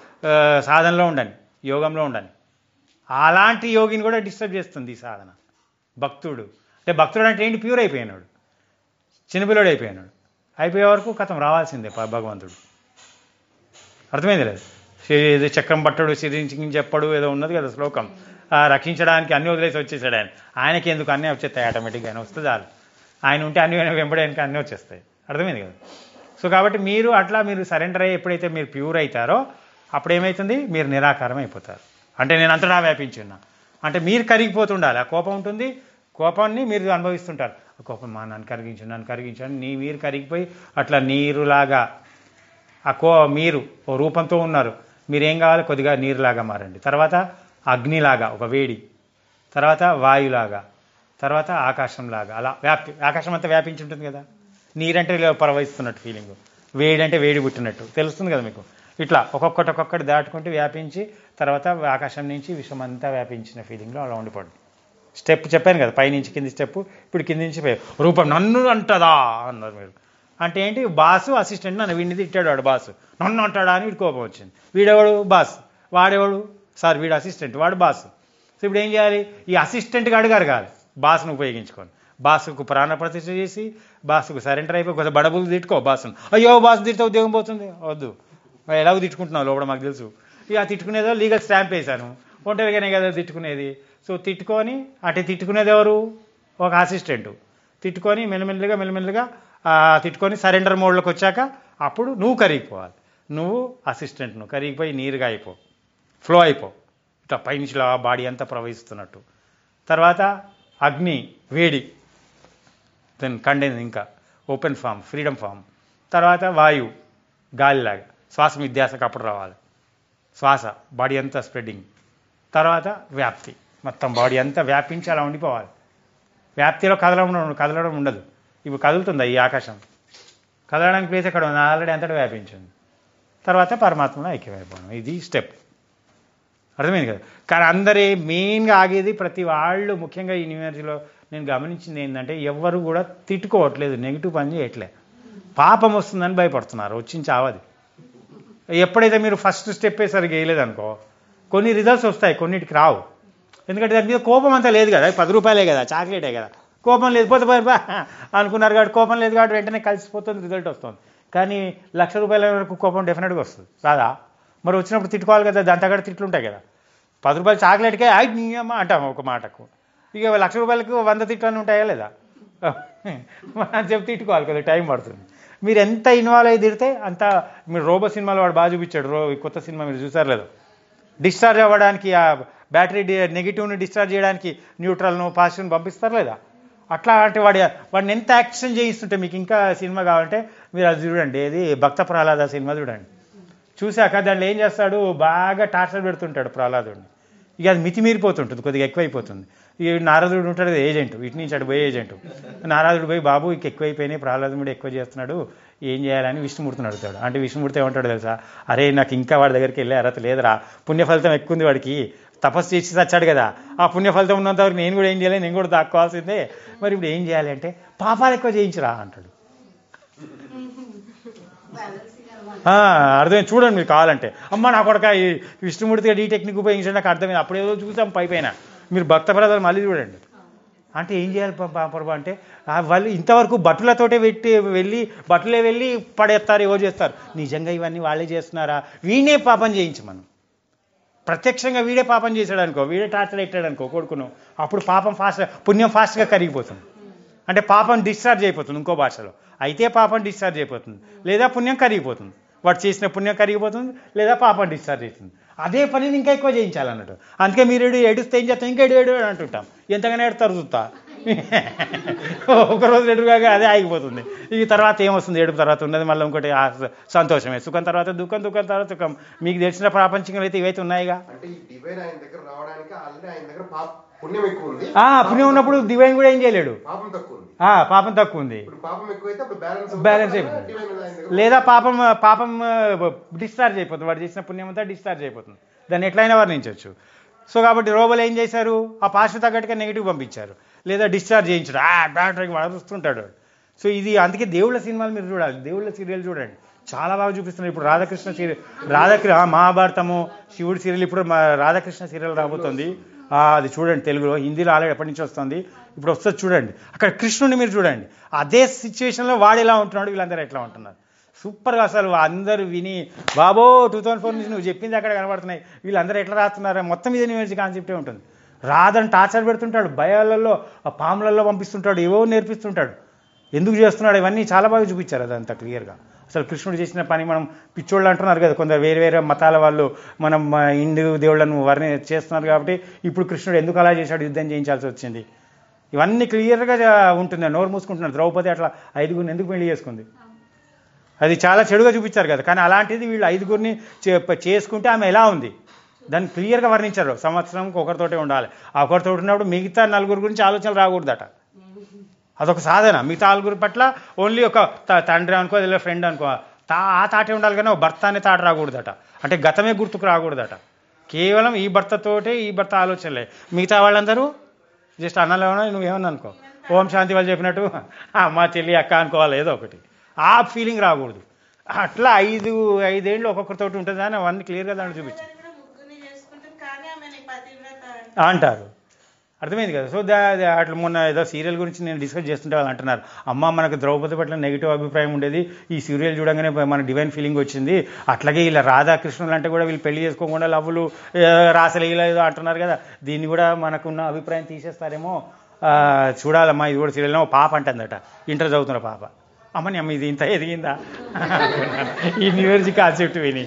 సాధనలో ఉండని యోగంలో ఉండని అలాంటి యోగిని కూడా డిస్టర్బ్ చేస్తుంది ఈ సాధన భక్తుడు అంటే భక్తుడు అంటే ఏంటి ప్యూర్ అయిపోయినాడు చిన్నపిల్లడు అయిపోయినాడు అయిపోయే వరకు కథం రావాల్సిందే ప- భగవంతుడు అర్థమైంది లేదు శరీ- ఏదో చక్రం పట్టడు శరీరం చెప్పడు ఏదో ఉన్నది కదా శ్లోకం ఆ రక్షించడానికి అన్ని వదిలేసి వచ్చేసాడు ఆయన ఆయనకి ఎందుకు అన్నీ వచ్చేస్తాయి ఆటోమేటిక్గా ఆయన వస్తే చాలు ఆయన ఉంటే అన్ని వెంబడానికి అన్నీ వచ్చేస్తాయి అర్థమైంది కదా సో కాబట్టి మీరు అట్లా మీరు సరెండర్ అయ్యి ఎప్పుడైతే మీరు ప్యూర్ అవుతారో అప్పుడు ఏమవుతుంది మీరు నిరాకారం అయిపోతారు అంటే నేను అంతటా వ్యాపించున్నా అంటే మీరు కరిగిపోతుండాలి ఆ కోపం ఉంటుంది కోపాన్ని మీరు అనుభవిస్తుంటారు ఆ కోపం మా నన్ను కరిగించు నన్ను కరిగించు నీ మీరు కరిగిపోయి అట్లా నీరులాగా ఆ కో మీరు ఓ రూపంతో ఉన్నారు మీరేం కావాలి కొద్దిగా నీరులాగా మారండి తర్వాత అగ్నిలాగా ఒక వేడి తర్వాత వాయులాగా తర్వాత ఆకాశంలాగా అలా వ్యాప్తి ఆకాశం అంతా వ్యాపించి ఉంటుంది కదా నీరంటే ఇలా ప్రవహిస్తున్నట్టు ఫీలింగ్ వేడి అంటే వేడి పుట్టినట్టు తెలుస్తుంది కదా మీకు ఇట్లా ఒక్కొక్కటి ఒక్కొక్కటి దాటుకుంటూ వ్యాపించి తర్వాత ఆకాశం నుంచి విశ్వం అంతా వ్యాపించిన ఫీలింగ్లో అలా ఉండిపోండి స్టెప్ చెప్పాను కదా పైనుంచి కింది స్టెప్ ఇప్పుడు కింది నుంచి పై రూపం నన్ను అంటదా అన్నారు మీరు అంటే ఏంటి బాసు అసిస్టెంట్ నన్ను వీడిని తిట్టాడు వాడు బాసు నన్ను అంటాడా అని వీడి కోపం వచ్చింది వీడెవడు బాస్ వాడెవడు సార్ వీడు అసిస్టెంట్ వాడు బాస్ సో ఇప్పుడు ఏం చేయాలి ఈ అసిస్టెంట్గా అడిగారు కాదు బాస్ను ఉపయోగించుకొని బాసుకు ప్రాణ ప్రతిష్ఠ చేసి బాసుకు సరెండర్ అయిపోయి కొంచెం బడబులు తిట్టుకో బాసును అయ్యో బాసు తిడితే ఉద్యోగం పోతుంది వద్దు మరి ఎలాగో తిట్టుకుంటున్నావు లోపల మాకు తెలుసు ఇక తిట్టుకునేదో లీగల్ స్టాంప్ వేశాను ఒంటరిగానే కదా తిట్టుకునేది సో తిట్టుకొని అటు తిట్టుకునేది ఎవరు ఒక అసిస్టెంట్ తిట్టుకొని మెల్లమెల్లగా మెల్లమెల్లగా ఆ, తిట్టుకొని సరెండర్ మోడ్లోకి వచ్చాక అప్పుడు నువ్వు కరిగిపోవాలి నువ్వు అసిస్టెంట్ నువ్వు కరిగిపోయి నీరుగా అయిపో ఫ్లో అయిపో ఇట్లా పైనుంచి బాడీ అంతా ప్రవహిస్తున్నట్టు తర్వాత అగ్ని వేడి దెన్ కండెన్స్ ఇంకా ఓపెన్ ఫామ్ ఫ్రీడమ్ ఫామ్ తర్వాత వాయువు గాలిలాగా శ్వాస మిధ్యాసకు అప్పుడు రావాలి శ్వాస బాడీ అంతా స్ప్రెడ్డింగ్ తర్వాత వ్యాప్తి మొత్తం బాడీ అంతా వ్యాపించి అలా ఉండిపోవాలి వ్యాప్తిలో కదలడం కదలడం ఉండదు ఇప్పుడు కదులుతుందా ఈ ఆకాశం కదలడానికి ప్లేస్ ఎక్కడ ఉంది ఆల్రెడీ అంతటా వ్యాపించింది తర్వాత పరమాత్మలో ఐక్యమైపోవడం ఇది స్టెప్ అర్థమైంది కదా కానీ అందరి మెయిన్గా ఆగేది ప్రతి వాళ్ళు ముఖ్యంగా ఈ యూనివర్సిటీలో నేను గమనించింది ఏంటంటే ఎవ్వరు కూడా తిట్టుకోవట్లేదు నెగిటివ్ పని చేయట్లే పాపం వస్తుందని భయపడుతున్నారు వచ్చింది చావది ఎప్పుడైతే మీరు ఫస్ట్ స్టెప్ సరిగ్గా వేయలేదనుకో కొన్ని రిజల్ట్స్ వస్తాయి కొన్నిటికి రావు ఎందుకంటే దాని మీద కోపం అంతా లేదు కదా పది రూపాయలే కదా చాక్లెటే కదా కోపం లేదు పోతే పోయి బా అనుకున్నారు కాబట్టి కోపం లేదు కాబట్టి వెంటనే కలిసిపోతుంది రిజల్ట్ వస్తుంది కానీ లక్ష రూపాయల వరకు కోపం డెఫినెట్గా వస్తుంది రాదా మరి వచ్చినప్పుడు తిట్టుకోవాలి కదా దాంతో కూడా తిట్లు ఉంటాయి కదా పది రూపాయలు చాక్లెట్కే ఐ నీయమ్మ అంటాం ఒక మాటకు ఇక లక్ష రూపాయలకు వంద తిట్లు ఉంటాయా లేదా అని చెప్పి తిట్టుకోవాలి కదా టైం పడుతుంది మీరు ఎంత ఇన్వాల్వ్ అయ్యి తిడితే అంత మీరు రోబో సినిమాలో వాడు బాగా చూపించాడు రో ఈ కొత్త సినిమా మీరు చూసారు లేదు డిశ్చార్జ్ అవ్వడానికి ఆ బ్యాటరీ డి- నెగిటివ్ని డిశ్చార్జ్ చేయడానికి న్యూట్రల్ను పాజిటివ్ని పంపిస్తారు లేదా అట్లా అంటే వాడి వాడిని ఎంత యాక్షన్ చేయిస్తుంటే మీకు ఇంకా సినిమా కావాలంటే మీరు అది చూడండి ఏది భక్త ప్రహ్లాద సినిమా చూడండి చూశాక దాంట్లో ఏం చేస్తాడు బాగా టార్చర్ పెడుతుంటాడు ప్రహ్లాదుడిని ఇక అది మితిమీరిపోతుంటుంది కొద్దిగా ఎక్కువైపోతుంది ఈ నారదుడు ఉంటాడు కదా ఏజెంట్ ఇటు నుంచి అటు పోయి ఏజెంట్ నారదుడు పోయి బాబు ఇక ఎక్కువైపోయినాయి ప్రహ్లాదుడు ఎక్కువ చేస్తున్నాడు ఏం చేయాలని విష్ణుమూర్తిని అడుగుతాడు అంటే విష్ణుమూర్తి ఏమంటాడు తెలుసా అరే నాకు ఇంకా వాడి దగ్గరికి వెళ్ళే అర్హత లేదురా పుణ్యఫలితం ఎక్కువ ఉంది వాడికి తపస్సు చేసి చచ్చాడు కదా ఆ పుణ్యఫలితం ఉన్నంత వరకు నేను కూడా ఏం చేయాలి నేను కూడా దాక్కోవాల్సిందే మరి ఇప్పుడు ఏం చేయాలి అంటే పాపాలు ఎక్కువ చేయించురా అంటాడు ఆ, అర్థం చూడండి మీరు కావాలంటే అమ్మ నా కొడక ఈ విష్ణుమూర్తి గారు ఈ టెక్నిక్ ఉపయోగించండి నాకు అర్థమైంది అప్పుడు ఏదో చూసాం పై పైన మీరు భక్త ప్రజలు మళ్ళీ చూడండి అంటే ఏం చేయాలి పా- పా- ప్రభు అంటే ఆ వాళ్ళు ఇంతవరకు బట్టలతోటే పెట్టి వెళ్ళి బట్టలే వెళ్ళి పడేస్తారు ఏవో చేస్తారు నిజంగా ఇవన్నీ వాళ్ళే చేస్తున్నారా వీణే పాపం చేయించు మనం ప్రత్యక్షంగా వీడే పాపం చేశాడు అనుకో వీడే టార్చర్ పెట్టాడు అనుకో కొడుకును అప్పుడు పాపం ఫాస్ట్ పుణ్యం ఫాస్ట్గా కరిగిపోతుంది అంటే పాపం డిశ్చార్జ్ అయిపోతుంది ఇంకో భాషలో అయితే పాపం డిశ్చార్జ్ అయిపోతుంది లేదా పుణ్యం కరిగిపోతుంది వాడు చేసిన పుణ్యం కరిగిపోతుంది లేదా పాపం డిశ్చార్జ్ అవుతుంది అదే పనిని ఇంకా ఎక్కువ చేయించాలన్నట్టు అందుకే మీరు ఏడు ఏడుస్తే ఏం చేస్తాం ఇంకా ఏడు ఏడు అని అంటుంటాం ఎంతగానే ఏడుతారు చూస్తా ఒక రోజు ఎదురుగా అదే ఆగిపోతుంది ఈ తర్వాత ఏమొస్తుంది ఏడుపు తర్వాత ఉన్నది మళ్ళీ ఇంకోటి ఆ సంతోషమే సుఖం తర్వాత దుఃఖం దుఃఖం తర్వాత సుఖం మీకు తెలిసిన ప్రాపంచికంలో అయితే ఇవైతే ఉన్నాయిగా అంటే ఈ డివైన్ ఆయన దగ్గర రావడానికి ఆల్రెడీ ఆయన దగ్గర పాప పుణ్యం ఎక్కువ ఉంది ఆ పుణ్యం ఉన్నప్పుడు దివ్యం కూడా ఏం చేయలేడు పాపం తక్కువ ఉంది ఆ పాపం తక్కువ ఉంది ఇప్పుడు పాపం ఎక్కువైతే అప్పుడు బ్యాలెన్స్ Balance అయిపోతుంది. డివైన్ ఆయన దగ్గర లేదా పాపం పాపం డిశ్చార్జ్ అయిపోతుంది వాడు చేసిన పుణ్యం అంతా డిశ్చార్జ్ అయిపోతుంది దాన్ని ఎట్లయినా వర్ణించవచ్చు సో కాబట్టి రోబోలు ఏం చేశారు ఆ పాస్ట్ తగ్గట్టుగా నెగిటివ్ పంపించారు లేదా డిశ్చార్జ్ చేయించారు ఆ డాక్టర్కి వరుస్తుంటాడు వాడు. సో ఇది అందుకే దేవుళ్ళ సినిమాలు మీరు చూడాలి దేవుళ్ళ సీరియల్ చూడండి చాలా బాగా చూపిస్తున్నారు ఇప్పుడు రాధాకృష్ణ సీరియల్ రాధాకృ ఆ, మహాభారతము శివుడు సీరియల్ ఇప్పుడు మా రాధాకృష్ణ సీరియల్ రాబోతుంది ఆ, అది చూడండి తెలుగులో హిందీలో ఆల్రెడీ ఎప్పటి నుంచి వస్తుంది ఇప్పుడు వస్తుంది చూడండి అక్కడ కృష్ణుని మీరు చూడండి అదే సిచ్యువేషన్లో వాడు ఎలా ఉంటున్నాడు వీళ్ళందరూ ఎట్లా ఉంటున్నారు సూపర్గా అసలు అందరూ విని బాబో టూ థౌసండ్ ఫోర్ నుంచి నువ్వు చెప్పింది అక్కడ కనబడుతున్నాయి వీళ్ళందరూ ఎట్లా రాస్తున్నారు మొత్తం ఇదే న్యూస్ కాన్సెప్టే ఉంటుంది రాదని టార్చర్ పెడుతుంటాడు భయాలలో ఆ పాములలో పంపిస్తుంటాడు ఏవో నేర్పిస్తుంటాడు ఎందుకు చేస్తున్నాడు ఇవన్నీ చాలా బాగా చూపించారు అదంతా క్లియర్గా అసలు కృష్ణుడు చేసిన పని మనం పిచ్చోళ్ళు అంటున్నారు కదా కొందరు వేరే వేరే మతాల వాళ్ళు మనం ఆ, హిందూ దేవుళ్ళను వర్ణి చేస్తున్నారు కాబట్టి ఇప్పుడు కృష్ణుడు ఎందుకు అలా చేశాడు యుద్ధం చేయించాల్సి వచ్చింది ఇవన్నీ క్లియర్గా ఉంటుంది నోరు మూసుకుంటున్నారు ద్రౌపది అట్లా ఐదుగురిని ఎందుకు పెళ్లి చేసుకుంది అది చాలా చెడుగా చూపించారు కదా కానీ అలాంటిది వీళ్ళు ఐదుగురిని చే- చేసుకుంటే ఆమె ఎలా ఉంది దాన్ని క్లియర్గా వర్ణించారు సంవత్సరంకి ఒకరితోటే ఉండాలి ఆ ఒకరితో ఉన్నప్పుడు మిగతా నలుగురు గురించి ఆలోచనలు రాకూడదట అదొక సాధన మిగతా నలుగురి పట్ల ఓన్లీ ఒక త- తండ్రి అనుకో లేదా ఫ్రెండ్ అనుకో తా ఆ తాటే ఉండాలి కానీ ఒక భర్త అనే తాట రాకూడదట అంటే గతమే గుర్తుకు రాకూడదట కేవలం ఈ భర్తతోటే ఈ భర్త ఆలోచనలే మిగతా వాళ్ళందరూ జస్ట్ అన్నలో నువ్వేమన్నా అనుకో ఓం శాంతి వాళ్ళు చెప్పినట్టు "ఆ, మా చెల్లి అక్క అనుకోవాలి ఏదో ఒకటి ఆ ఫీలింగ్ రాకూడదు అట్లా ఐదు ఐదేళ్ళు ఒక్కొక్కరితోటి ఉంటుంది అని అవన్నీ క్లియర్గా దాంట్లో చూపించారు కూడా ముగ్గురిని చేసుకుంటారు కానీ ఆమెని పతివ్రత అంటారు. అంటారు అర్థమైంది కదా సో దా దా- అట్లా మొన్న ఏదో సీరియల్ గురించి నేను డిస్కస్ చేస్తుంటే వాళ్ళు అంటున్నారు అమ్మ మనకు ద్రౌపది పట్ల నెగిటివ్ అభిప్రాయం ఉండేది ఈ సీరియల్ చూడగానే మన డివైన్ ఫీలింగ్ వచ్చింది అట్లాగే ఇలా రాధాకృష్ణులు అంటే కూడా వీళ్ళు పెళ్లి చేసుకోకుండా లవ్వులు ఏ, రాసలీల ఏదో అంటున్నారు కదా దీన్ని కూడా మనకున్న అభిప్రాయం తీసేస్తారేమో ఆ, చూడాలమ్మా ఇది కూడా సీరియల్ పాప అంటుందట ఇంటర్ చదువుతున్న పాప అమ్మని అమ్మ ఇది ఇంత ఎదిగిందా ఈ న్యూయర్జీ కాన్సెప్ట్ విని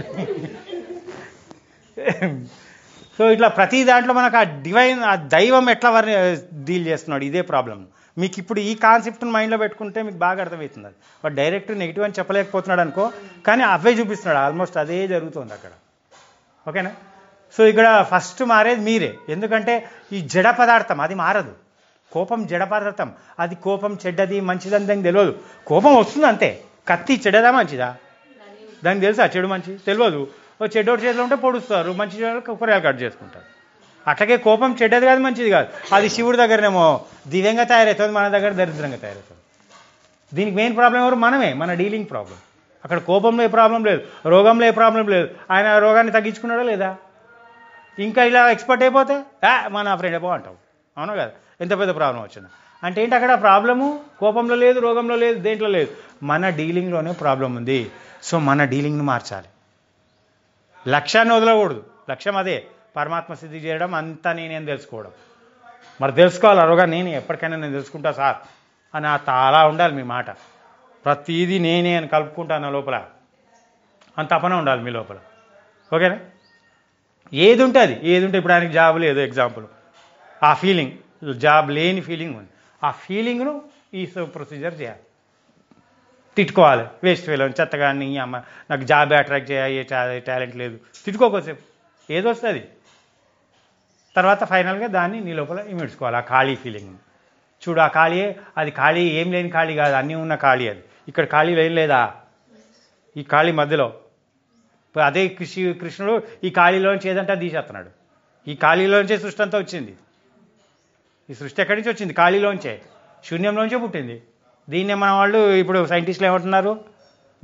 సో ఇట్లా ప్రతి దాంట్లో మనకు ఆ డివైన్ ఆ దైవం ఎట్లా వారిని డీల్ చేస్తున్నాడు ఇదే ప్రాబ్లం మీకు ఇప్పుడు ఈ కాన్సెప్ట్ని మైండ్లో పెట్టుకుంటే మీకు బాగా అర్థమవుతుంది అది వాడు డైరెక్ట్ నెగిటివ్ అని చెప్పలేకపోతున్నాడు అనుకో కానీ అవే చూపిస్తున్నాడు ఆల్మోస్ట్ అదే జరుగుతుంది అక్కడ ఓకేనా సో ఇక్కడ ఫస్ట్ మారేది మీరే ఎందుకంటే ఈ జడ పదార్థం అది మారదు కోపం జడ పదార్థం అది కోపం చెడ్డది మంచిదని దానికి తెలియదు కోపం వస్తుంది అంతే కత్తి చెడ్డదా మంచిదా దానికి తెలుసా చెడు మంచి తెలియదు ఓ చెడ్డోటి చేతిలో ఉంటే పొడుస్తారు మంచి చేతిలో కూరగాయలు కట్ చేసుకుంటారు అట్లాగే కోపం చెడ్డది కాదు మంచిది కాదు అది శివుడి దగ్గరనేమో దివ్యంగా తయారవుతుంది మన దగ్గర దరిద్రంగా తయారవుతుంది దీనికి మెయిన్ ప్రాబ్లం ఎవరు మనమే మన డీలింగ్ ప్రాబ్లం అక్కడ కోపంలో ఏ ప్రాబ్లం లేదు రోగంలో ఏ ప్రాబ్లం లేదు ఆయన రోగాన్ని తగ్గించుకున్నాడా లేదా ఇంకా ఇలా ఎక్స్పర్ట్ అయిపోతే "ఆ, మన ఫ్రెండ్ అయిపో అంటావు అవును కదా ఎంత పెద్ద ప్రాబ్లం వచ్చింది అంటే ఏంటి అక్కడ ప్రాబ్లము కోపంలో లేదు రోగంలో లేదు దేంట్లో లేదు మన డీలింగ్లోనే ప్రాబ్లం ఉంది సో మన డీలింగ్ను మార్చాలి లక్ష్యాన్ని వదలకూడదు లక్ష్యం అదే పరమాత్మ సిద్ధి చేయడం అంతా నేనేం తెలుసుకోవడం మరి తెలుసుకోవాలి అరుగా నేను ఎప్పటికైనా నేను తెలుసుకుంటా సార్ అని ఆ తాలా ఉండాలి మీ మాట ప్రతిదీ నేనే అని కలుపుకుంటాను నా లోపల అంత తపన ఉండాలి మీ లోపల ఓకేనా ఏది ఉంటే అది ఏది ఉంటే ఇప్పుడు ఆయనకి జాబ్ లేదు ఎగ్జాంపుల్ ఆ ఫీలింగ్ జాబ్ లేని ఫీలింగ్ ఉంది ఆ ఫీలింగ్ను ఈ ప్రొసీజర్ చేయాలి తిట్టుకోవాలి వేస్ట్ ఫీల్ చెత్తగా నీ అమ్మ నాకు జాబ్ అట్రాక్ట్ చేయ టాలెంట్ లేదు తిట్టుకోకోసేపు ఏదో వస్తుంది తర్వాత ఫైనల్గా దాన్ని నీ లోపల ఇమిడ్చుకోవాలి ఆ ఖాళీ ఫీలింగ్ చూడు ఆ ఖాళీయే అది ఖాళీ ఏం లేని ఖాళీ కాదు అన్నీ ఉన్న ఖాళీ అది ఇక్కడ ఖాళీ ఏం లేదా ఈ ఖాళీ మధ్యలో ఇప్పుడు అదే కృషి కృష్ణుడు ఈ ఖాళీలోంచి ఏదంటే అది తీసేస్తున్నాడు ఈ ఖాళీలోంచే సృష్టి అంతా వచ్చింది ఈ సృష్టి ఎక్కడి నుంచి వచ్చింది ఖాళీలోంచే శూన్యంలోంచే పుట్టింది దీన్నే మన వాళ్ళు ఇప్పుడు సైంటిస్టులు ఏమంటున్నారు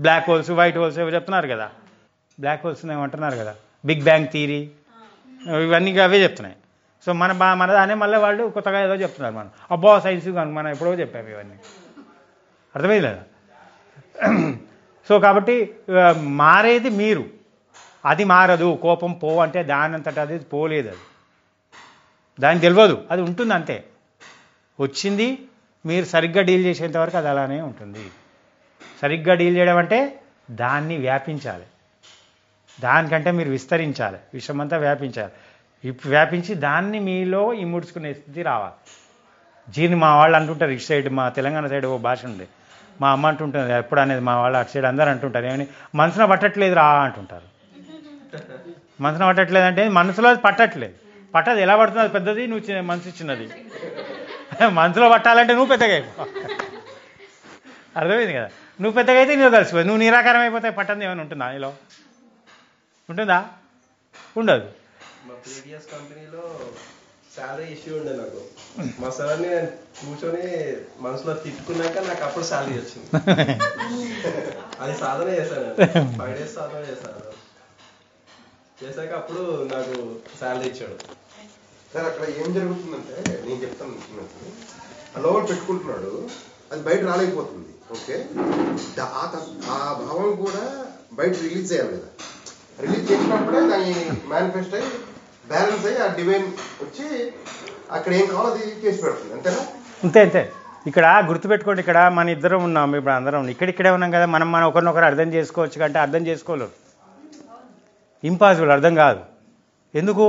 బ్లాక్ హోల్స్ వైట్ హోల్స్ ఏవో చెప్తున్నారు కదా బ్లాక్ హోల్స్ ఏమంటున్నారు కదా బిగ్ బ్యాంగ్ థీరీ ఇవన్నీ అవే చెప్తున్నాయి సో మన బా మన దానే మళ్ళీ వాళ్ళు కొత్తగా ఏదో చెప్తున్నారు మనం అబ్బో సైన్స్ కనుక మనం ఎప్పుడో చెప్పాము ఇవన్నీ అర్థమైంది లేదా సో కాబట్టి ఆ, మారేది మీరు అది మారదు కోపం పో అంటే దాని అంతటా అది పోలేదు అది దానికి తెలియదు అది ఉంటుంది అంతే వచ్చింది మీరు సరిగ్గా డీల్ చేసేంత వరకు అది అలానే ఉంటుంది సరిగ్గా డీల్ చేయడం అంటే దాన్ని వ్యాపించాలి దానికంటే మీరు విస్తరించాలి విషమంతా వ్యాపించాలి ఇప్ వ్యాపించి దాన్ని మీలో ఇముడ్చుకునే స్థితి రావాలి జీని మా వాళ్ళు అంటుంటారు ఇటు సైడ్ మా తెలంగాణ సైడ్ ఓ భాష ఉంది మా అమ్మ అంటుంటుంది ఎప్పుడు అనేది మా వాళ్ళు అటు సైడ్ అందరూ అంటుంటారు ఏమని మనసున పట్టట్లేదు రా అంటుంటారు మనసున పట్టట్లేదు అంటే మనసులో అది పట్టట్లేదు పట్టదు ఎలా పడుతుంది అది పెద్దది నువ్వు చిన్న మనసు చిన్నది మనసులో పట్టాలంటే నువ్వు పెద్దగా అయిపో అర్థమైంది కదా నువ్వు పెద్దగా అయితే నీలో కలిసిపోయి నువ్వు నిరాకారం అయిపోతే పట్టంది ఏమైనా ఉంటుందా నీలో ఉంటుందా ఉండదు మా ప్రీవియస్ కంపెనీలో శాలరీ ఇష్యూ ఉండే నాకు మా సార్ని నేను కూర్చొని మనసులో తిట్టుకున్నాక నాకు అప్పుడు శాలరీ వచ్చింది అది సాధన చేశాను ఫైవ్ డేస్ సాధన చేశాను చేశాక అప్పుడు నాకు శాలరీ ఇచ్చాడు సార్ అక్కడ ఏం జరుగుతుందంటే నేను చెప్తాను అనుకున్నట్టు ఆ లోపల పెట్టుకుంటున్నాడు అది బయట రాలేకపోతుంది ఓకే దా- ఆ త- ఆ భావం కూడా బయట రిలీజ్ చేయాలి కదా రిలీజ్ చేసినప్పుడే దాన్ని మేనిఫెస్ట్ అయ్యి బ్యాలెన్స్ అయ్యి ఆ డివైన్ వచ్చి అక్కడ ఏం కావాలో అది చేసి పెడుతుంది అంతేనా అంతే అంతే ఇక్కడ గుర్తుపెట్టుకోండి ఇక్కడ మన ఇద్దరం ఉన్నాం ఇప్పుడు అందరం ఇక్కడిక్కడే ఉన్నాం కదా మనం మనం ఒకరినొకరు అర్థం చేసుకోవచ్చు కంటే అర్థం చేసుకోలేరు ఇంపాసిబుల్ అర్థం కాదు ఎందుకు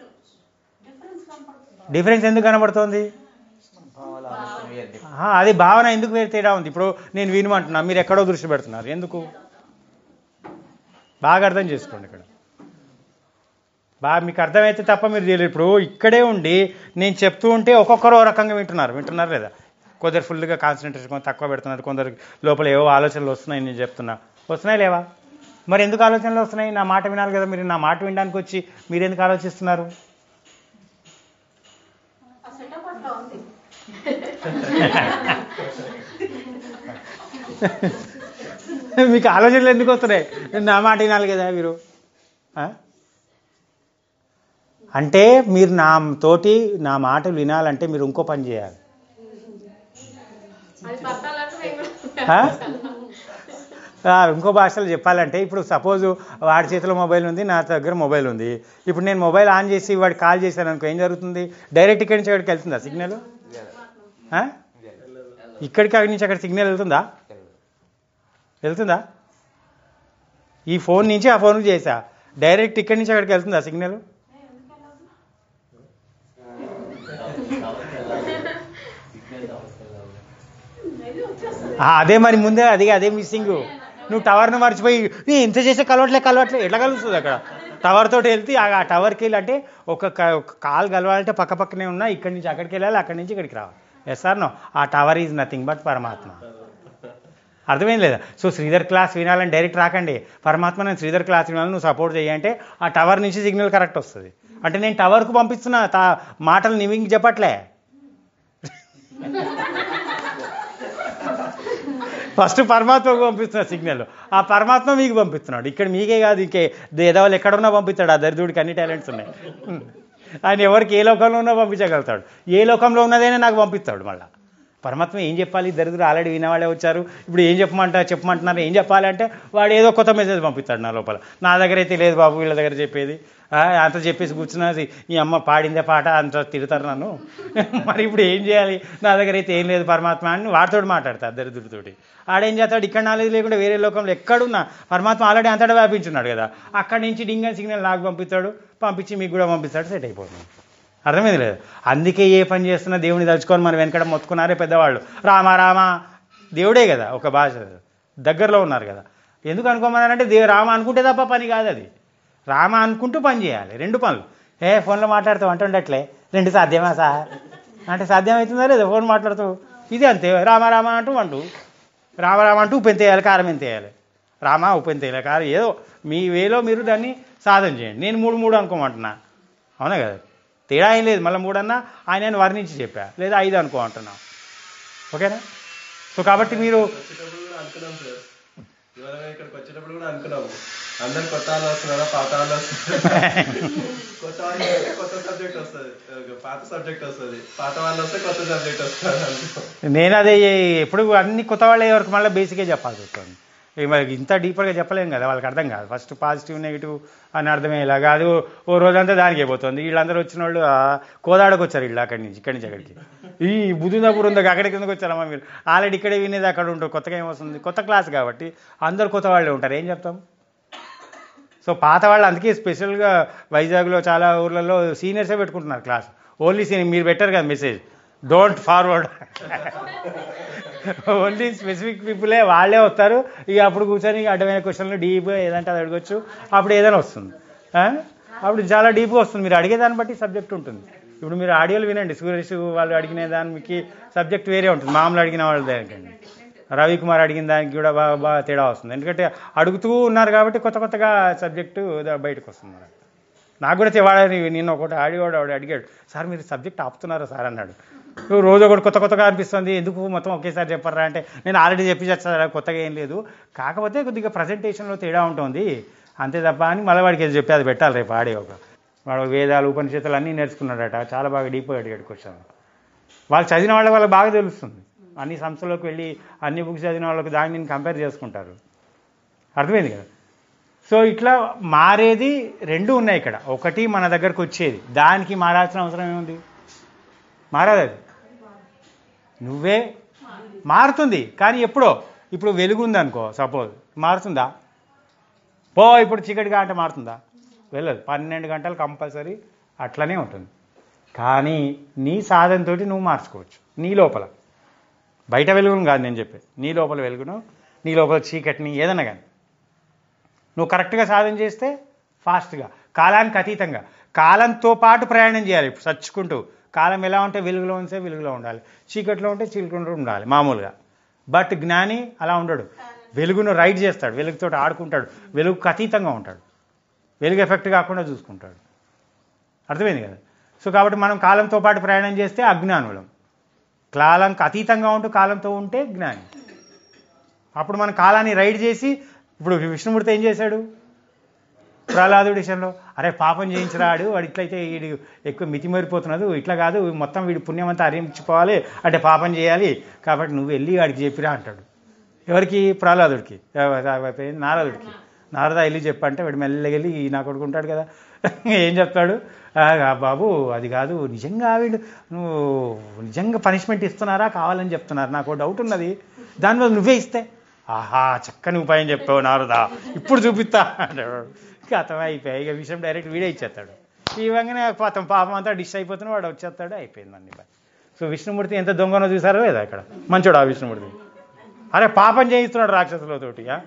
డిఫరెన్స్ ఎందుకు కనబడుతోంది ఆ, అది భావన ఎందుకు వేరే తేడా ఉంది ఇప్పుడు నేను వినమంటున్నా మీరు ఎక్కడో దృష్టి పెడుతున్నారు ఎందుకు బాగా అర్థం చేసుకోండి ఇక్కడ బాగా మీకు అర్థమైతే తప్ప మీరు తెలియదు ఇప్పుడు ఇక్కడే ఉండి నేను చెప్తూ ఉంటే ఒక్కొక్కరు ఓ రకంగా వింటున్నారు వింటున్నారు లేదా కొందరు ఫుల్గా కాన్సన్ట్రేషన్ కొంచెం తక్కువ పెడుతున్నారు కొందరు లోపల ఏవో ఆలోచనలు వస్తున్నాయి నేను చెప్తున్నా వస్తున్నాయి లేవా మరి ఎందుకు ఆలోచనలు వస్తున్నాయి నా మాట వినాలి కదా మీరు నా మాట వినడానికి వచ్చి మీరు ఎందుకు ఆలోచిస్తున్నారు ఆ సెటప్ అట్లా ఉంది మీకు ఆలోచనలు ఎందుకు వస్తున్నాయి నా మాట వినాలి కదా మీరు ఆ? అంటే మీరు నా తోటి నా మాటలు వినాలంటే మీరు ఇంకో పని చేయాలి అది పట్టాలంటే మేము ఆ? ఆ, ఇంకో భాషలో చెప్పాలంటే ఇప్పుడు సపోజ్ వాడి చేతిలో మొబైల్ ఉంది నా దగ్గర మొబైల్ ఉంది ఇప్పుడు నేను మొబైల్ ఆన్ చేసి వాడికి కాల్ చేశాను అనుకో ఏం జరుగుతుంది డైరెక్ట్ ఇక్కడి నుంచి అక్కడికి వెళ్తుందా సిగ్నల్ ఇక్కడికి అక్కడి నుంచి అక్కడ సిగ్నల్ వెళ్తుందా వెళ్తుందా ఈ ఫోన్ నుంచి ఆ ఫోన్కి చేసా డైరెక్ట్ ఇక్కడి నుంచి అక్కడికి వెళ్తుందా సిగ్నల్ ఆ, అదే మరి ముందే అదే అదే మిస్సింగ్ నువ్వు టవర్ను మర్చిపోయి "నీ ఇంత చేసే కలవట్లే కలవట్లే ఎట్లా కలుస్తుంది అక్కడ టవర్ తోటి వెళ్తే ఆ ఆ టవర్కి వెళ్ళి అంటే ఒక క- ఒక కాల్ కలవాలంటే పక్క పక్కనే ఉన్నా ఇక్కడి నుంచి అక్కడికి వెళ్ళాలి అక్కడి నుంచి ఇక్కడికి రావాలి ఎస్ సార్ నో ఆ టవర్ ఈజ్ నథింగ్ బట్ పరమాత్మ అర్థమైంది లేదా సో శ్రీధర్ క్లాస్ వినాలని డైరెక్ట్ రాకండి పరమాత్మ నేను శ్రీధర్ క్లాస్ వినాలని నువ్వు సపోర్ట్ చేయంటే ఆ టవర్ నుంచి సిగ్నల్ కరెక్ట్ వస్తుంది అంటే నేను టవర్కు పంపిస్తున్నా తా మాటలు నివింగ్ చెప్పట్లే ఫస్ట్ పరమాత్మకు పంపిస్తున్నా సిగ్నల్ ఆ పరమాత్మ మీకు పంపిస్తున్నాడు ఇక్కడ మీకే కాదు ఇంకే దేదవాళ్ళు ఎక్కడున్నా పంపిస్తాడు ఆ దరిద్రుడికి అన్ని టాలెంట్స్ ఉన్నాయి ఆయన ఎవరికి ఏ లోకంలో ఉన్నా పంపించగలుగుతాడు ఏ లోకంలో ఉన్నదైనా నాకు పంపిస్తాడు మళ్ళీ పరమాత్మ ఏం చెప్పాలి దరిద్రులు ఆల్రెడీ వినేవాళ్ళే వచ్చారు ఇప్పుడు ఏం చెప్పమంటా చెప్పమంటున్నారు ఏం చెప్పాలి అంటే వాడు ఏదో కొత్త మెసేజ్ పంపిస్తాడు నా లోపల నా దగ్గర అయితే లేదు బాబు వీళ్ళ దగ్గర చెప్పేది ఆ, అంత చెప్పేసి కూర్చున్నది ఈ అమ్మ పాడిందే పాట అంత తిడతారు నన్ను మరి ఇప్పుడు ఏం చేయాలి నా దగ్గర అయితే ఏం లేదు పరమాత్మ అని వాడితో మాట్లాడతారు దరిద్రుడితోటి ఆడేం చేస్తాడు ఇక్కడ నాలెడ్జ్ లేకుండా వేరే లోకంలో ఎక్కడున్నా పరమాత్మ ఆల్రెడీ అంతటా వ్యాపించున్నాడు కదా అక్కడి నుంచి డింగన్ సిగ్నల్ నాకు పంపిస్తాడు పంపించి మీకు కూడా పంపిస్తాడు సెట్ అయిపోతుంది అర్థమైంది లేదు అందుకే ఏ పని చేస్తున్నా దేవుని తలుచుకొని మనం వెనకడ మొత్తుకున్నారే పెద్దవాళ్ళు రామ రామ దేవుడే కదా ఒక భాష దగ్గరలో ఉన్నారు కదా ఎందుకు అనుకోమన్నారంటే దే రామ అనుకుంటే తప్ప పని కాదు అది రామ అనుకుంటూ పని చేయాలి రెండు పనులు ఏ ఫోన్లో మాట్లాడుతూ అంటూ ఉండట్లే రెండు సాధ్యమా సార్ అంటే సాధ్యమవుతుందా లేదా ఫోన్ మాట్లాడుతూ ఇది అంతే రామ రామ అంటూ అంటూ రామ రామ అంటూ ఉప్పు ఎంత వేయాలి కారం ఎంత వేయాలి రామ ఉప్పు ఎంత వేయాలి కారం ఏదో మీ వేలో మీరు దాన్ని సాధన చేయండి నేను మూడు మూడు అనుకోమంటున్నా అవునా కదా తేడా ఏం లేదు మళ్ళీ మూడన్నా ఆయన వర్ణించి చెప్పా లేదా ఐదు అనుకో అంటున్నా ఓకేనా సో కాబట్టి మీరు వచ్చేటప్పుడు కూడా అనుకున్నాం సార్ ఇవాళ వచ్చేటప్పుడు కూడా అనుకున్నాము అందరు కొత్త వాళ్ళు వస్తున్నారా పాత వాళ్ళు వస్తున్నారా కొత్త వాళ్ళు వస్తే కొత్త సబ్జెక్ట్ వస్తుంది ఒక పాత సబ్జెక్ట్ వస్తుంది పాత వాళ్ళు వస్తే కొత్త సబ్జెక్ట్ వస్తుంది అనుకున్నాం నేను అదే ఎప్పుడు అన్ని కొత్త వాళ్ళే వరకు మళ్ళీ బేసికే చెప్పాల్సి వస్తుంది ఇక మరి ఇంత డీపర్గా చెప్పలేం కదా వాళ్ళకి అర్థం కాదు ఫస్ట్ పాజిటివ్ నెగిటివ్ అని అర్థమయ్యేలాగా అది ఓ- ఓ రోజంతా దానికే పోతుంది వీళ్ళందరూ వచ్చిన వాళ్ళు ఆ, కోదాడకు వచ్చారు వీళ్ళు అక్కడి నుంచి ఇక్కడి నుంచి అక్కడికి ఈ బుధుందాపూర్ ఉంది అక్కడి కిందకు వచ్చారమ్మా మీరు ఆల్రెడీ ఇక్కడే వినేది అక్కడ ఉంటారు కొత్తగా ఏమొస్తుంది కొత్త క్లాస్ కాబట్టి అందరు కొత్త వాళ్ళే ఉంటారు ఏం చెప్తాం సో పాత వాళ్ళు అందుకే స్పెషల్గా వైజాగ్లో చాలా ఊర్లలో సీనియర్సే పెట్టుకుంటున్నారు క్లాస్ ఓన్లీ సీనియర్ మీరు పెట్టారు కదా message don't forward only specific పీపులే వాళ్ళే వస్తారు ఇక అప్పుడు కూర్చొని అడ్డమైన క్వశ్చన్లు డీప్ ఏదంటే అది అడగొచ్చు అప్పుడు ఏదైనా వస్తుంది ఆ? అప్పుడు చాలా డీప్గా వస్తుంది మీరు అడిగే దాన్ని బట్టి సబ్జెక్ట్ ఉంటుంది ఇప్పుడు మీరు ఆడియోలు వినండి సురేష్ వాళ్ళు అడిగిన దానికి సబ్జెక్ట్ వేరే ఉంటుంది మామూలు అడిగిన వాళ్ళ దానికండి రవికుమార్ అడిగిన దానికి కూడా బాగా బాగా తేడా వస్తుంది ఎందుకంటే అడుగుతూ ఉన్నారు కాబట్టి కొత్త కొత్తగా సబ్జెక్టు ద- బయటకు వస్తుంది మనకు నాకు కూడా వాడని నిన్న ఒకటి ఆడివాడు వాడు అడిగాడు సార్ మీరు సబ్జెక్ట్ ఆపుతున్నారా సార్ అన్నాడు "నువ్వు రోజు ఒకటి కొత్త కొత్తగా అనిపిస్తుంది ఎందుకు మొత్తం ఒకేసారి చెప్పరా అంటే నేను ఆల్రెడీ చెప్పి చేస్తాను కొత్తగా ఏం లేదు కాకపోతే కొద్దిగా ప్రజెంటేషన్లో తేడా ఉంటుంది అంతే తప్ప అని మళ్ళీ వాడికి ఏదో చెప్పి అది పెట్టాలి రేపు ఆడే ఒక వాడు వేదాలు ఉపనిషత్తులు అన్నీ నేర్చుకున్నాడట చాలా బాగా డీప్గా అడిగాడు క్వశ్చన్ వాళ్ళు చదివిన వాళ్ళకి వాళ్ళకి బాగా తెలుస్తుంది అన్ని సంస్థలోకి వెళ్ళి అన్ని బుక్స్ చదివిన వాళ్ళకి దాన్ని నేను కంపేర్ చేసుకుంటారు అర్థమైంది కదా సో ఇట్లా మారేది రెండు ఉన్నాయి ఇక్కడ ఒకటి మన దగ్గరకు వచ్చేది దానికి మారాల్సిన అవసరం ఏముంది మారాది అది నువ్వే మారుతుంది కానీ ఎప్పుడో ఇప్పుడు వెలుగు ఉందనుకో సపోజ్ మారుతుందా పో ఇప్పుడు చీకటిగా అంటే మారుతుందా వెళ్ళదు పన్నెండు గంటలు కంపల్సరీ అట్లనే ఉంటుంది కానీ నీ సాధనతోటి నువ్వు మార్చుకోవచ్చు నీ లోపల బయట వెలుగును కాదు నేను చెప్పేది నీ లోపల వెలుగును నీ లోపల చీకటిని ఏదన్నా కానీ నువ్వు కరెక్ట్గా సాధన చేస్తే ఫాస్ట్గా కాలానికి అతీతంగా కాలంతో పాటు ప్రయాణం చేయాలి ఇప్పుడు చచ్చుకుంటూ కాలం ఎలా ఉంటే వెలుగులో ఉంటే వెలుగులో ఉండాలి చీకట్లో ఉంటే చీకట్లో ఉండాలి మామూలుగా బట్ జ్ఞాని అలా ఉండడు వెలుగును రైడ్ చేస్తాడు వెలుగుతో ఆడుకుంటాడు వెలుగుకు అతీతంగా ఉంటాడు వెలుగు ఎఫెక్ట్ కాకుండా చూసుకుంటాడు అర్థమైంది కదా సో కాబట్టి మనం కాలంతో పాటు ప్రయాణం చేస్తే అజ్ఞానులం కాలంకి అతీతంగా ఉంటూ కాలంతో ఉంటే జ్ఞాని అప్పుడు మన కాలాన్ని రైడ్ చేసి ఇప్పుడు విష్ణుమూర్తి ఏం చేశాడు ప్రహ్లాదుడి విషయంలో అరే పాపం చేయించరాడు వాడు ఇట్లయితే వీడు ఎక్కువ మితిమరిపోతున్నది ఇట్లా కాదు మొత్తం వీడి పుణ్యం అంతా హరించుకోవాలి అంటే పాపం చేయాలి కాబట్టి నువ్వు వెళ్ళి వాడికి చెప్పిరా అంటాడు ఎవరికి ప్రహ్లాదుడికి ఎవ- నారదుడికి నారద వెళ్ళి చెప్పంటే వాడు మెల్లగా వెళ్ళి నా కొడుకు ఉంటాడు కదా ఏం చెప్తాడు "ఆ, బాబు అది కాదు నిజంగా వీడు నువ్వు నిజంగా పనిష్మెంట్ ఇస్తున్నారా కావాలని చెప్తున్నారు నాకు డౌట్ ఉన్నది దానివల్ల నువ్వే ఇస్తే ఆహా చక్కని ఉపాయం చెప్పావు నారదా ఇప్పుడు చూపిస్తా అంటాడు కథం అయిపోయాయి ఇక విషయం డైరెక్ట్ వీడే ఇచ్చేస్తాడు ఈ విధంగానే పాతం పాపం అంతా డిష్ అయిపోతున్నా వాడు వచ్చేస్తాడు అయిపోయింది అన్ని పని సో విష్ణుమూర్తి ఎంత దొంగనో చూసారో లేదా ఇక్కడ మంచోడు ఆ విష్ణుమూర్తి అరే పాపం చేయిస్తున్నాడు రాక్షసులతోటి ఆ?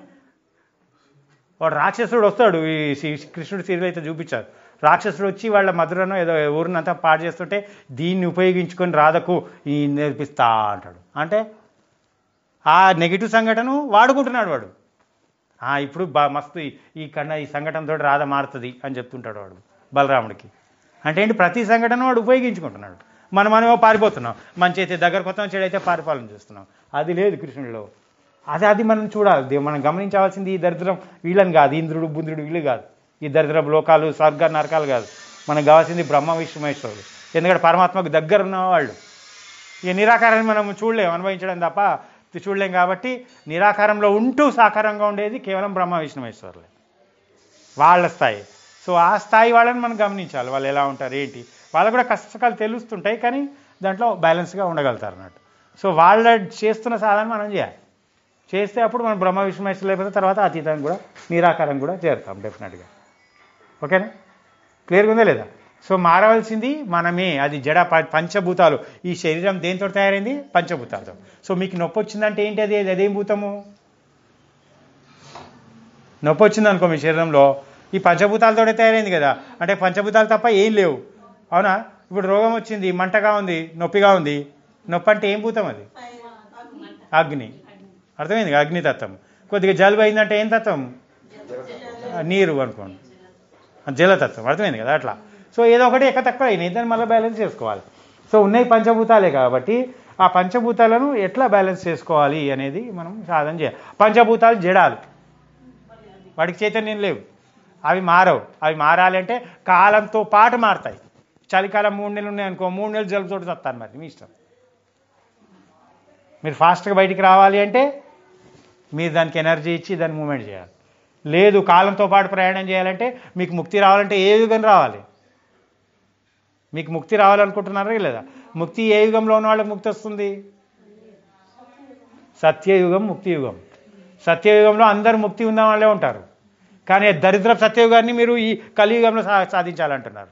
వాడు రాక్షసుడు వస్తాడు ఈ శ్రీ- కృష్ణుడు సీరియల్ అయితే చూపించారు రాక్షసుడు వచ్చి వాళ్ళ మధురను ఏదో ఊరినంతా పాడు చేస్తుంటే దీన్ని ఉపయోగించుకొని రాధకు ఈ నేర్పిస్తా అంటాడు అంటే ఆ నెగిటివ్ సంఘటన వాడుకుంటున్నాడు వాడు ఆ, ఇప్పుడు బా మస్తు ఈ- ఈ కన్నా ఈ సంఘటనతో రాధ మారుతుంది అని చెప్తుంటాడు వాడు బలరాముడికి అంటే ఏంటి ప్రతి సంఘటన వాడు ఉపయోగించుకుంటున్నాడు మనం మనమో పారిపోతున్నాం మంచి అయితే దగ్గర కొత్త చెడైతే పారిపాలన చేస్తున్నాం అది లేదు కృష్ణుడిలో అది అది మనం చూడాలి దే- మనం గమనించవలసింది ఈ దరిద్రం వీళ్ళని కాదు ఇంద్రుడు బుంద్రుడు వీళ్ళు కాదు ఈ దరిద్రపు లోకాలు స్వర్గ నరకాలు కాదు మనకు కావాల్సింది బ్రహ్మ విష్ణుమేశ్వరుడు ఎందుకంటే పరమాత్మకు దగ్గర ఉన్న వాళ్ళు ఇక నిరాకారాన్ని మనం చూడలేం అనుభవించడం తప్ప చూడలేం కాబట్టి నిరాకారంలో ఉంటూ సాకారంగా ఉండేది కేవలం బ్రహ్మ విష్ణుమేశ్వరులే వాళ్ళ స్థాయి సో ఆ స్థాయి వాళ్ళని మనం గమనించాలి వాళ్ళు ఎలా ఉంటారు ఏంటి వాళ్ళకు కూడా కష్టకాలు తెలుస్తుంటాయి కానీ దాంట్లో బ్యాలెన్స్గా ఉండగలుగుతారు అన్నట్టు సో వాళ్ళ చేస్తున్న సాధన మనం చేయాలి చేస్తే అప్పుడు మనం బ్రహ్మ విష్ణుమేశ్వరు లేకపోతే తర్వాత అతీతం కూడా నిరాకారం కూడా చేరుతాం డెఫినెట్గా ఓకేనా క్లియర్గా ఉందా లేదా సో మారవలసింది మనమే అది జడ ప- పంచభూతాలు ఈ శరీరం దేంతో తయారైంది పంచభూతాలతో సో మీకు నొప్పి వచ్చిందంటే ఏంటి అది అదేం భూతము నొప్పి వచ్చింది అనుకో మీ శరీరంలో ఈ పంచభూతాలతోనే తయారైంది కదా అంటే పంచభూతాలు తప్ప ఏం లేవు అవునా ఇప్పుడు రోగం వచ్చింది మంటగా ఉంది నొప్పిగా ఉంది నొప్పి అంటే ఏం భూతం అది అగ్ని అర్థమైంది కదా? అగ్నితత్వం కొద్దిగా జలుబు అయిందంటే ఏం తత్వం ఆ, నీరు అనుకోండి ఆ, జలతత్వం అర్థమైంది కదా అట్లా సో ఏదో ఒకటి ఎక్క తక్కువ అయినాయి దాన్ని మళ్ళీ బ్యాలెన్స్ చేసుకోవాలి సో ఉన్నాయి పంచభూతాలే కాబట్టి ఆ పంచభూతాలను ఎట్లా బ్యాలెన్స్ చేసుకోవాలి అనేది మనం సాధన చేయాలి పంచభూతాలు జడాలు వాడికి చైతన్యం లేవు అవి మారవు అవి మారాలి అంటే కాలంతో పాటు మారుతాయి చలికాలం మూడు నెలలు ఉన్నాయి అనుకో మూడు నెలలు జలుబుతోటి వస్తాను మరి మీ ఇష్టం మీరు ఫాస్ట్గా బయటికి రావాలి అంటే మీరు దానికి ఎనర్జీ ఇచ్చి దాన్ని మూమెంట్ చేయాలి లేదు కాలంతో పాటు ప్రయాణం చేయాలంటే మీకు ముక్తి రావాలంటే ఏ యుగం రావాలి మీకు ముక్తి రావాలనుకుంటున్నారా లేదా ముక్తి ఏ యుగంలో ఉన్న వాళ్ళకి ముక్తి వస్తుంది సత్యయుగం ముక్తి యుగం సత్యయుగంలో అందరూ ముక్తి ఉన్న వాళ్ళే ఉంటారు కానీ దరిద్ర సత్యయుగాన్ని మీరు ఈ కలియుగంలో సా సాధించాలంటున్నారు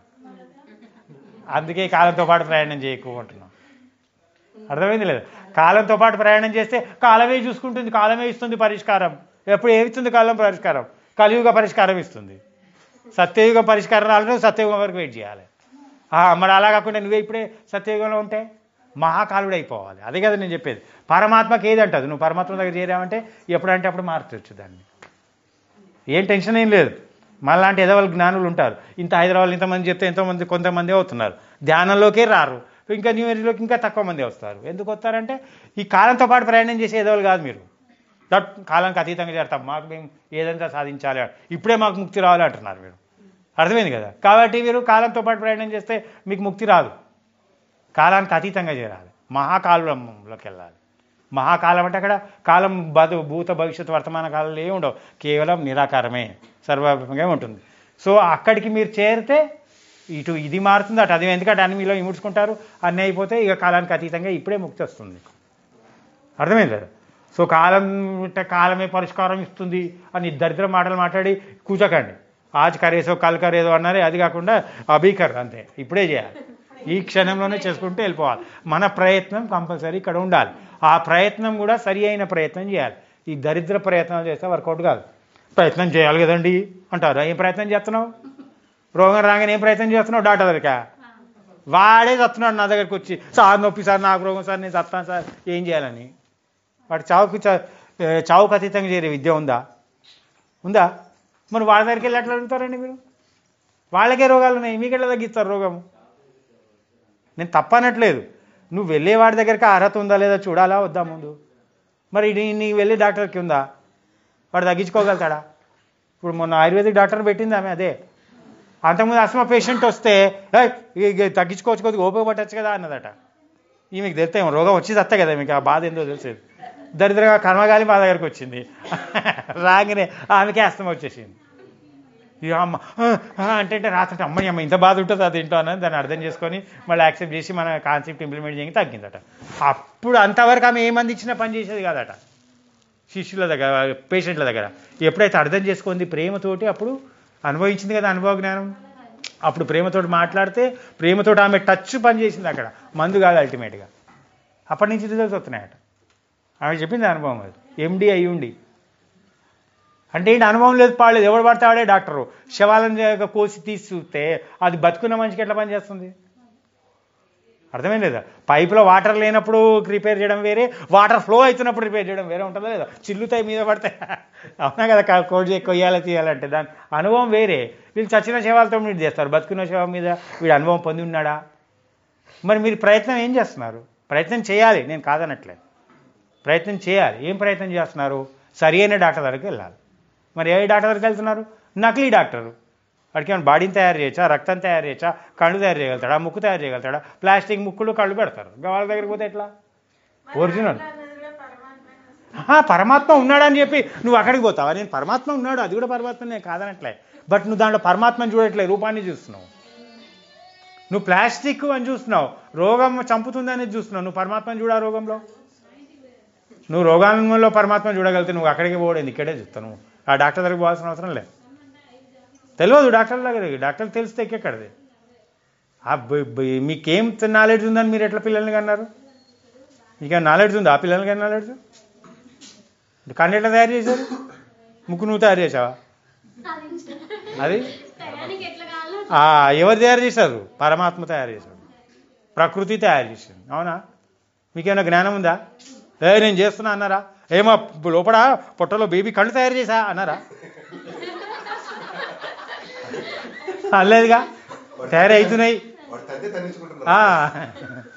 అందుకే కాలంతో పాటు ప్రయాణం చేయకుంటున్నాం అర్థమైంది లేదా కాలంతో పాటు ప్రయాణం చేస్తే కాలమే చూసుకుంటుంది కాలమే ఇస్తుంది పరిష్కారం ఎప్పుడు ఏమిస్తుంది కాలం పరిష్కారం కలియుగ పరిష్కారం ఇస్తుంది సత్యయుగ పరిష్కారం రావాలంటే సత్యయుగం వరకు వెయిట్ చేయాలి ఆ, మరి అలా కాకుండా నువ్వే ఇప్పుడే సత్యయుగంలో ఉంటే మహాకాలుడు అయిపోవాలి అదే కదా నేను చెప్పేది పరమాత్మకి ఏది అంటది నువ్వు పరమాత్మ దగ్గర చేరావంటే ఎప్పుడంటే అప్పుడు మార్చవచ్చు దాన్ని ఏం టెన్షన్ ఏం లేదు మళ్ళాంటి ఎదవల జ్ఞానులు ఉంటారు ఇంత హైదరాబాద్ ఇంతమంది చెప్తే ఎంతోమంది కొంతమంది అవుతున్నారు ధ్యానంలోకే రారు ఇంకా న్యూ ఇయర్లోకి ఇంకా తక్కువ మంది వస్తారు ఎందుకు వస్తారంటే ఈ కాలంతో పాటు ప్రయాణం చేసే ఎదవలు కాదు మీరు దట్ కాలానికి అతీతంగా చేస్తాం మాకు మేము ఏదంతా సాధించాలి అని. ఇప్పుడే మాకు ముక్తి రావాలి అంటున్నారు మీరు అర్థమైంది కదా కాబట్టి మీరు కాలంతో పాటు ప్రయాణం చేస్తే మీకు ముక్తి రాదు కాలానికి అతీతంగా చేరాలి మహాకాలంలోకి వెళ్ళాలి మహాకాలం అంటే అక్కడ కాలం బదు భూత భవిష్యత్ వర్తమాన కాలంలో ఏమి ఉండవు కేవలం నిరాకారమే సర్వవ్యాపకంగా ఉంటుంది సో అక్కడికి మీరు చేరితే ఇటు ఇది మారుతుంది అటు అది ఎందుకంటే అన్ని మీలో ఇముడ్చుకుంటారు అన్నీ అయిపోతే ఇక కాలానికి అతీతంగా ఇప్పుడే ముక్తి వస్తుంది అర్థమైంది కదా సో కాలం అంటే కాలమే పరిష్కారం ఇస్తుంది అని దరిద్ర మాటలు మాట్లాడి కూచకండి ఆజ్ కరేసో కల్ కరేదో అన్నారే అది కాకుండా అభీకర్ అంతే ఇప్పుడే చేయాలి ఈ క్షణంలోనే చేసుకుంటూ వెళ్ళిపోవాలి మన ప్రయత్నం కంపల్సరీ ఇక్కడ ఉండాలి ఆ ప్రయత్నం కూడా సరి అయిన ప్రయత్నం చేయాలి ఈ దరిద్ర ప్రయత్నాలు చేస్తే వర్కౌట్ కాదు ప్రయత్నం చేయాలి కదండి అంటారు ఏం ప్రయత్నం చేస్తున్నావు రోగం రాగానే ఏం ప్రయత్నం చేస్తున్నావు డాక్టర్ దగ్గర వాడే చస్తున్నాడు నా దగ్గరికి వచ్చి సార్ నొప్పి సార్ నాకు రోగం సార్ నేను చస్తాను సార్ ఏం చేయాలని వాడు చావుకి చ- ఏ, చావుకు అతీతంగా చేరే విద్య ఉందా ఉందా మరి వాళ్ళ దగ్గరికి వెళ్ళి ఎట్లా అడుగుతారండి మీరు వాళ్ళకే రోగాలు ఉన్నాయి మీకు ఎట్లా తగ్గిస్తారు రోగం నేను తప్పనట్లేదు నువ్వు వెళ్ళే వాడి దగ్గరికి ఆ అర్హత ఉందా లేదా చూడాలా వద్దా ముందు మరి నీ నీకు వెళ్ళి డాక్టర్కి ఉందా వాడు తగ్గించుకోగలుగుతాడా ఇప్పుడు మొన్న ఆయుర్వేదిక్ డాక్టర్ పెట్టింది ఆమె అదే అంతకుముందు అస్మా పేషెంట్ వస్తే "ఏయ్, ఇక తగ్గించుకోవచ్చు కొద్దిగా ఓపిక పట్టచ్చు కదా అన్నదట ఈమెకు తెలితే ఏమో రోగం వచ్చి వస్తాయి కదా మీకు ఆ బాధ ఏందో తెలిసేది దరిద్రంగా కర్మగాలి మా దగ్గరికి వచ్చింది రాగానే ఆమెకే అస్తమ వచ్చేసింది ఇక అమ్మ "ఆ, ఆ" అంటే అంటే రాత్రి అమ్మని అమ్మ ఇంత బాధ ఉంటుంది అది ఏంటో అని దాన్ని అర్థం చేసుకొని మళ్ళీ యాక్సెప్ట్ చేసి మన కాన్సెప్ట్ ఇంప్లిమెంట్ చేయడానికి తగ్గిందట అప్పుడు అంతవరకు ఆమె ఏమంది ఇచ్చినా పని చేసేది కాదట శిష్యుల దగ్గర పేషెంట్ల దగ్గర ఎప్పుడైతే అర్థం చేసుకుంది ప్రేమతోటి అప్పుడు అనుభవించింది కదా అనుభవ జ్ఞానం అప్పుడు ప్రేమతోటి మాట్లాడితే ప్రేమతోటి ఆమె టచ్ పని చేసింది అక్కడ మందు కాదు అల్టిమేట్గా అప్పటి నుంచి రిజల్ట్స్ వస్తున్నాయట ఆమె చెప్పింది అనుభవం అది ఎండి అయి ఉండి అంటే ఏంటి అనుభవం లేదు పాడలేదు ఎవడు పడితే ఆడే డాక్టరు శవాలను జ- కోసి తీసి చూస్తే అది బతుకున్న మనిషికి ఎట్లా పనిచేస్తుంది అర్థమైంది లేదా పైపులో వాటర్ లేనప్పుడు రిపేర్ చేయడం వేరే వాటర్ ఫ్లో అవుతున్నప్పుడు రిపేర్ చేయడం వేరే ఉంటుందా లేదా చిల్లుతాయి మీద పడితే అవునా కదా కా- కోడి ఎక్కువ కొయ్యాలి తీయాలంటే దాని అనుభవం వేరే వీళ్ళు చచ్చిన శవాలతో మీరు చేస్తారు బతుకున్న శవం మీద వీడు అనుభవం పొంది ఉన్నాడా మరి మీరు ప్రయత్నం ఏం చేస్తున్నారు ప్రయత్నం చేయాలి నేను కాదనట్లేదు ప్రయత్నం చేయాలి ఏం ప్రయత్నం చేస్తున్నారు సరి అయిన డాక్టర్ దగ్గరికి వెళ్ళాలి మరి ఏ డాక్టర్ దగ్గరికి వెళ్తున్నారు నకిలీ డాక్టరు వాడికి ఏమైనా బాడీని తయారు చేయొచ్చా రక్తం తయారు చేయొచ్చా కళ్ళు తయారు చేయగలుగుతాడా ముక్కు తయారు చేయగలుగుతాడా ప్లాస్టిక్ ముక్కులు కళ్ళు పెడతారు ఇంకా వాళ్ళ దగ్గరికి పోతే ఎట్లా ఒరిజినల్ అన్నది కూడా పరమాత్మ ఆహా, పరమాత్మ ఉన్నాడని చెప్పి నువ్వు అక్కడికి పోతావా నేను పరమాత్మ ఉన్నాడు అది కూడా పరమాత్మ నేను కాదనట్లే బట్ నువ్వు దాంట్లో పరమాత్మని చూడట్లే రూపాన్ని చూస్తున్నావు నువ్వు ప్లాస్టిక్ అని చూస్తున్నావు రోగం చంపుతుందని చూస్తున్నావు నువ్వు పరమాత్మని చూడా రోగంలో నువ్వు రోగంలో పరమాత్మ చూడగలిగితే నువ్వు అక్కడికి పోవడం ఇక్కడే చూస్తావు నువ్వు ఆ డాక్టర్ దగ్గరికి పోవాల్సిన అవసరం లేదు తెలియదు డాక్టర్ దగ్గరికి డాక్టర్ తెలిస్తే ఎక్కడది ఆ బ- బ- మీకేం నాలెడ్జ్ ఉందని మీరు ఎట్లా పిల్లల్ని కన్నారు మీకేం నాలెడ్జ్ ఉందా ఆ పిల్లలకి ఏం నాలెడ్జ్ కన్ను ఎట్లా తయారు చేశారు ముక్కు నువ్వు తయారు చేసావా అది టయానికి ఎట్లా కావాలో ఆ, ఎవరు తయారు చేశారు పరమాత్మ తయారు చేశారు ప్రకృతి తయారు చేసింది అవునా మీకేమైనా జ్ఞానం ఉందా ఏ నేను చేస్తున్నా అన్నారా ఏమో లోపల పొట్టలో బేబీ కళ్ళు తయారు చేసా అన్నారా అనలేదుగా తయారవుతున్నాయి వాడు తండ్రి తన్నించుకుంటున్నారు ఆ,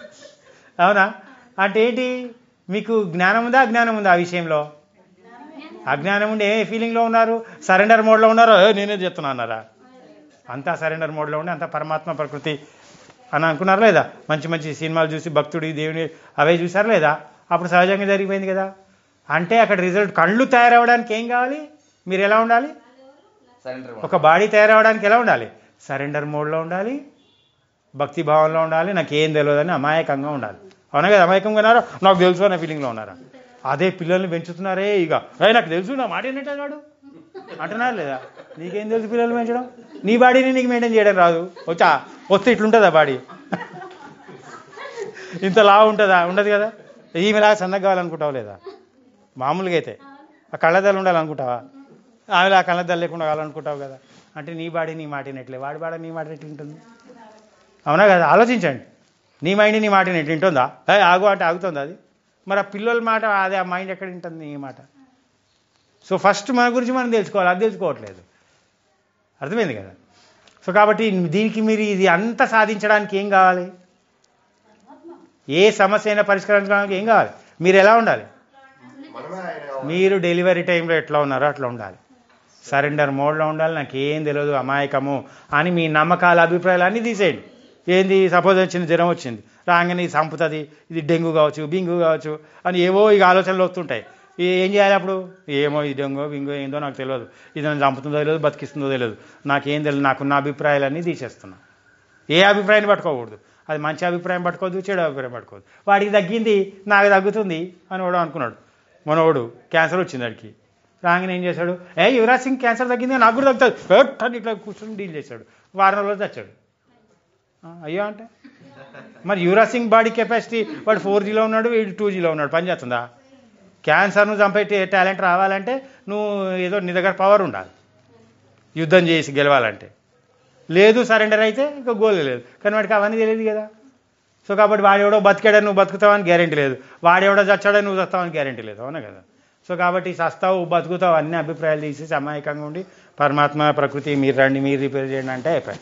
అవునా అంటే ఏంటి మీకు జ్ఞానం ఉందా అజ్ఞానం ఉందా ఆ విషయంలో అజ్ఞానం ఉండి ఏ ఫీలింగ్లో ఉన్నారు సరెండర్ మోడ్లో ఉన్నారో "ఏ, నేనే చెప్తున్నా అన్నారా అంతా సరెండర్ మోడ్లో ఉండి అంతా పరమాత్మ ప్రకృతి అని అనుకున్నారా లేదా మంచి మంచి సినిమాలు చూసి భక్తుడి దేవుని అవే చూసారా లేదా అప్పుడు సహజంగా జరిగిపోయింది కదా అంటే అక్కడ రిజల్ట్ కళ్ళు తయారవడానికి ఏం కావాలి మీరు ఎలా ఉండాలి సరెండర్ ఒక బాడీ తయారవడానికి ఎలా ఉండాలి సరెండర్ మోడ్లో ఉండాలి భక్తి భావంలో ఉండాలి నాకు ఏం తెలియదని అమాయకంగా ఉండాలి అవునా కదా అమాయకంగా ఉన్నారా నాకు తెలుసు అనే ఫీలింగ్లో ఉన్నారా అదే పిల్లల్ని పెంచుతున్నారే ఇక "ఏయ్, నాకు తెలుసు నా మాట ఏంటంటే వాడు అంటున్నారు లేదా నీకేం తెలుసు పిల్లలు పెంచడం నీ బాడీని నీకు మెయింటైన్ చేయడం రాదు వచ్చా వస్తే ఇట్లుంటుందా బాడీ ఇంత లా ఉంటుందా ఉండదు కదా ఈమెలా సన్నగా కావాలనుకుంటావు లేదా మామూలుగా అయితే ఆ కళ్ళద్దాలు ఉండాలనుకుంటావా ఆమె ఆ కళ్ళద్దాలు లేకుండా కావాలనుకుంటావు కదా అంటే నీ బాడీ నీ మాటినట్లే వాడి బాడ నీ మాట ఎట్లా ఉంటుంది అవునా కదా ఆలోచించండి నీ మైండ్ నీ మాట ఎట్లా వింటుందా ఏ, ఆగు అంటే ఆగుతుందా అది మరి ఆ పిల్లల మాట అదే ఆ మైండ్ ఎక్కడ వింటుంది నీ మాట సో ఫస్ట్ మన గురించి మనం తెలుసుకోవాలి అది తెలుసుకోవట్లేదు అర్థమైంది కదా సో కాబట్టి దీనికి మీరు ఇది అంతా సాధించడానికి ఏం కావాలి ఏ సమస్య అయినా పరిష్కరించడానికి ఏం కావాలి మీరు ఎలా ఉండాలి మనమే ఆయన కావాలి. మీరు డెలివరీ టైంలో ఎట్లా ఉన్నారో అట్లా ఉండాలి సరెండర్ మోడ్లో ఉండాలి నాకు ఏం తెలియదు అమాయకము అని మీ నమ్మకాల అభిప్రాయాలు అన్నీ తీసేయండి ఏంది సపోజ్ వచ్చింది జ్వరం వచ్చింది రాగానే ఇది చంపుతుంది ఇది డెంగ్యూ కావచ్చు బింగు కావచ్చు అని ఏవో ఇక ఆలోచనలు వస్తుంటాయి ఈ ఏం చేయాలి అప్పుడు ఏమో ఈ డెంగో బింగో ఏందో నాకు తెలియదు ఇది నన్ను చంపుతుందో తెలియదు బతికిస్తుందో తెలియదు నాకేం తెలియదు నాకున్న అభిప్రాయాలన్నీ తీసేస్తున్నా ఏ అభిప్రాయాన్ని పట్టుకోకూడదు అది మంచి అభిప్రాయం పట్టుకోవద్దు చెడు అభిప్రాయం పట్టుకోవద్దు వాడికి తగ్గింది నాకు తగ్గుతుంది అని వాడు అనుకున్నాడు మనోడు క్యాన్సర్ వచ్చింది వాడికి రాగానే ఏం చేశాడు ఏ యువరాజ్ సింగ్ క్యాన్సర్ తగ్గింది నాకు కూడా తగ్గుతుంది "ఎట్" అని ఇట్లా కూర్చొని డీల్ చేశాడు వారం రోజులు తెచ్చాడు ఆ, అయ్యో అంటే మరి యువరాజ్ సింగ్ బాడీ కెపాసిటీ వాడు ఫోర్ జీలో ఉన్నాడు వీడు టూ జీలో ఉన్నాడు పని చేస్తుందా క్యాన్సర్ను చంపే టాలెంట్ రావాలంటే నువ్వు ఏదో నీ దగ్గర పవర్ ఉండాలి యుద్ధం చేసి గెలవాలంటే లేదు సరెండర్ అయితే ఇంకా గోల్ లేదు కానీ వాడికి అవన్నీ తెలియదు కదా సో కాబట్టి వాడెవడో బతికాడని నువ్వు బతుకుతావని గ్యారెంటీ లేదు వాడెవడో చచ్చాడని నువ్వు చస్తావని గ్యారెంటీ లేదు అవునా కదా సో కాబట్టి సస్తావు బతుకుతావు అన్ని అభిప్రాయాలు తీసి అమాయకంగా ఉండి పరమాత్మ ప్రకృతి మీరు రండి మీరు రిపేర్ చేయండి అంటే అయిపోయి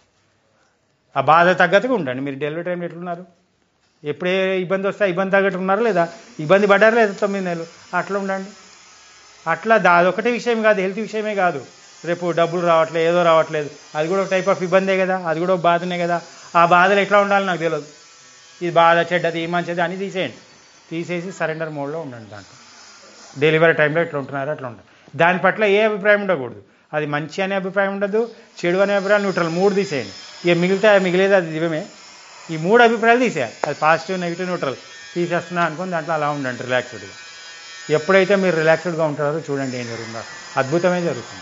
ఆ బాధ తగ్గట్టుగా ఉండండి మీరు డెలివరీ టైంలో ఎట్లున్నారు ఎప్పుడే ఇబ్బంది వస్తే ఆ ఇబ్బంది తగ్గట్టు ఉన్నారా లేదా ఇబ్బంది పడ్డారా లేదా తొమ్మిది నెలలు అట్లా ఉండండి అట్లా దా అదొకటే విషయం కాదు హెల్త్ విషయమే కాదు రేపు డబ్బులు రావట్లేదు ఏదో రావట్లేదు అది కూడా ఒక టైప్ ఆఫ్ ఇబ్బందే కదా అది కూడా ఒక బాధనే కదా ఆ బాధలు ఎట్లా ఉండాలి నాకు తెలియదు ఇది బాధ చెడ్డది ఈ మంచిది అని తీసేయండి తీసేసి సరెండర్ మోడ్లో ఉండండి దాంట్లో డెలివరీ టైంలో ఎట్లా ఉంటున్నారో అట్లా ఉండాలి దాని పట్ల ఏ అభిప్రాయం ఉండకూడదు అది మంచి అనే అభిప్రాయం ఉండదు చెడు అనే అభిప్రాయం న్యూట్రల్ మూడు తీసేయండి ఇక మిగిలితే మిగిలేదు అది దివ్యమే ఈ మూడు అభిప్రాయాలు తీసేయాలి అది పాజిటివ్ నెగిటివ్ న్యూట్రల్ తీసేస్తున్నా అనుకుని దాంట్లో అలా ఉండండి రిలాక్స్డ్గా ఎప్పుడైతే మీరు రిలాక్స్డ్గా ఉంటారో చూడండి ఏం జరుగుతుందో అద్భుతమే జరుగుతుంది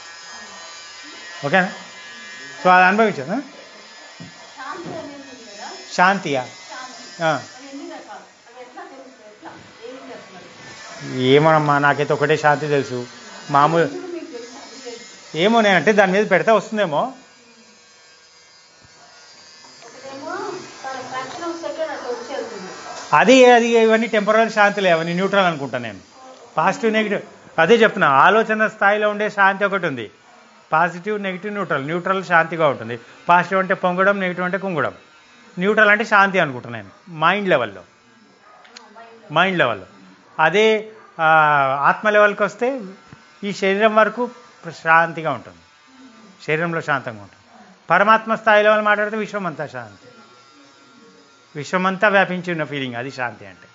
ఓకేనా సో అది అనుభవించాను శాంతి అనేది ఉంది కదా శాంతియా శాంతి ఆ. అవి ఎన్ని రకాలు అవి ఎట్లా తెలుస్తాయి ఎట్లా ఏమి చేస్తున్నారు ఏమోనమ్మా నాకైతే ఒకటే శాంతి తెలుసు మామూలు ఇప్పుడు మీకు తెలుసు అది తెలుసు ఏమో నేను అంటే దాని మీద పెడితే వస్తుందేమో ఒకటేమో తన ఫ్రాక్షన్ ఆఫ్ సెకండ్ అట్లా వచ్చేస్తుంది అది అది ఇవన్నీ టెంపరీ శాంతిలే అవన్నీ న్యూట్రల్ అనుకుంటా నేను పాజిటివ్ నెగిటివ్ అదే చెప్తున్నా ఆలోచన స్థాయిలో ఉండే శాంతి ఒకటి ఉంది పాజిటివ్ నెగిటివ్ న్యూట్రల్ న్యూట్రల్ శాంతిగా ఉంటుంది పాజిటివ్ అంటే పొంగడం నెగిటివ్ అంటే కుంగడం న్యూట్రల్ అంటే శాంతి అనుకుంటున్నాను నేను మైండ్ లెవెల్లో మైండ్ లెవెల్లో అదే ఆ, ఆత్మ లెవెల్కి వస్తే ఈ శరీరం వరకు శాంతిగా ఉంటుంది శరీరంలో శాంతంగా ఉంటుంది పరమాత్మ స్థాయి లెవెల్ మాట్లాడితే విశ్వం అంతా శాంతి విశ్వమంతా వ్యాపించి ఉన్న ఫీలింగ్ అది శాంతి అంటే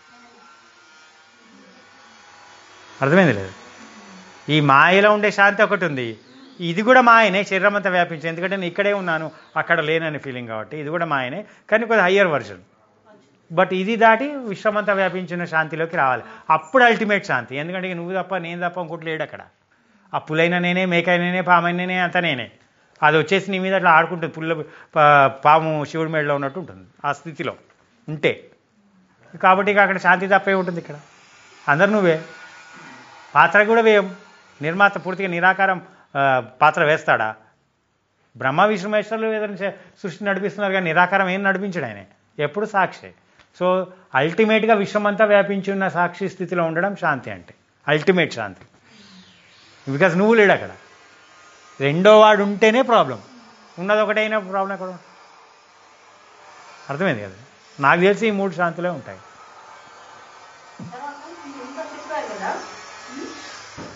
అర్థమైంది లేదు ఈ మాయలో ఉండే శాంతి ఒకటి ఉంది ఇది కూడా మాయనే శరీరం అంతా వ్యాపించి ఎందుకంటే నేను ఇక్కడే ఉన్నాను అక్కడ లేనని ఫీలింగ్ కాబట్టి ఇది కూడా మాయనే కానీ కొంచెం హయ్యర్ వర్జన్ బట్ ఇది దాటి విశ్వమంతా వ్యాపించిన శాంతిలోకి రావాలి అప్పుడు అల్టిమేట్ శాంతి ఎందుకంటే ఇక నువ్వు తప్ప నేను తప్ప ఇంకోటి లేడు అక్కడ ఆ పులైన నేనే మేకైన నేనే పామైన నేనే అంత నేనే అది వచ్చేసి నీ మీద అట్లా ఆడుకుంటుంది పుల్ల పా- పాము శివుడి మేడలో ఉన్నట్టు ఉంటుంది ఆ స్థితిలో ఉంటే కాబట్టి ఇక అక్కడ శాంతి తప్పే ఉంటుంది ఇక్కడ అందరు నువ్వే పాత్ర కూడా వేయం నిర్మాత పూర్తిగా నిరాకారం ఆ, పాత్ర వేస్తాడా బ్రహ్మ విష్ణు మహేశ్వరులు ఏదైనా చే- సృష్టి నడిపిస్తున్నారు కానీ నిరాకారం ఏం నడిపించడు ఆయన ఎప్పుడు సాక్షి సో అల్టిమేట్గా విశ్వమంతా వ్యాపించి ఉన్న సాక్షి స్థితిలో ఉండడం శాంతి అంటే అల్టిమేట్ శాంతి బికాజ్ నువ్వు లేడు అక్కడ రెండో వాడు ఉంటేనే ప్రాబ్లం ఉన్నది ఒకటైనా ప్రాబ్లం ఎక్కడ ఉంటుంది? అర్థమైంది కదా నాకు తెలిసి ఈ మూడు శాంతులే ఉంటాయి తర్వాత ఇంత చెప్పారు కదా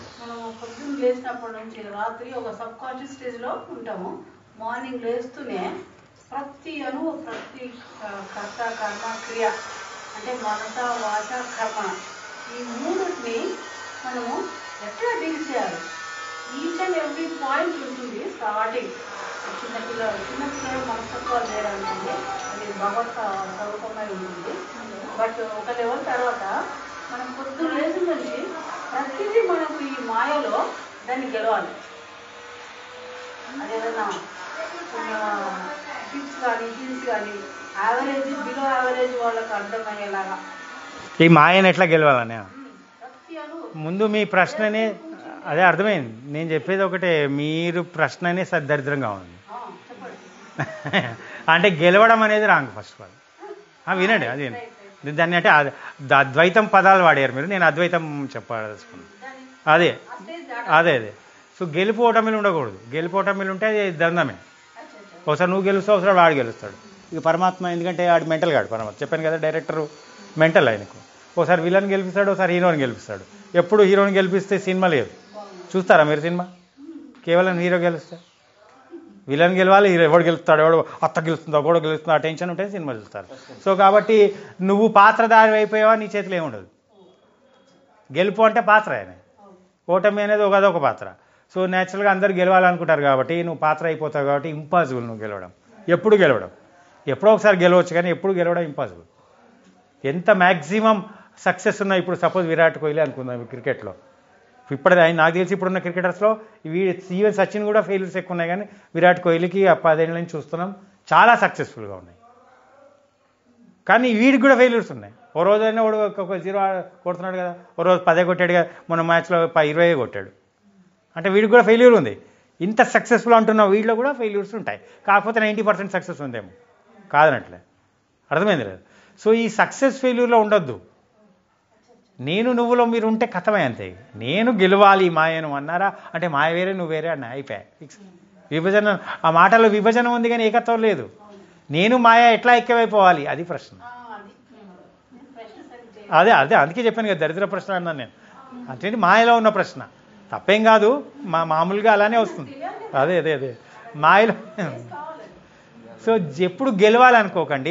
మార్నింగ్ లేచినప్పటి నుంచి రాత్రి ఒక సబ్ కాన్షియస్ స్టేజ్లో ఉంటాము మార్నింగ్ లేస్తూనే ప్రతి అణువు ప్రతి ఆ, కర్త కర్మ క్రియ అంటే మనస వాచ కర్మ ఈ మూడుని మనము ఎట్లా డీల్ చేయాలి ఈచ్ అండ్ ఎవ్రీ పాయింట్ ఉంటుంది స్టార్టింగ్ చిన్నపిల్లలు చిన్నపిల్లలు మనస్తత్వాలు చేయడానికి అది భగవత్ స్వరూపమై ఉంటుంది బట్ ఒక లెవెల్ తర్వాత మనం పొద్దున్న లేచిన నుంచి ప్రతిదీ మనకు ఈ మాయలో దాన్ని గెలవాలి అదేదన్నా టిప్స్ కానీ హిల్స్ కానీ యావరేజ్ బిలో యావరేజ్ వాళ్ళకి అర్థమయ్యేలాగా ఈ మాయను ఎట్లా గెలవాలని ప్రతి అను ముందు మీ ప్రశ్ననే అదే అర్థమైంది నేను చెప్పేది ఒకటే మీరు ప్రశ్ననే సద్దరిద్రంగా ఉంది ఆ, చెప్పండి అంటే గెలవడం అనేది రాంగ్ ఫస్ట్ ఆఫ్ ఆల్ వినండి అది వినండి. దాన్ని అంటే అది- ద- అద్వైతం పదాలు వాడారు మీరు నేను అద్వైతం చెప్పదలుచుకున్నాను దాన్ని అదే ఆ స్టేజ్ దాట అదే అదే సో గెలుపు ఓటమిలు ఉండకూడదు గెలుపు ఓటమిలు ఉంటే అది దండమే అచ్చా, అచ్చా. ఒకసారి నువ్వు గెలుస్తావు ఒకసారి వాడు గెలుస్తాడు ఇక పరమాత్మ ఎందుకంటే ఆడు మెంటల్ గాడు పరమాత్మ చెప్పాను కదా డైరెక్టర్ మెంటల్ ఆయనకు ఒకసారి విలన్ గెలిపిస్తాడు ఒకసారి హీరోని గెలిపిస్తాడు ఎప్పుడు హీరోని గెలిపిస్తే సినిమా లేదు చూస్తారా మీరు సినిమా కేవలం హీరో గెలుస్తా విలన్ గెలవాలి హీరో ఎవడు గెలుస్తాడు ఎవడు అత్త గెలుస్తుందో కూడా గెలుస్తుందో ఆ టెన్షన్ ఉంటే సినిమా చూస్తారు సో కాబట్టి నువ్వు పాత్రధారి అయిపోయావా నీ చేతిలో ఏముండదు గెలుపు అంటే పాత్ర ఆయన ఓటమి అనేది ఒక అదొక పాత్ర సో న్యాచురల్గా అందరు గెలవాలనుకుంటారు కాబట్టి నువ్వు పాత్ర అయిపోతావు కాబట్టి ఇంపాసిబుల్ నువ్వు గెలవడం ఎప్పుడు గెలవడం ఎప్పుడో ఒకసారి గెలవచ్చు కానీ ఎప్పుడు గెలవడం ఇంపాసిబుల్ ఎంత మ్యాక్సిమం సక్సెస్ ఉన్నాయి ఇప్పుడు సపోజ్ విరాట్ కోహ్లీ అనుకుందాం క్రికెట్లో ఇప్పుడు ఆయన నాకు తెలిసి ఇప్పుడున్న క్రికెటర్స్లో వీ ఈవెన్ సచిన్ కూడా ఫెయిల్యూర్స్ ఎక్కువ ఉన్నాయి కానీ విరాట్ కోహ్లీకి ఆ పదేళ్ళ నుంచి చూస్తున్నాం చాలా సక్సెస్ఫుల్గా ఉన్నాయి కానీ వీడికి కూడా ఫెయిల్యూర్స్ ఉన్నాయి ఓ రోజైనా వాడు ఒక- ఒక జీరో కొడుతున్నాడు కదా ఓ రోజు పదే కొట్టాడు కదా మన మ్యాచ్లో ప- ఇరవై కొట్టాడు అంటే వీడికి కూడా ఫెయిల్యూర్ ఉంది ఇంత సక్సెస్ఫుల్ అంటున్న వీడిలో కూడా ఫెయిల్యూర్స్ ఉంటాయి కాకపోతే నైంటీ పర్సెంట్ సక్సెస్ ఉందేమో కాదనట్లే అర్థమైంది లేదు సో ఈ సక్సెస్ ఫెయిల్యూర్లో ఉండొద్దు నేను నువ్వులో మీరు ఉంటే కథమే అంతే నేను గెలవాలి ఈ మాయను అన్నారా అంటే మాయ వేరే నువ్వు వేరే అన్న అయిపోయా ఫిక్స్ విభజన ఆ మాటలో విభజన ఉంది కానీ ఏకత్వం లేదు నేను మాయ ఎట్లా ఎక్కువైపోవాలి అది ప్రశ్న ఆ, అది నేను ప్రశ్న సరి చేయాలి అదే అదే అందుకే చెప్పాను కదా దరిద్ర ప్రశ్న అన్నాను నేను అంటే మాయలో ఉన్న ప్రశ్న తప్పేం కాదు మా మామూలుగా అలానే వస్తుంది అదే అదే అదే మాయలో సో ఎప్పుడు గెలవాలనుకోకండి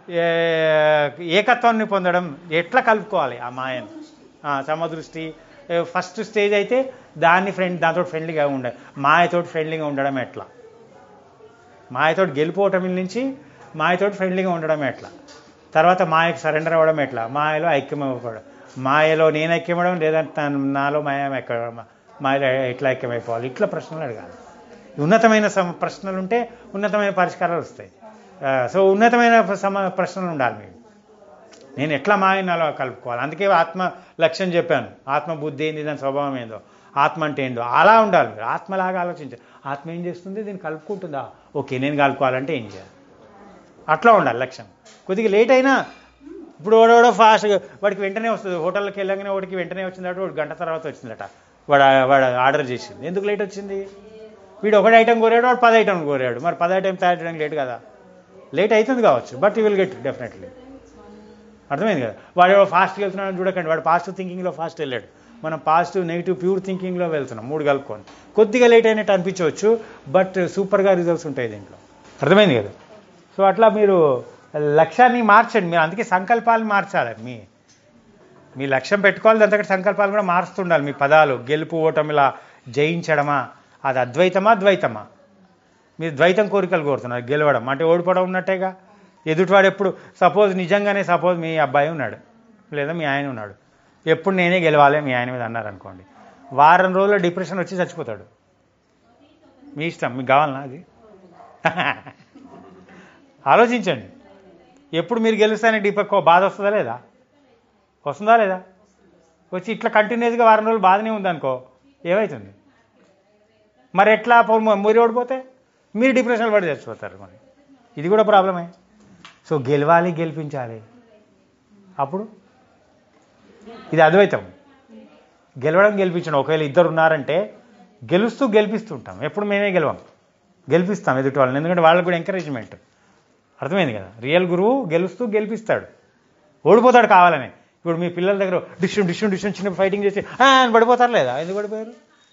ఏ- ఏకత్వాన్ని పొందడం ఎట్లా కలుపుకోవాలి ఆ మాయను ఆ, సమదృష్టి ఏ, ఫస్ట్ స్టేజ్ అయితే దాన్ని ఫ్రెండ్ దాంతో ఫ్రెండ్లీగా ఉండాలి మాయతోటి ఫ్రెండ్లీగా ఉండడం ఎట్లా మాయతోటి గెలిపోవటం నుంచి మాయతోటి ఫ్రెండ్లీగా ఉండడం ఎట్లా తర్వాత మాయకు సరెండర్ అవ్వడం ఎట్లా మాయలో ఐక్యం అవ్వడం మాయలో నేను ఐక్యమవడం లేదంటే తను- నాలో మాయ ఎక్కడ మాయలో ఎట్లా ఐక్యమైపోవాలి ఇట్లా ప్రశ్నలు అడగాలి ఉన్నతమైన సమ ప్రశ్నలు ఉంటే ఉన్నతమైన పరిష్కారాలు వస్తాయి ఆ, సో ఉన్నతమైన సమ ప్రశ్నలు ఉండాలి మీకు నేను ఎట్లా మాయను అలా కలుపుకోవాలి అందుకే ఆత్మ లక్ష్యం చెప్పాను ఆత్మ బుద్ధి ఏంది దాని స్వభావం ఏందో ఆత్మ అంటే ఏందో అలా ఉండాలి మీరు ఆత్మలాగా ఆలోచించాలి ఆత్మ ఏం చేస్తుంది దీన్ని కలుపుకుంటుందా ఓకే నేను కలుపుకోవాలంటే ఏం చేయాలి అట్లా ఉండాలి లక్ష్యం కొద్దిగా లేట్ అయినా ఇప్పుడు వాడోడో ఫాస్ట్గా వాడికి వెంటనే వస్తుంది హోటల్కి వెళ్ళగానే వాడికి వెంటనే వచ్చిందట వాడు గంట తర్వాత వచ్చిందట వాడు వాడు ఆర్డర్ చేసింది ఎందుకు లేట్ వచ్చింది వీడు ఒకటి ఐటెం కోరాడు వాడు పది ఐటమ్ కోరాడు మరి పది ఐటెం తయారు చేయడానికి లేట్ కదా లేట్ అవుతుంది కావచ్చు but you will get definitely అర్థమైంది కదా వాడు ఎవడో ఫాస్ట్గా వెళ్తున్నాడు చూడకండి వాడు పాజిటివ్ థింకింగ్లో ఫాస్ట్ వెళ్ళాడు మనం పాజిటివ్ నెగిటివ్ ప్యూర్ థింకింగ్లో వెళ్తున్నాం మూడు కలుపుకొని కొద్దిగా లేట్ అయినట్టు అనిపించవచ్చు బట్ సూపర్గా రిజల్ట్స్ ఉంటాయి దీంట్లో అర్థమైంది కదా సో అట్లా మీరు లక్ష్యాన్ని మార్చండి మీరు అందుకే సంకల్పాలు మార్చాలి మీ మీ లక్ష్యం పెట్టుకోవాలి దాంతో సంకల్పాలు కూడా మారుస్తుండాలి మీ పదాలు గెలుపు ఓటమిలా జయించడమా అది అద్వైతమా ద్వైతమా మీరు ద్వైతం కోరికలు కోరుతున్నారు గెలవడం అంటే ఓడిపోవడం ఉన్నట్టేగా ఎదుటివాడు ఎప్పుడు సపోజ్ నిజంగానే సపోజ్ మీ అబ్బాయి ఉన్నాడు లేదా మీ ఆయన ఉన్నాడు ఎప్పుడు నేనే గెలవాలి మీ ఆయన మీద అన్నారు అనుకోండి వారం రోజుల్లో డిప్రెషన్ వచ్చి చచ్చిపోతాడు మీ ఇష్టం మీకు కావాలనా అది ఆలోచించండి ఎప్పుడు మీరు గెలుస్తానే డిపెక్ బాధ వస్తుందా లేదా వస్తుందా లేదా వచ్చి ఇట్లా కంటిన్యూస్గా వారం రోజులు బాధనే ఉందనుకో ఏమవుతుంది మరి ఎట్లా పో- మీరు ఓడిపోతే మీరు డిప్రెషన్లో పడి చచ్చిపోతారు మరి ఇది కూడా ప్రాబ్లమే సో గెలవాలి గెలిపించాలి అప్పుడు ఇది అద్వైతం గెలవడం గెలిపించడం ఒకవేళ ఇద్దరు ఉన్నారంటే గెలుస్తూ గెలిపిస్తుంటాం ఎప్పుడు మేమే గెలవం గెలిపిస్తాం ఎదుటి వాళ్ళని ఎందుకంటే వాళ్ళకి కూడా ఎంకరేజ్మెంట్ అర్థమైంది కదా రియల్ గురువు గెలుస్తూ గెలిపిస్తాడు ఓడిపోతాడు కావాలని ఇప్పుడు మీ పిల్లల దగ్గర డిషన్ డిషన్ డిషన్ చిన్న ఫైటింగ్ చేసి "ఆ" అని పడిపోతారు లేదా ఎందుకు పడిపోయారు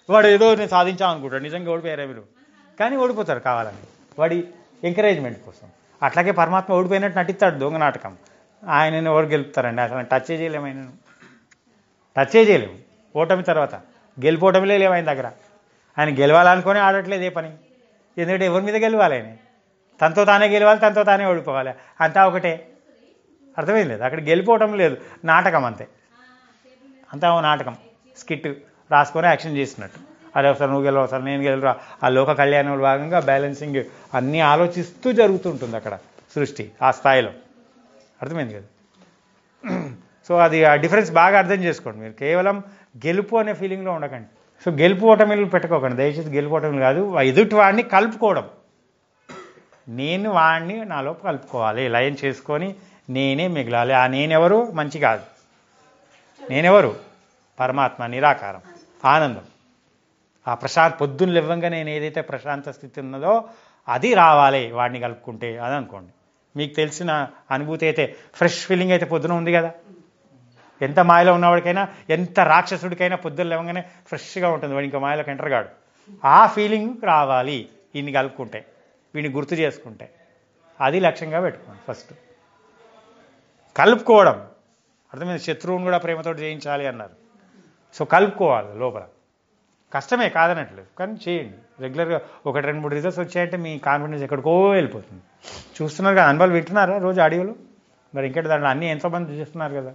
వాడు ఏదో నేను సాధించాం అనుకుంటాడు నిజంగా ఓడిపోయారా మీరు కానీ ఓడిపోతారు కావాలని వాడి ఎంకరేజ్మెంట్ కోసం అట్లాగే పరమాత్మ ఓడిపోయినట్టు నటిస్తాడు దొంగ నాటకం ఆయనని ఎవరు గెలుపుతారండి అసలు టచ్ చేయలేము ఆయనను టచ్ చేయలేము ఓటమి తర్వాత గెలిపోవటమే లేవు ఆయన దగ్గర ఆయన గెలవాలనుకొని ఆడట్లేదు ఏ పని ఎందుకంటే ఎవరి మీద గెలవాలి ఆయన తనతో తానే గెలవాలి తనతో తానే ఓడిపోవాలి అంతా ఒకటే అర్థమైంది లేదు అక్కడ గెలిపోవటం లేదు నాటకం అంతే అంతా ఓ నాటకం స్కిట్ రాసుకొని యాక్షన్ చేసినట్టు అదే ఒకసారి నువ్వు గెలవు ఒకసారి నేను గెలవరా ఆ లోక కళ్యాణంలో భాగంగా బ్యాలెన్సింగ్ అన్నీ ఆలోచిస్తూ జరుగుతుంటుంది అక్కడ సృష్టి ఆ స్థాయిలో అర్థమైంది కదా సో అది ఆ డిఫరెన్స్ బాగా అర్థం చేసుకోండి మీరు కేవలం గెలుపు అనే ఫీలింగ్లో ఉండకండి సో గెలుపు ఓటమిలు పెట్టుకోకండి దయచేసి గెలుపు ఓటమిలు కాదు ఎదుటి వాడిని కలుపుకోవడం నేను వాడిని నాలో కలుపుకోవాలి లయం చేసుకొని నేనే మిగలాలి ఆ నేనెవరు మంచి కాదు నేనెవరు పరమాత్మ నిరాకారం ఆనందం ఆ ప్రశాంత్ పొద్దున్న లేవ్వంగా నేను ఏదైతే ప్రశాంత స్థితి ఉన్నదో అది రావాలి వాడిని కలుపుకుంటే అది అనుకోండి మీకు తెలిసిన అనుభూతి అయితే ఫ్రెష్ ఫీలింగ్ అయితే పొద్దున ఉంది కదా ఎంత మాయలో ఉన్నవాడికైనా ఎంత రాక్షసుడికైనా పొద్దున్న లేవగానే ఫ్రెష్గా ఉంటుంది వాడు ఇంకా మాయలోకి ఎంటర్ కాడు ఆ ఫీలింగ్ రావాలి వీడిని కలుపుకుంటే వీడిని గుర్తు చేసుకుంటే అది లక్ష్యంగా పెట్టుకోండి ఫస్ట్ కలుపుకోవడం అర్థమైంది శత్రువుని కూడా ప్రేమతో జయించాలి అన్నారు సో కలుపుకోవాలి లోపల కష్టమే కాదనట్లేదు కానీ చేయండి రెగ్యులర్గా ఒకటి రెండు మూడు రిజల్ట్స్ వచ్చాయంటే మీ కాన్ఫిడెన్స్ ఎక్కడికో వెళ్ళిపోతుంది చూస్తున్నారు కదా అనుభవాలు వింటున్నారా రోజు ఆడియోలో మరి ఇంకటి దాంట్లో అన్నీ ఎంతోమంది చేస్తున్నారు కదా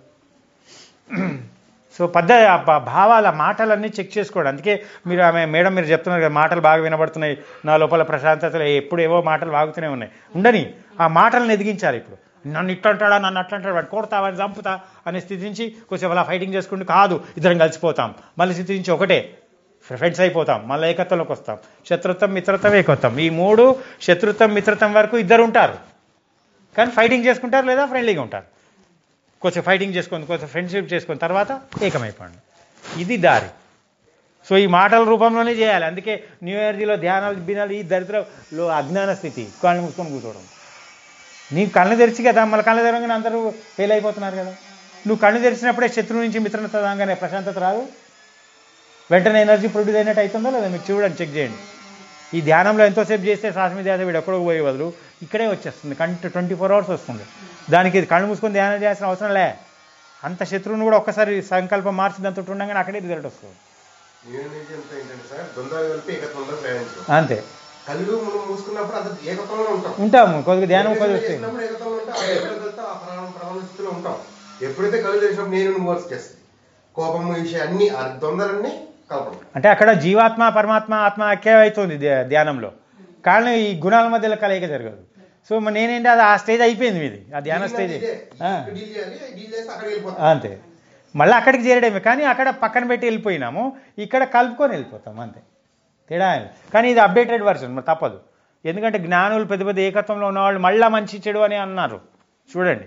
సో పద్ధ ఆ భా- భావాల మాటలన్నీ చెక్ చేసుకోండి అందుకే మీరు ఆమె మేడం మీరు చెప్తున్నారు కదా మాటలు బాగా వినబడుతున్నాయి నా లోపల ప్రశాంతతలు ఎప్పుడు ఏవో మాటలు వాగుతూనే ఉన్నాయి ఉండని ఆ మాటలను ఎదిగించాలి ఇప్పుడు నన్ను ఇట్లంటాడా నన్ను అట్లంటాడు వాడు కొడతా వాడిని చంపుతా అనే స్థితి నుంచి కొంచెం అలా ఫైటింగ్ చేసుకుంటూ కాదు ఇద్దరం కలిసిపోతాం మళ్ళీ స్థితి నుంచి ఒకటే ఫ్రెండ్స్ అయిపోతాం మళ్ళీ ఏకత్వంలోకి వస్తాం శత్రుత్వం మిత్రత్వం ఏకత్వం ఈ మూడు శత్రుత్వం మిత్రత్వం వరకు ఇద్దరు ఉంటారు కానీ ఫైటింగ్ చేసుకుంటారు లేదా ఫ్రెండ్లీగా ఉంటారు కొంచెం ఫైటింగ్ చేసుకొని కొంచెం ఫ్రెండ్షిప్ చేసుకున్న తర్వాత ఏకమైపోండి ఇది దారి సో ఈ మాటల రూపంలోనే చేయాలి అందుకే న్యూ ఎనర్జీలో ధ్యానాలు బినాలు ఈ దరిద్రలో అజ్ఞాన స్థితి కళ్ళు మూసుకొని కూర్చోవడం నీ కళ్ళు తెరిచి కదా మళ్ళీ కళ్ళు తెరవగానే అందరూ ఫెయిల్ అయిపోతున్నారు కదా నువ్వు కళ్ళు తెరిచినప్పుడే శత్రువు నుంచి మిత్రత రాగానే ప్రశాంతత రాదు వెంటనే ఎనర్జీ ప్రొడ్యూస్ అయినట్టు అవుతుందో లేదా మీరు చూడండి చెక్ చేయండి ఈ ధ్యానంలో ఎంతోసేపు చేస్తే శ్వాస మీద ధ్యానం వీడు ఎక్కడో పోయే బదులు ఇక్కడే వచ్చేస్తుంది కంటి ట్వంటీ ఫోర్ అవర్స్ వస్తుంది దానికి ఇది కళ్ళు మూసుకొని ధ్యానం చేయాల్సిన అవసరం లే అంత శత్రువుని కూడా ఒక్కసారి సంకల్పం మార్చి దాంతో ఉండగానే అక్కడే రిజల్ట్ వస్తుంది నేను అంతా ఏంటంటే సార్ ద్వంద్వాలు కలిపి ఏకత్వంలో ప్రయాణించడం అంతే కళ్ళు మనం మూసుకున్నప్పుడు అంత ఏకత్వంలో ఉంటాం ఉంటాము కొద్దిగా ధ్యానం కొద్దిగా వస్తే చేసినప్పుడు ఏకత్వంలో ఉంటాం ఆ ఎప్పుడు వెళ్తే ఆ ప్రాణ ప్రాణ స్థితిలో ఉంటాం ఎప్పుడైతే కళ్ళు తెరిచినప్పుడు నేను నువ్వు వచ్చేస్తుంది కోపం విషయం అన్ని ఆ ద్వంద్వలన్నీ కలపడం అంటే అక్కడ జీవాత్మ పరమాత్మ ఆత్మ ఐక్యం అవుతుంది ధ్యా- ధ్యానంలో కానీ ఈ గుణాల మధ్యలో కలయిక జరగదు సో మరి నేనేంటి అది ఆ స్టేజ్ అయిపోయింది మీది ఆ ధ్యాన స్టేజ్ ఆ. డీల్ చేయాలి డీల్ చేస్తే అక్కడికి వెళ్ళిపోతాం అంతే మళ్ళీ అక్కడికి చేరడమే కానీ అక్కడ పక్కన పెట్టి వెళ్ళిపోయినాము ఇక్కడ కలుపుకొని వెళ్ళిపోతాం అంతే తేడా ఏం లేదు. కానీ ఇది అప్డేటెడ్ వర్షన్ మరి తప్పదు ఎందుకంటే జ్ఞానులు పెద్ద పెద్ద ఏకత్వంలో ఉన్నవాళ్ళు మళ్ళా మంచి చెడు అని అన్నారు చూడండి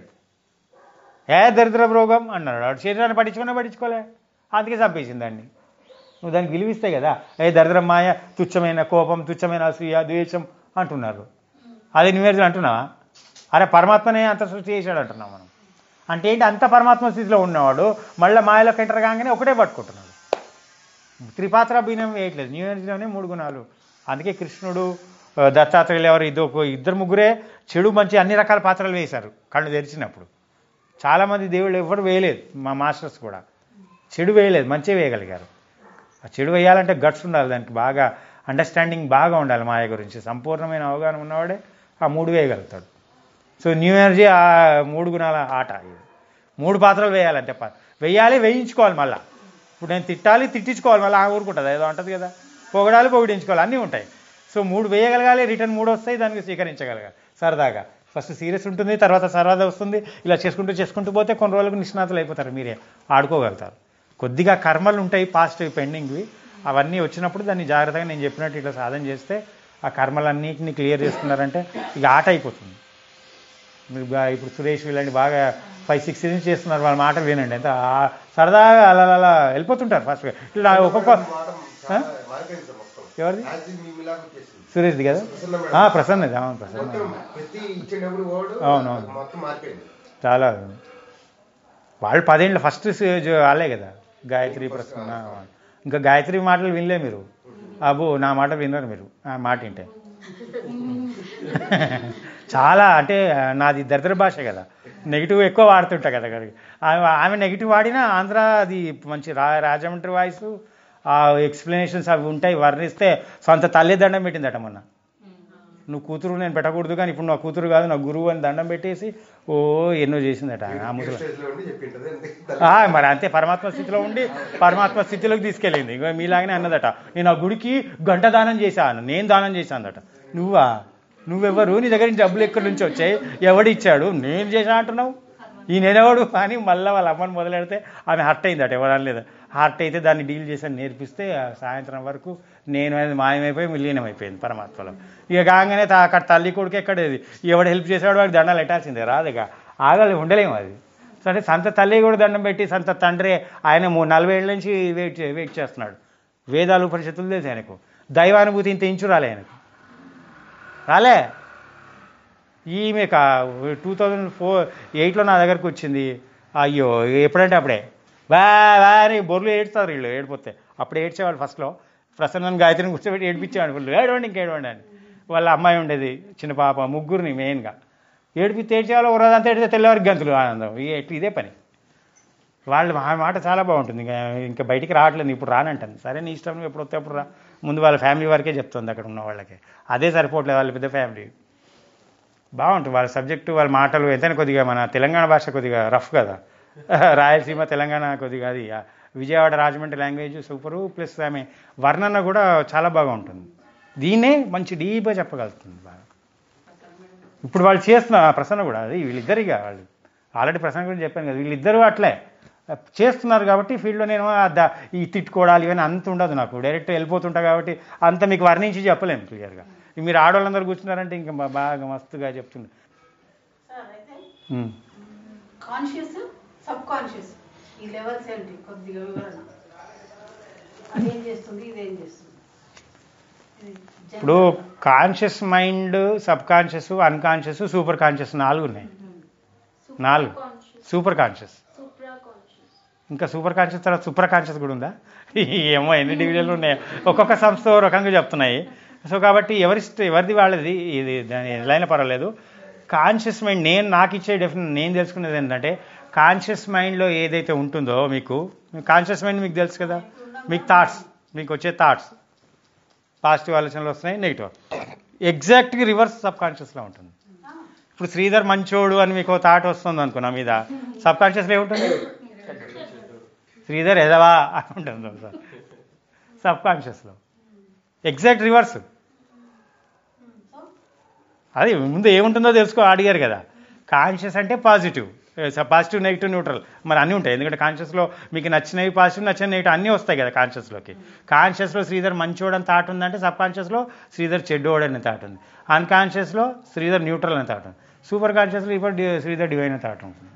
ఏ దరిద్ర రోగం అన్నాడు వాడు శరీరాన్ని పట్టించుకున్నా పట్టించుకోలే అందుకే చంపేసింది దాన్ని నువ్వు దానికి విలువిస్తే కదా ఏ దరిద్రం మాయ తుచ్చమైన కోపం తుచ్చమైన అసూయ ద్వేషం అంటున్నారు అదే నువ్వేది అంటున్నావా అరే పరమాత్మనే అంత సృష్టి చేశాడు అంటున్నాం మనం అంటే ఏంటి అంత పరమాత్మ స్థితిలో ఉన్నవాడు మళ్ళీ మాయలోకి ఎంటర్ కాగానే ఒకటే పట్టుకుంటున్నాడు త్రిపాత్ర బినం వేయట్లేదు న్యూ ఎనర్జీలోనే మూడు గుణాలు అందుకే కృష్ణుడు ఆ, దత్తాత్రేయులు ఎవరు ఇదో ఇద్దరు ముగ్గురే చెడు మంచి అన్ని రకాల పాత్రలు వేశారు కళ్ళు తెరిచినప్పుడు చాలామంది దేవుళ్ళు ఎవరు వేయలేదు మా మాస్టర్స్ కూడా చెడు వేయలేదు మంచి వేయగలిగారు ఆ చెడు వేయాలంటే గట్స్ ఉండాలి దానికి బాగా అండర్స్టాండింగ్ బాగా ఉండాలి మాయ గురించి సంపూర్ణమైన అవగాహన ఉన్నవాడే ఆ మూడు వేయగలుగుతాడు సో న్యూ ఎనర్జీ ఆ మూడు గుణాల ఆట ఇది మూడు పాత్రలు వేయాలంటే ప- వేయాలి వేయించుకోవాలి మళ్ళీ ఇప్పుడు నేను తిట్టాలి తిట్టించుకోవాలి మళ్ళీ ఆ ఊరుకుంటుంది ఏదో అంటది కదా పొగడాలి పొగిడించుకోవాలి అన్నీ ఉంటాయి సో మూడు వేయగలగాలి రిటర్న్ మూడు వస్తాయి దానికి స్వీకరించగలగాలి సరదాగా ఫస్ట్ సీరియస్ ఉంటుంది తర్వాత సరదా వస్తుంది ఇలా చేసుకుంటూ చేసుకుంటూ పోతే కొన్ని రోజులకు నిష్ణాతులు అయిపోతారు మీరే ఆడుకోగలుగుతారు కొద్దిగా కర్మలు ఉంటాయి పాస్ట్ పెండింగ్వి అవన్నీ వచ్చినప్పుడు దాన్ని జాగ్రత్తగా నేను చెప్పినట్టు ఇట్లా సాధన చేస్తే ఆ కర్మలన్నింటినీ క్లియర్ చేసుకున్నారంటే ఇక ఆట అయిపోతుంది మీరు బా- ఇప్పుడు సురేష్ వీళ్ళని బాగా ఫైవ్ సిక్స్ నుంచి చేస్తున్నారు వాళ్ళ మాటలు వినండి ఎంత ఆ- సరదాగా అలా అలా అలా వెళ్ళిపోతుంటారు ఫస్ట్ ఇట్లా ఒక్కొక్క మాట చాలా ఆ? మారిపోయింది సార్ మొత్తం ఎవరిది యాజ్ ఇన్ మీ మీలాగా వచ్చేసింది సురేష్ది కదా ప్రసన్న మేడం. ఆ, ప్రసన్నది అవును ప్రసన్న మొత్తం ప్రతి ఇచ్చేటప్పుడు వర్డ్ అవును, అవును. మొత్తం మారిపోయింది చాలా వాళ్ళు పదేళ్ళు ఫస్ట్ వాళ్ళే కదా గాయత్రి ప్రసన్న ఇంకా గాయత్రి మాటలు వినలే మీరు అబ్బో నా మాట వినరు మీరు ఆ మాట వింటే చాలా అంటే నాది దరిద్ర భాష కదా నెగిటివ్ ఎక్కువ వాడుతుంటా కదా అక్కడికి ఆమె ఆమె నెగిటివ్ వాడినా ఆంధ్ర అది మంచి రా రాజమండ్రి వాయిస్ ఆ ఎక్స్ప్లెనేషన్స్ అవి ఉంటాయి వర్ణిస్తే సొంత తల్లి దండం పెట్టిందట మొన్న నువ్వు కూతురు నేను పెట్టకూడదు కానీ ఇప్పుడు నా కూతురు కాదు నా గురువు అని దండం పెట్టేసి ఓ ఎన్నో చేసిందట ఆ ముసలి స్టేజ్లో ఉండి చెప్పింటది అంతే ఆ, మరి అంతే పరమాత్మ స్థితిలో ఉండి పరమాత్మ స్థితిలోకి తీసుకెళ్ళింది ఇంకో మీలాగనే అన్నదట నేను ఆ గుడికి గంట దానం చేశాను నేను దానం చేశానదట నువ్వా నువ్వెవరు నీ దగ్గర నుంచి డబ్బులు ఎక్కడి నుంచి వచ్చాయి ఎవడు ఇచ్చాడు నేను చేశా అంటున్నావు ఈ నేనెవడు అని మళ్ళీ వాళ్ళ అమ్మని మొదలెడితే ఆమె హర్ట్ అయిందట ఎవరు లేదు హార్ట్ అయితే దాన్ని డీల్ చేసి నేర్పిస్తే ఆ సాయంత్రం వరకు నేను అనేది మాయమైపోయి విలీనం అయిపోయింది పరమాత్మలో ఇక కాగానే తా- అక్కడ తల్లి కొడుకు ఎక్కడేది ఎవడు హెల్ప్ చేసేవాడు వాడికి దండాలు ఎట్టాల్సిందే రాదుగా ఆగాలి ఉండలేము అది సో అంటే సంత తల్లి కూడా దండం పెట్టి సంత తండ్రి ఆయన మూడు నలభై ఏళ్ళ నుంచి వెయిట్ చే- వెయిట్ చేస్తున్నాడు వేదాలు ఉపనిషత్తులు తెలుసు ఆయనకు దైవానుభూతి ఇంత ఇంచు రాలే ఆయనకు రాలే ఈమె టూ థౌజండ్ ఫోర్ ఎయిట్లో నా దగ్గరకు వచ్చింది అయ్యో ఎప్పుడంటే అప్పుడే బా బా అని బొర్లు ఏడుస్తారు వీళ్ళు ఏడిపోతే అప్పుడు ఏడ్చేవాళ్ళు ఫస్ట్లో ప్రసన్న గాయత్రిని కూర్చోబెట్టి ఏడిపించేవాడు ఫుల్ ఏడవండి ఇంకేడవండి అని వాళ్ళ అమ్మాయి ఉండేది చిన్న పాప ముగ్గురిని మెయిన్గా ఏడిపిస్తే ఏడ్చేవాళ్ళు ఒక రోజంతా ఏడితే తెల్లవారికి గంతులు ఆనందం ఇ- ఇదే పని వాళ్ళు మా మాట చాలా బాగుంటుంది ఇంకా ఇంకా బయటికి రావట్లేదు ఇప్పుడు రానంటాను సరే నీ ఇష్టం నువ్వు ఎప్పుడు వస్తే అప్పుడు రా ముందు వాళ్ళ ఫ్యామిలీ వరకే చెప్తుంది అక్కడ ఉన్న వాళ్ళకి అదే సరిపోవట్లేదు వాళ్ళ పెద్ద ఫ్యామిలీ బాగుంటుంది వాళ్ళ సబ్జెక్టు వాళ్ళ మాటలు ఎంతైనా కొద్దిగా మన తెలంగాణ భాష కొద్దిగా రఫ్ కదా రాయలసీమ తెలంగాణ కొద్దిగా అది ఆ Vijayawada Rajahmundry language super plus ఆమె వర్ణన కూడా చాలా బాగా ఉంటుంది దీన్నే మంచి డీప్గా చెప్పగలుగుతుంది బాగా ఇప్పుడు వాళ్ళు చేస్తున్న ప్రసన్న కూడా అది వీళ్ళిద్దరిగా వాళ్ళు ఆల్రెడీ ప్రసన్న గురించి చెప్పాను కదా వీళ్ళిద్దరూ అట్లే చేస్తున్నారు కాబట్టి ఫీల్డ్లో నేను ఆ ద- ఈ తిట్టుకోవడాలు ఇవన్నీ అంత ఉండదు నాకు డైరెక్ట్ వెళ్ళిపోతుంటా కాబట్టి అంత మీకు వర్ణించి చెప్పలేము క్లియర్గా మీరు ఆడవాళ్ళందరూ కూర్చున్నారంటే ఇంకా బా- బాగా మస్తుగా చెప్తుంది సార్ అయితే ఉమ్. కాన్షియస్ సబ్ కాన్షియస్ ఈ లెవెల్స్ ఏంటి కొద్దిగా వివరణ అదేం చేస్తుంది ఇదేం చేస్తుంది ఇది ఇప్పుడు general. Conscious mind subconscious unconscious super conscious నాలుగు ఉన్నాయి నాలుగు సూపర్ కాన్షియస్ ఇంకా సూపర్ కాన్షియస్ తర్వాత సూపర్ కాన్షియస్ కూడా ఉందా ఏమో ఎన్ని డివిజన్లు ఉన్నాయో ఒక్కొక్క సంస్థ ఓ రకంగా చెప్తున్నాయి సో కాబట్టి ఎవరి ఎవరిది వాళ్ళది ఇది దాని ఎలా అయినా పర్వాలేదు కాన్షియస్ మైండ్ నేను నాకు ఇచ్చే డెఫినెట్ నేను తెలుసుకునేది ఏంటంటే కాన్షియస్ మైండ్లో ఏదైతే ఉంటుందో మీకు కాన్షియస్ మైండ్ మీకు తెలుసు కదా మీకు థాట్స్ మీకు వచ్చే థాట్స్ పాజిటివ్ ఆలోచనలు వస్తున్నాయి నెగిటివ్ ఎగ్జాక్ట్గా రివర్స్ సబ్ కాన్షియస్లో ఉంటుంది ఇప్పుడు శ్రీధర్ మంచోడు అని మీకు థాట్ వస్తుంది అనుకో నా మీద సబ్ కాన్షియస్లో ఏముంటుంది శ్రీధర్ ఎదవా అని ఉంటుంది సార్ సబ్ కాన్షియస్లో ఎగ్జాక్ట్ రివర్స్ అది ముందు ఏముంటుందో తెలుసుకో అడిగారు కదా కాన్షియస్ అంటే పాజిటివ్ పాజిటివ్ నెగిటివ్ న్యూట్రల్ మరి అన్నీ ఉంటాయి ఎందుకంటే కాన్షియస్లో మీకు నచ్చినవి పాజిటివ్ నచ్చిన నెగిటివ్ అన్నీ వస్తాయి కదా కాన్షియస్లోకి కాన్షియస్లో శ్రీధర్ మంచోడు అని థాట్ ఉందంటే సబ్ కాన్షియస్లో శ్రీధర్ చెడ్డోడు అని థాట్ ఉంది అన్కాన్షియస్లో శ్రీధర్ న్యూట్రల్ అని థాట్ ఉంది సూపర్ కాన్షియస్లో ఇప్పుడు డి- శ్రీధర్ డివైన్ అని థాట్ ఉంటుంది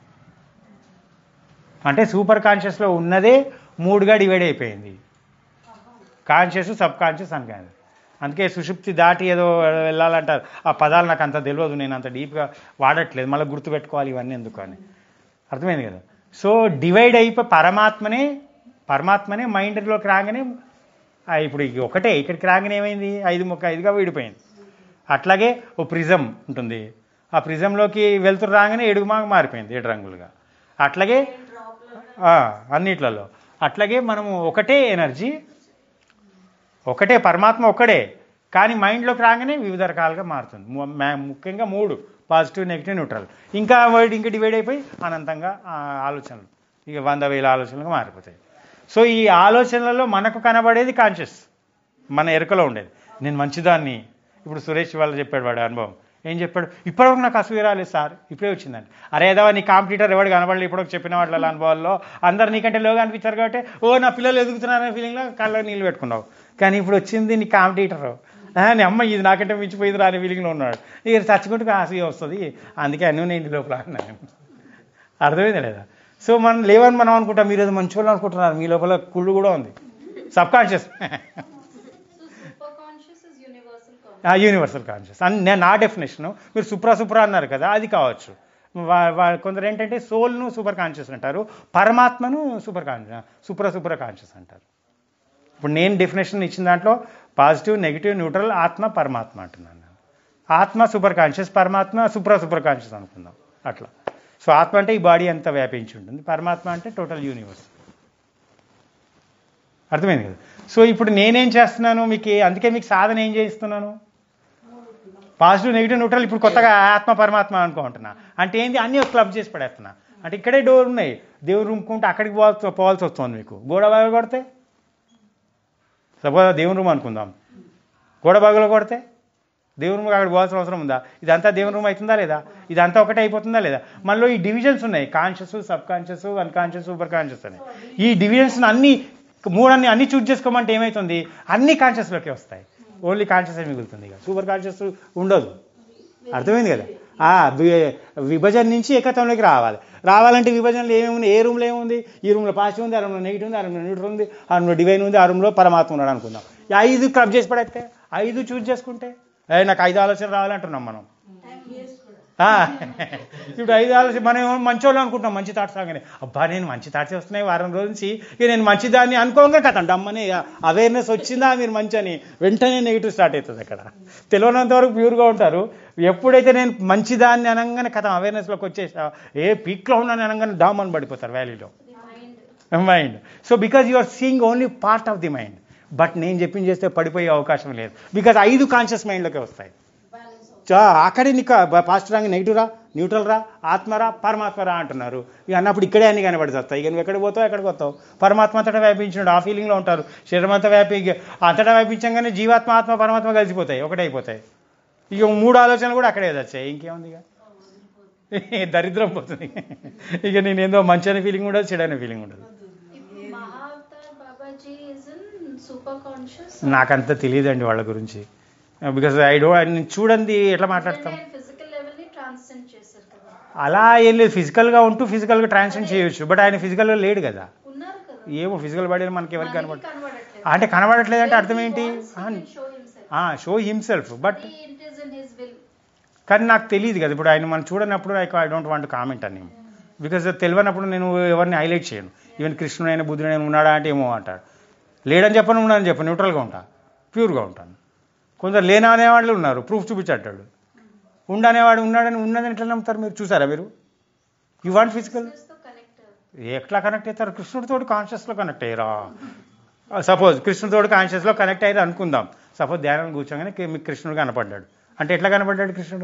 అంటే సూపర్ కాన్షియస్లో ఉన్నదే మూడుగా డివైడ్ అయిపోయింది కాన్షియస్ సబ్ కాన్షియస్ అన్కాన్షియస్ అందుకే సుషుప్తి దాటి ఏదో వెళ్ళాలంటారు ఆ పదాలు నాకు అంత తెలియదు నేను అంత డీప్గా వాడట్లేదు మళ్ళీ గుర్తుపెట్టుకోవాలి ఇవన్నీ ఎందుకు అని అర్థమైంది కదా సో డివైడ్ అయిపోయి పరమాత్మనే పరమాత్మనే మైండ్లోకి రాగానే ఆ ఇప్పుడు ఇది ఒకటే ఇక్కడికి రాగానే ఏమైంది ఐదు మొక్క ఐదుగా విడిపోయింది అట్లాగే ఓ ప్రిజం ఉంటుంది ఆ ప్రిజంలోకి వెళ్తురు రాగానే ఏడుగుమాగ మారిపోయింది ఏడు రంగులుగా అట్లాగే ఆ, అన్నిట్లలో అట్లాగే మనము ఒకటే ఎనర్జీ ఒకటే పరమాత్మ ఒక్కడే కానీ మైండ్లోకి రాగానే వివిధ రకాలుగా మారుతుంది ము- మ్యా- ముఖ్యంగా మూడు పాజిటివ్ నెగిటివ్ న్యూట్రల్ ఇంకా వర్డ్ ఇంకా డివైడ్ అయిపోయి అనంతంగా ఆ ఆలోచనలు ఇక వంద వేల ఆలోచనలుగా మారిపోతాయి సో ఈ ఆలోచనలలో మనకు కనబడేది కాన్షియస్ మన ఎరుకలో ఉండేది నేను మంచిదాన్ని ఇప్పుడు సురేష్ వాళ్ళు చెప్పాడు వాడు అనుభవం ఏం చెప్పాడు ఇప్పటివరకు నాకు అసూయ రాలేదు సార్ ఇప్పుడే వచ్చిందండి అరే ఏదో నీ కాంపిటీటర్ ఎవడు కనబడలేదు ఇప్పుడు చెప్పిన వాళ్ళ అనుభవాల్లో అందరు నీకంటే లోగా అనిపించారు కాబట్టి ఓ నా పిల్లలు ఎదుగుతున్నారనే ఫీలింగ్లో కళ్ళలో నీళ్ళు పెట్టుకున్నావు కానీ ఇప్పుడు వచ్చింది నీ కాంపిటీటర్ నీ అమ్మ ఇది నాకంటే మించిపోయింది రాని ఫీలింగ్లో ఉన్నాడు ఇక చచ్చుకుంటూ అసూయ వస్తుంది అందుకే అన్నీ నేను ఇంటి లోపల అన్నాను అర్థమైంది లేదా సో మనం లేవని మనం అనుకుంటాం మీరు ఏదో మంచి వాళ్ళు అనుకుంటున్నారు మీ లోపల కుళ్ళు కూడా ఉంది subconscious super conscious is universal conscious. Universal conscious అని నేను నా డెఫినేషను మీరు సుప్రా సుప్రా అన్నారు కదా అది కావచ్చు వా- వా- కొందరు ఏంటంటే సోల్ను సూపర్ కాన్షియస్ అంటారు పరమాత్మను super conscious super super conscious అంటారు ఇప్పుడు నేను డెఫినేషన్ ఇచ్చిన దాంట్లో పాజిటివ్ నెగిటివ్ న్యూట్రల్ ఆత్మ పరమాత్మ అంటున్నాను నేను ఆత్మ సూపర్ కాన్షియస్ పరమాత్మ సూపర్ సూపర్ కాన్షియస్ అనుకుందాం అట్లా సో ఆత్మ అంటే ఈ బాడీ అంతా వ్యాపించి ఉంటుంది పరమాత్మ అంటే టోటల్ యూనివర్స్ అర్థమైంది కదా సో ఇప్పుడు నేనేం చేస్తున్నాను మీకు ఏ- అందుకే మీకు సాధన ఏం చేయిస్తున్నాను పాజిటివ్ నెగిటివ్ న్యూట్రల్ ఇప్పుడు కొత్తగా ఆత్మ పరమాత్మ అనుకుంటున్నా అంటే ఏంది అన్నీ ఒక క్లబ్ చేసి పడేస్తున్నా అంటే ఇక్కడే డోర్ ఉన్నాయి దేవుడు రూమ్ కుంటే అక్కడికి పోవాల్సి పోవాల్సి వస్తుంది మీకు గోడ బాగా కొడితే సపోజ్ దేవుని రూమ్ అనుకుందాం గోడ బాగులో కొడితే దేవుని రూమ్ అక్కడికి పోవాల్సిన అవసరం ఉందా ఇదంతా దేవుని రూమ్ అవుతుందా లేదా ఇదంతా ఒకటే అయిపోతుందా లేదా మనలో ఈ డివిజన్స్ ఉన్నాయి conscious subconscious unconscious super conscious అని ఈ డివిజన్స్ అన్ని మూడన్ని అన్ని చూజ్ చేసుకోమంటే ఏమవుతుంది అన్ని కాన్షియస్లోకి వస్తాయి ఓన్లీ కాన్షియస్ మిగులుతుంది ఇక సూపర్ కాన్షియస్ ఉండదు అర్థమైంది కదా ఆ వి- విభజన నుంచి ఏకత్వంలోకి రావాలి రావాలంటే విభజనలో ఏమేమి ఏ రూమ్లో ఏముంది ఈ రూమ్లో పాజిటివ్ ఉంది ఆ రూమ్లో నెగిటివ్ ఉంది ఆ రూమ్లో న్యూట్రల్ ఉంది ఆ రూమ్లో డివైన్ ఉంది ఆ రూమ్లో పరమాత్మ ఉన్నాడు అనుకుందాం ఈ ఐదు క్లబ్ చేసి పడేస్తే ఐదు చూజ్ చేసుకుంటే ఏ నాకు ఐదు ఆలోచన రావాలంటున్నాం మనం ఆ, ఇప్పుడు ఐదు ఆలోచన మనం ఏమో మంచోళ్ళు అనుకుంటున్నాం మంచి థాట్స్ రాగానే అబ్బా నేను మంచి థాట్స్ వస్తున్నాయి వారం రోజు నుంచి ఇక నేను మంచిదాన్ని అనుకోగా కథ డమ్మని అవేర్నెస్ వచ్చిందా మీరు మంచి అని వెంటనే నెగిటివ్ స్టార్ట్ అవుతుంది అక్కడ తెలియనంత వరకు ప్యూర్గా ఉంటారు ఎప్పుడైతే నేను మంచిదాన్ని అనగానే కథ అవేర్నెస్లోకి వచ్చేసా ఏ పీక్లో ఉన్నాను అనగానే డామ్ అని పడిపోతారు వ్యాలీలో The mind. Mind so because you are seeing only part of the mind but నేను చెప్పింది చేస్తే పడిపోయే అవకాశం లేదు బికాజ్ ఐదు కాన్షియస్ మైండ్లోకి వస్తాయి Balance of చా అక్కడే నీకు పాజిటివ్ రాగా నెగిటివ్ రా న్యూట్రల్ రా ఆత్మరా పరమాత్మ రా అంటున్నారు ఇక అన్నప్పుడు ఇక్కడే అన్ని కనబడి వస్తాయి ఇక నువ్వు ఎక్కడికి పోతావు ఎక్కడికి పోతావు పరమాత్మ అంతటా వ్యాపించినాడు ఆ ఫీలింగ్లో ఉంటారు శరీరం అంతా వ్యాపి ఇక అంతటా వ్యాపించగానే జీవాత్మ ఆత్మ పరమాత్మ కలిసిపోతాయి ఒకటే అయిపోతాయి ఇక మూడు ఆలోచనలు కూడా అక్కడే వచ్చాయి ఇంకేముంది ఇక దరిద్రం పోతుంది ఇక నేను ఏందో మంచి అనే ఫీలింగ్ ఉండదు చెడు అనే ఫీలింగ్ ఉండదు If Mahavatar Babaji is in super conscious, నాకంత తెలియదండి వాళ్ళ గురించి బికాజ్ ఐ డో నేను చూడండి ఎట్లా మాట్లాడతాం ఫిజికల్ లెవెల్ ని ట్రాన్సెండ్ చేశారు కదా అలా ఏం లేదు ఫిజికల్గా ఉంటూ ఫిజికల్గా ట్రాన్స్ఫర్ చేయొచ్చు బట్ ఆయన ఫిజికల్గా లేడు కదా ఉన్నారు కదా ఏమో ఫిజికల్ బాడీ మనకి ఎవరికి మనకి కనబడ కనబడట్లేదు అంటే కనబడట్లేదు అంటే అర్థం When he ఏంటి wants, he can show himself. Show himself but But it is in his will. కానీ నాకు తెలియదు కదా ఇప్పుడు ఆయన మనం చూడనప్పుడు I I don't want comment అని బికాజ్ తెలియనప్పుడు నేను ఎవరిని హైలైట్ చేయను ఈవెన్ కృష్ణుడైన బుద్ధుడైన ఉన్నాడా అంటే ఏమో అంటాడు లేడని చెప్పను ఉన్నాడని చెప్పను న్యూట్రల్గా ఉంటా ప్యూర్గా ఉంటాను కొందరు లేని అనేవాళ్ళు ఉన్నారు ప్రూఫ్ చూపించట్టాడు ఉండనేవాడు ఉన్నాడని ఉన్నదని ఎట్లా నమ్ముతారు మీరు చూసారా మీరు యూ వాంట్ ఫిజికల్ Consciousness తో connect అవ్వరు. ఎట్లా కనెక్ట్ అవుతారు కృష్ణుడితో కాన్షియస్లో కనెక్ట్ అయ్యారా సపోజ్ కృష్ణుడితో కాన్షియస్లో కనెక్ట్ అయ్యారు అనుకుందాం సపోజ్ ధ్యానం కూర్చోగానే కి- మీకు కృష్ణుడు కనపడ్డాడు అంటే ఎట్లా కనపడ్డాడు కృష్ణుడు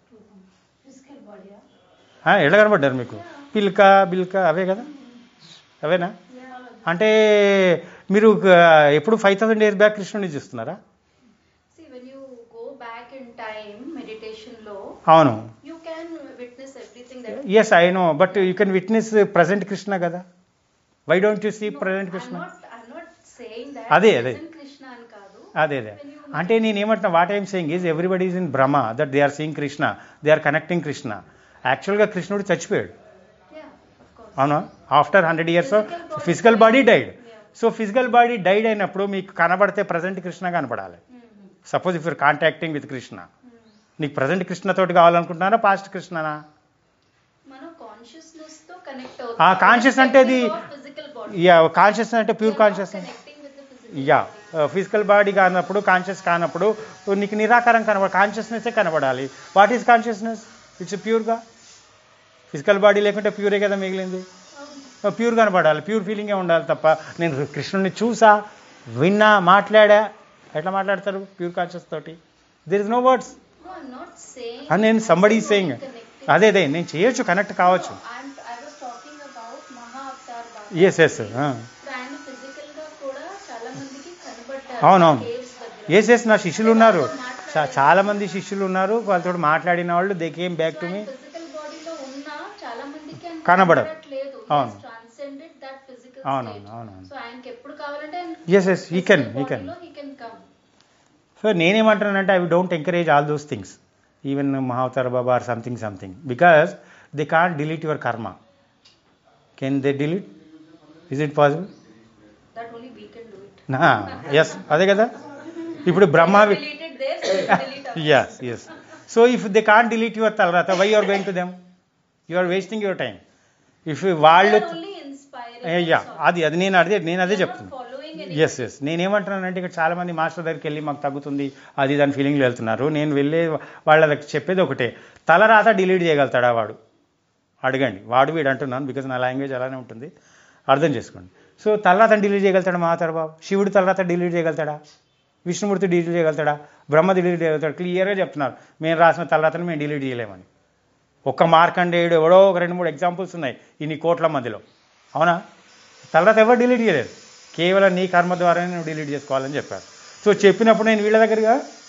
ఫిజికల్ బాడీయా ఆ, ఎట్లా కనపడ్డారు మీకు పిల్క బిల్క అవే కదా అవేనా అంటే మీరు ఆ, ఎప్పుడు ఫైవ్ థౌసండ్ ఇయర్స్ బ్యాక్ కృష్ణుడిని చూస్తున్నారా See, when you go back in time, meditation low, అవును you can witness everything that. Yes I no but you can witness present Krishna కదా why don't you see No, present I'm Krishna not, I'm not saying that. అదే, అదే. present Krishna అని కాదు. అదే అదే When you అంటే నేను ఏమంటున్నా what I'm saying is everybody is in Brahma that they are seeing Krishna they are connecting Krishna యాక్చువల్గా కృష్ణుడు చచ్చిపోయాడు Yeah, of course. అవునా after hundred years Physical body physical body died Yeah. So physical body died అయినప్పుడు మీకు కనబడితే ప్రజెంట్ కృష్ణ కనపడాలి Mhm. Suppose if you're contacting with Krishna Mhm. నీకు present కృష్ణతోటి కావాలనుకుంటున్నారా పాస్ట్ కృష్ణనా మనం కాన్షియస్నెస్ తో కనెక్ట్ ఆ, conscious అంటే అది- ఫిజికల్ బాడీ యా కాన్షియస్ అంటే pure conscious connecting with the physical yeah physical body కానప్పుడు కాన్షియస్ కానప్పుడు నీకు నిరాకారం కనబడ కాన్షియస్నెస్ కనబడాలి వాట్ ఈస్ కాన్షియస్నెస్ ఇట్స్ ప్యూర్గా ఫిజికల్ బాడీ లేకుంటే ప్యూరే కదా మిగిలింది ప్యూర్ కనబడాలి ప్యూర్ ఫీలింగే ఉండాలి తప్ప నేను కృష్ణుడిని చూసా విన్నా మాట్లాడా ఎట్లా మాట్లాడతారు ప్యూర్ కాన్షియస్ తోటి there is no words No, I'm not saying. అని నేను సంబడి సేయింగ్ Connecting. అదే అదే నేను చేయొచ్చు కనెక్ట్ కావచ్చు I'm, I was talking about Maha Avatar Baba. Yes yes ఇప్పుడు ఆయన ఫిజికల్ గా కూడా చాలా మందికి కనబడ్డారు అవునవును. caves దగ్గర. ఎస్ ఎస్ నా శిష్యులు ఉన్నారు చా- చాలా మంది శిష్యులు ఉన్నారు వాళ్ళతో మాట్లాడిన వాళ్ళు they came back to me physical బాడీలో ఉన్న చాలా మందికి ఆయన కనబడరు. కనబడట్లేదు అవును. ట్రాన్సెండెడ్ దట్ ఫిజికల్ అవునవును, అవునవును. సో ఆయనకి ఎప్పుడు కావాలంటే yes yes he can he can he can come so నేనేమంటున్నానంటే I don't encourage all those things even Mahavatar Baba or something something because they can't delete your karma can they delete is it possible that only we can do it yes అదే కదా ఇప్పుడు Brahma deleted there so delete yes yes so if they can't delete your తలరాత why you're going to them you are wasting your time if వాళ్ళు only inspiring yeah అది అది నేను అదే నేను అదే చెప్తున్నా following feeling in yes yes నేనేమంటున్నానంటే ఇక్కడ చాలా మంది మాస్టర్ దగ్గరికి వెళ్ళి మాకు తగ్గుతుంది అది దాని ఫీలింగ్లో వెళ్తున్నారు నేను వెళ్ళే వాళ్ళ దగ్గర చెప్పేది ఒకటే తలరాత డిలీట్ చేయగలుగుతాడా వాడు అడగండి వాడు వీడు అంటున్నాను బికాజ్ నా లాంగ్వేజ్ అలానే ఉంటుంది అర్థం చేసుకోండి సో తలరాతను డిలీట్ చేయగలుగుతాడా మహాతారు బాబు శివుడు తలరాత డిలీట్ చేయగలుగుతాడా విష్ణుమూర్తి డిలీట్ చేయగలుగుతాడా బ్రహ్మ డిలీట్ చేయగలుగుతాడు క్లియర్గా చెప్తున్నారు మేము రాసిన తలరాతను మేము డిలీట్ చేయలేమని ఒక్క మార్కండేయుడు ఎవడో ఒక రెండు మూడు ఎగ్జాంపుల్స్ ఉన్నాయి ఇన్ని కోట్ల మధ్యలో అవునా తర్వాత ఎవరు డిలీట్ చేయలేదు కేవలం నీ కర్మ ద్వారానే నువ్వు డిలీట్ చేసుకోవాలని చెప్పారు సో చెప్పినప్పుడు నేను వీళ్ళ దగ్గరగా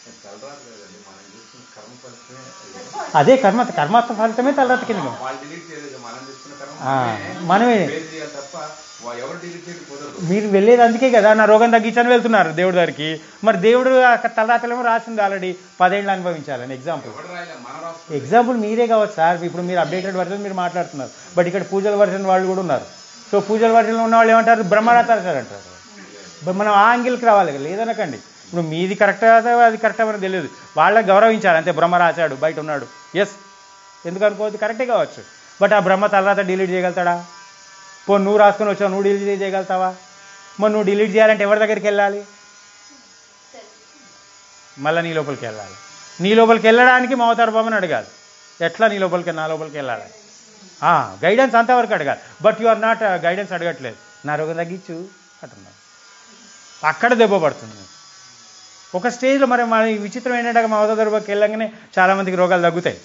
అదే కర్మ కర్మాత్మ ఫలితమే తలరాత కింద వాళ్ళు డిలీట్ చేయలేదు మనం తీసుకున్న కర్మ ఆ, మనమే. వేరు చేయాలి తప్ప వా- ఎవరు డిలీట్ చేయడం కుదరదు మీరు వెళ్ళేది అందుకే కదా నా రోగం తగ్గించని వెళ్తున్నారు దేవుడి దగ్గరికి మరి దేవుడు ఆ తలరాతలేమో రాసింది ఆల్రెడీ పదేళ్ళు అనుభవించాలని ఎగ్జాంపుల్ ఎవరు రాయలే మనం రాసుకున్నాం ఎగ్జాంపుల్ మీరే కావచ్చు సార్ ఇప్పుడు మీరు అప్డేటెడ్ వర్షన్ మీరు మాట్లాడుతున్నారు బట్ ఇక్కడ పూజల వర్షన్ వాళ్ళు కూడా ఉన్నారు సో పూజల వర్షన్లో ఉన్న వాళ్ళు ఏమంటారు బ్రహ్మరాతారు సార్ అంటారు బట్ మనం ఆ యాంగిల్కి రావాలి కదా, లేదనకండి ఇప్పుడు మీది కరెక్ట్ అది కరెక్ట్ మనకు తెలియదు వాళ్ళకి గౌరవించాలి అంతే బ్రహ్మ రాశాడు బయట ఉన్నాడు ఎస్ ఎందుకు అనుకోవద్దు కరెక్టే కావచ్చు బట్ ఆ బ్రహ్మ తర్వాత డిలీట్ చేయగలుగుతాడా పో నువ్వు రాసుకొని వచ్చావు నువ్వు డిలీట్ చేయగలుగుతావా మరి నువ్వు డిలీట్ చేయాలంటే ఎవరి దగ్గరికి వెళ్ళాలి మళ్ళీ నీ లోపలికి వెళ్ళాలి నీ లోపలికి వెళ్ళడానికి మమతార బాబుని అడగాలి ఎట్లా నీ లోపలికి నా లోపలికి వెళ్ళాలి గైడెన్స్ అంతవరకు అడగాలి but you are not guidance అడగట్లేదు నా రోగం తగ్గించు అంటున్నాను అక్కడ దెబ్బ పడుతుంది ఒక స్టేజ్లో మరి మన ఈ విచిత్రం ఏంటంటే మమతా దర్బాకి వెళ్ళగానే చాలామందికి రోగాలు తగ్గుతాయి